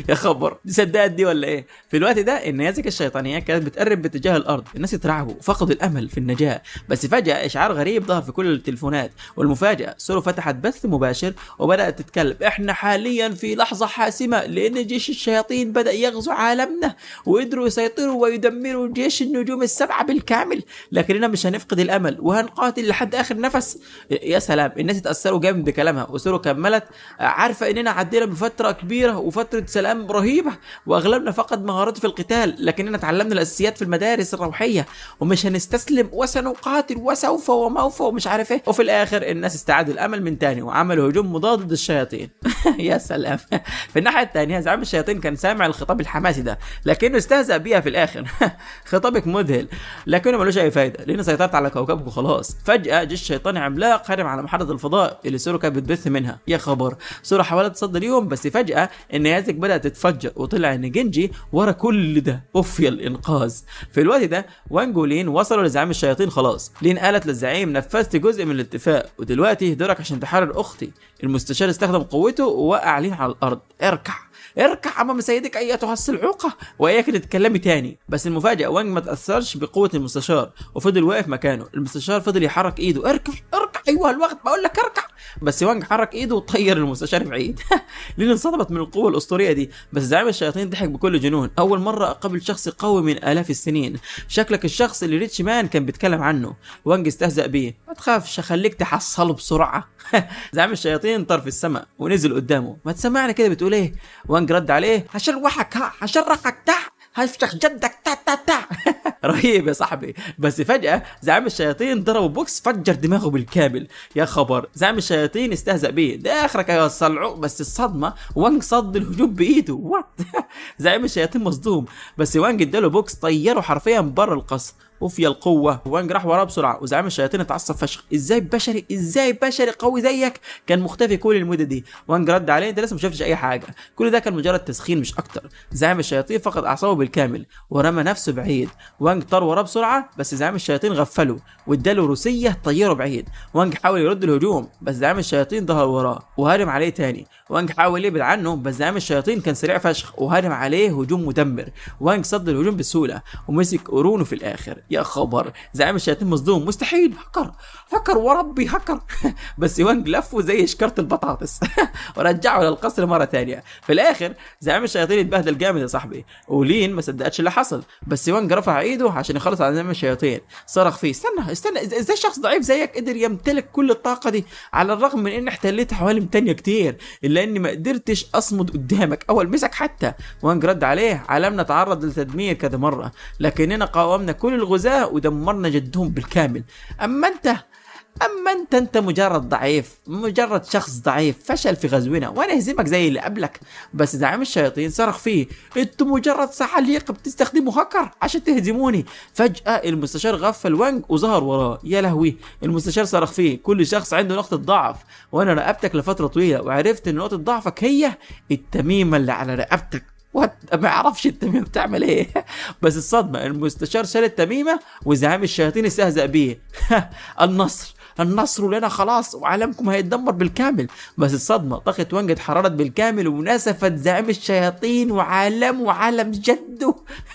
يا خبر دي صدقت دي ولا ايه في الوقت ده النيازك الشيطانيه كانت بتقرب باتجاه الارض الناس اترعبوا وفقدوا الامل في النجاه بس فجاه اشعار غريب ظهر في كل التليفونات والمفاجاه سورو فتحت بث مباشر وبدات تتكلم احنا حاليا في لحظه حاسمه لان جيش الشياطين بدا يغزو عالمنا وقدروا يسيطروا ويدمروا جيش النجوم السبعه بالكامل لكننا مش هنفقد الامل وهنقاتل لحد اخر نفس يا سلام الناس اتاثروا جامد بكلامها وسورو كملت عارفه اننا عدينا بفتره كبيره وفتره سلام رهيبه واغلبنا فقد مهاراته في القتال لكننا تعلمنا الاساسيات في المدارس الروحيه ومش هنستسلم وسنقاتل وسوف وموفى ومش عارف ايه وفي الاخر الناس استعادوا الامل من تاني وعملوا هجوم مضاد ضد الشياطين يا سلام في الناحيه الثانيه زعيم الشياطين كان سامع الخطاب الحماسي ده لكنه استهزأ بيها في الاخر خطابك مذهل لكنه ملوش اي فايده لان سيطرت على كوكبك وخلاص فجاه جيش شيطاني عملاق هجم على محطه الفضاء اللي سورو كانت بتبث منها يا خبر سورو حاولت تصد اليوم بس فجاه النيازك بدات تتفجر وطلع ان جنجي ورا كل ده اوف يا الانقاذ في الوقت ده وانج ولين وصلوا لزعيم الشياطين خلاص لين قالت للزعيم نفذت جزء من الاتفاق ودلوقتي دورك عشان تحرر اختي المستشار استخدم قوته ووقع لين على الارض اركع اركع امام سيدك ايتها السلعوقه واياك تتكلمي تاني بس المفاجاه وانج ما تاثرش بقوه المستشار وفضل واقف مكانه المستشار فضل يحرك ايده اركع اركع ايوه الوقت بقول لك اركع بس وانج حرك ايده وطير المستشار بعيد لين انصدمت من القوه الاسطوريه دي بس زعيم الشياطين ضحك بكل جنون اول مره اقابل شخص قوي من الاف السنين شكلك الشخص اللي ريتش مان كان بيتكلم عنه وانج استهزأ بيه ما تخافش اخليك تحصله بسرعه زعيم الشياطين طار في السماء ونزل قدامه ما تسمعنا كده بتقول ايه وانج رد عليه هشروحك ها هشرحك تحت هفشخ جدك تا تا تا رهيب يا صاحبي بس فجأة زعيم الشياطين ضربه بوكس فجر دماغه بالكامل يا خبر زعيم الشياطين استهزأ بيه ده اخرك يا الصلعوق بس الصدمة وانج صد الهجوم بايده وات زعيم الشياطين مصدوم بس وانج اداله بوكس طيره حرفيا بره القصر وفي القوة وانج راح وراه بسرعة وزعيم الشياطين اتعصب فشخ ازاي بشري ازاي بشري قوي زيك كان مختفي كل المدة دي وانج رد عليه انت لسه ما شفتش اي حاجة كل ده كان مجرد تسخين مش اكتر زعيم الشياطين فقد اعصابه بالكامل ورمى نفسه بعيد وانج طار وراه بسرعة بس زعيم الشياطين غفله واداله روسية طيره بعيد وانج حاول يرد الهجوم بس زعيم الشياطين ظهر وراه وهرم عليه تاني وانج حاول يبعد عنه بس زعيم الشياطين كان سريع فشخ وهرم عليه هجوم مدمر وانج صد الهجوم بسهولة ومسك قرونه في الاخر يا خبر زعيم الشياطين مصدوم مستحيل هكر هكر وربي هكر بس وانج لفه زي شكرة البطاطس ورجعه للقصر مرة ثانية في الاخر زعيم الشياطين اتبهدل جامد يا صاحبي ولين ما صدقتش اللي حصل بس وانج رفع ايده عشان يخلص على زعيم الشياطين صرخ فيه استنى استنى إز- ازاي شخص ضعيف زيك قدر يمتلك كل الطاقة دي على الرغم من اني احتليت حوالي تانية كتير الا اني ما قدرتش اصمد قدامك او المسك حتى وانج رد عليه عالمنا تعرض لتدمير كذا مرة لكننا قاومنا كل الغزاة ودمرنا جدهم بالكامل اما انت اما انت انت مجرد ضعيف مجرد شخص ضعيف فشل في غزونا وانا اهزمك زي اللي قبلك بس زعيم الشياطين صرخ فيه انتوا مجرد سحاليق بتستخدموا هكر عشان تهزموني فجاه المستشار غفل وانج وظهر وراه يا لهوي المستشار صرخ فيه كل شخص عنده نقطه ضعف وانا راقبتك لفتره طويله وعرفت ان نقطه ضعفك هي التميمه اللي على رقبتك وات ما يعرفش التميمه بتعمل ايه بس الصدمه المستشار شال التميمه وزعيم الشياطين استهزأ بيه النصر النصر لنا خلاص وعالمكم هيتدمر بالكامل بس الصدمه طاقه وانج اتحررت بالكامل ونسفت زعيم الشياطين وعالمه وعالم جده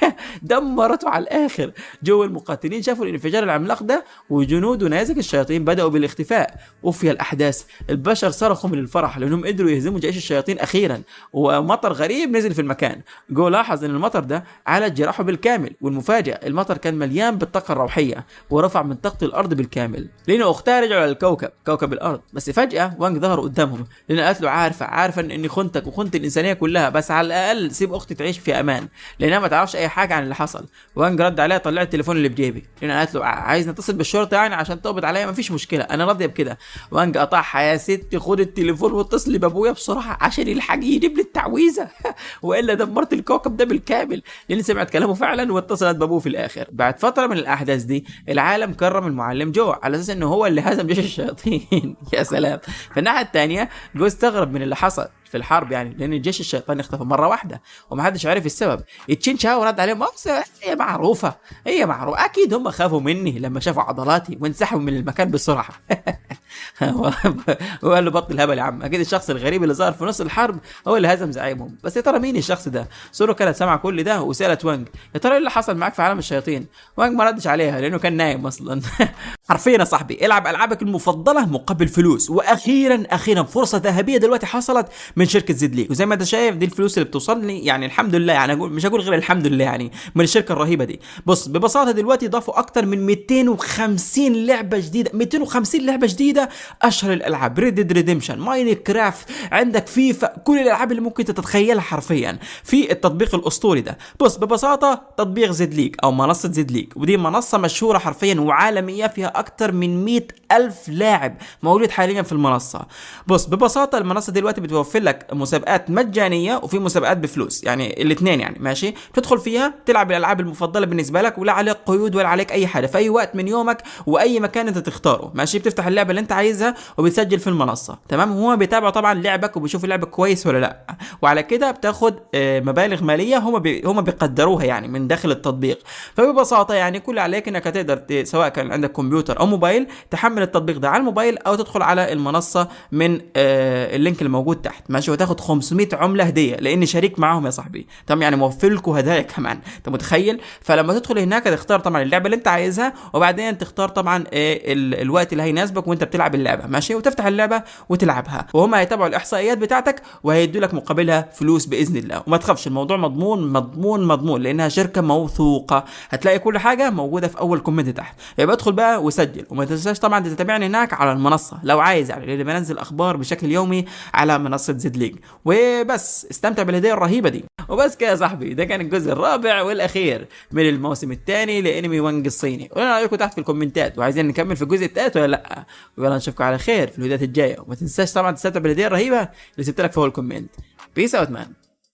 دمرته على الاخر جو المقاتلين شافوا الانفجار العملاق ده وجنود ونيازك الشياطين بداوا بالاختفاء وفي الاحداث البشر صرخوا من الفرح لانهم قدروا يهزموا جيش الشياطين اخيرا ومطر غريب نزل في المكان جو لاحظ ان المطر ده عالج جراحه بالكامل والمفاجاه المطر كان مليان بالطاقه الروحيه ورفع من طاقه الارض بالكامل لينا اختها رجعوا على الكوكب كوكب الارض بس فجاه وانج ظهر قدامهم لينا قالت له عارفه عارفه ان اني خنتك وخنت الانسانيه كلها بس على الاقل سيب اختي تعيش في امان لانها ما تعرفش اي حاجه عن اللي حصل وانج رد عليها طلع التليفون اللي بجيبي لينا قالت له عايز نتصل بالشرطه يعني عشان تقبض عليا مفيش مشكله انا راضيه بكده وانج قطعها يا ستي خد التليفون واتصلي بابويا بسرعه عشان يلحق يجيب لي التعويذه والا دمرت الكوكب ده بالكامل لان سمعت كلامه فعلا واتصلت بابوه في الاخر بعد فتره من الاحداث دي العالم كرم المعلم جو على اساس انه هو اللي هزم جيش الشياطين يا سلام في الناحيه الثانيه جو استغرب من اللي حصل في الحرب يعني لان الجيش الشيطاني اختفى مره واحده ومحدش عارف السبب تشين شاو رد عليهم "أصل هي معروفه هي معروفه اكيد هم خافوا مني لما شافوا عضلاتي وانسحبوا من المكان بسرعه هو قال له بطل هبل يا عم اكيد الشخص الغريب اللي ظهر في نص الحرب هو اللي هزم زعيمهم بس يا ترى مين الشخص ده سورو كانت سامعه كل ده وسالت وانج يا ترى ايه اللي حصل معاك في عالم الشياطين وانج ما ردش عليها لانه كان نايم اصلا حرفيا يا صاحبي العب العابك المفضله مقابل فلوس واخيرا اخيرا فرصه ذهبيه دلوقتي حصلت من شركه زد ليج وزي ما انت شايف دي الفلوس اللي بتوصل لي يعني الحمد لله يعني اقول مش هقول غير الحمد لله يعني من الشركه الرهيبه دي بص ببساطه دلوقتي ضافوا اكتر من 250 لعبه جديده 250 لعبه جديده اشهر الالعاب ريد ديد ريديمشن ماين كرافت عندك فيفا كل الالعاب اللي ممكن تتخيلها حرفيا في التطبيق الاسطوري ده بص ببساطه تطبيق زد ليج او منصه زد ليج ودي منصه مشهوره حرفيا وعالميه فيها اكتر من 100 الف لاعب موجود حاليا في المنصه بص ببساطه المنصه دلوقتي بتوفر لك مسابقات مجانيه وفي مسابقات بفلوس يعني الاثنين يعني ماشي تدخل فيها تلعب الالعاب المفضله بالنسبه لك ولا عليك قيود ولا عليك اي حاجه في اي وقت من يومك واي مكان انت تختاره ماشي بتفتح اللعبه اللي انت عايزها وبتسجل في المنصه تمام هو بيتابع طبعا لعبك وبيشوف اللعب كويس ولا لا وعلى كده بتاخد آه، مبالغ ماليه هم بي هم بيقدروها يعني من داخل التطبيق فببساطه يعني كل عليك انك هتقدر ت- سواء كان عندك كمبيوتر او موبايل تحمل التطبيق ده على الموبايل او تدخل على المنصه من آه، اللينك الموجود تحت ماشي وتاخد 500 عمله هديه لاني شريك معاهم يا صاحبي تمام يعني موفر لكم هدايا كمان انت متخيل فلما تدخل هناك تختار طبعا اللعبه اللي انت عايزها وبعدين تختار طبعا آه، ال- الوقت اللي هيناسبك وانت بتلعب اللعبه ماشي وتفتح اللعبه وتلعبها وهم هيتابعوا الاحصائيات بتاعتك وهيدوا لك مقابلها فلوس باذن الله وما تخافش الموضوع مضمون مضمون مضمون لانها شركه موثوقه هتلاقي كل حاجه موجوده في اول كومنت تحت يبقى ادخل بقى وسجل وما تنساش طبعا تتابعني هناك على المنصه لو عايز يعني لان بنزل اخبار بشكل يومي على منصه زد ليج وبس استمتع بالهديه الرهيبه دي وبس كده يا صاحبي ده كان الجزء الرابع والاخير من الموسم الثاني لانمي وانج الصيني قولوا لنا رايكم تحت في الكومنتات وعايزين نكمل في الجزء الثالث ولا لا ويلا نشوفكم على خير في الفيديوهات الجايه وما تنساش طبعا تستمتع بالهديه الرهيبه اللي سبت لك في اول كومنت بيس اوت مان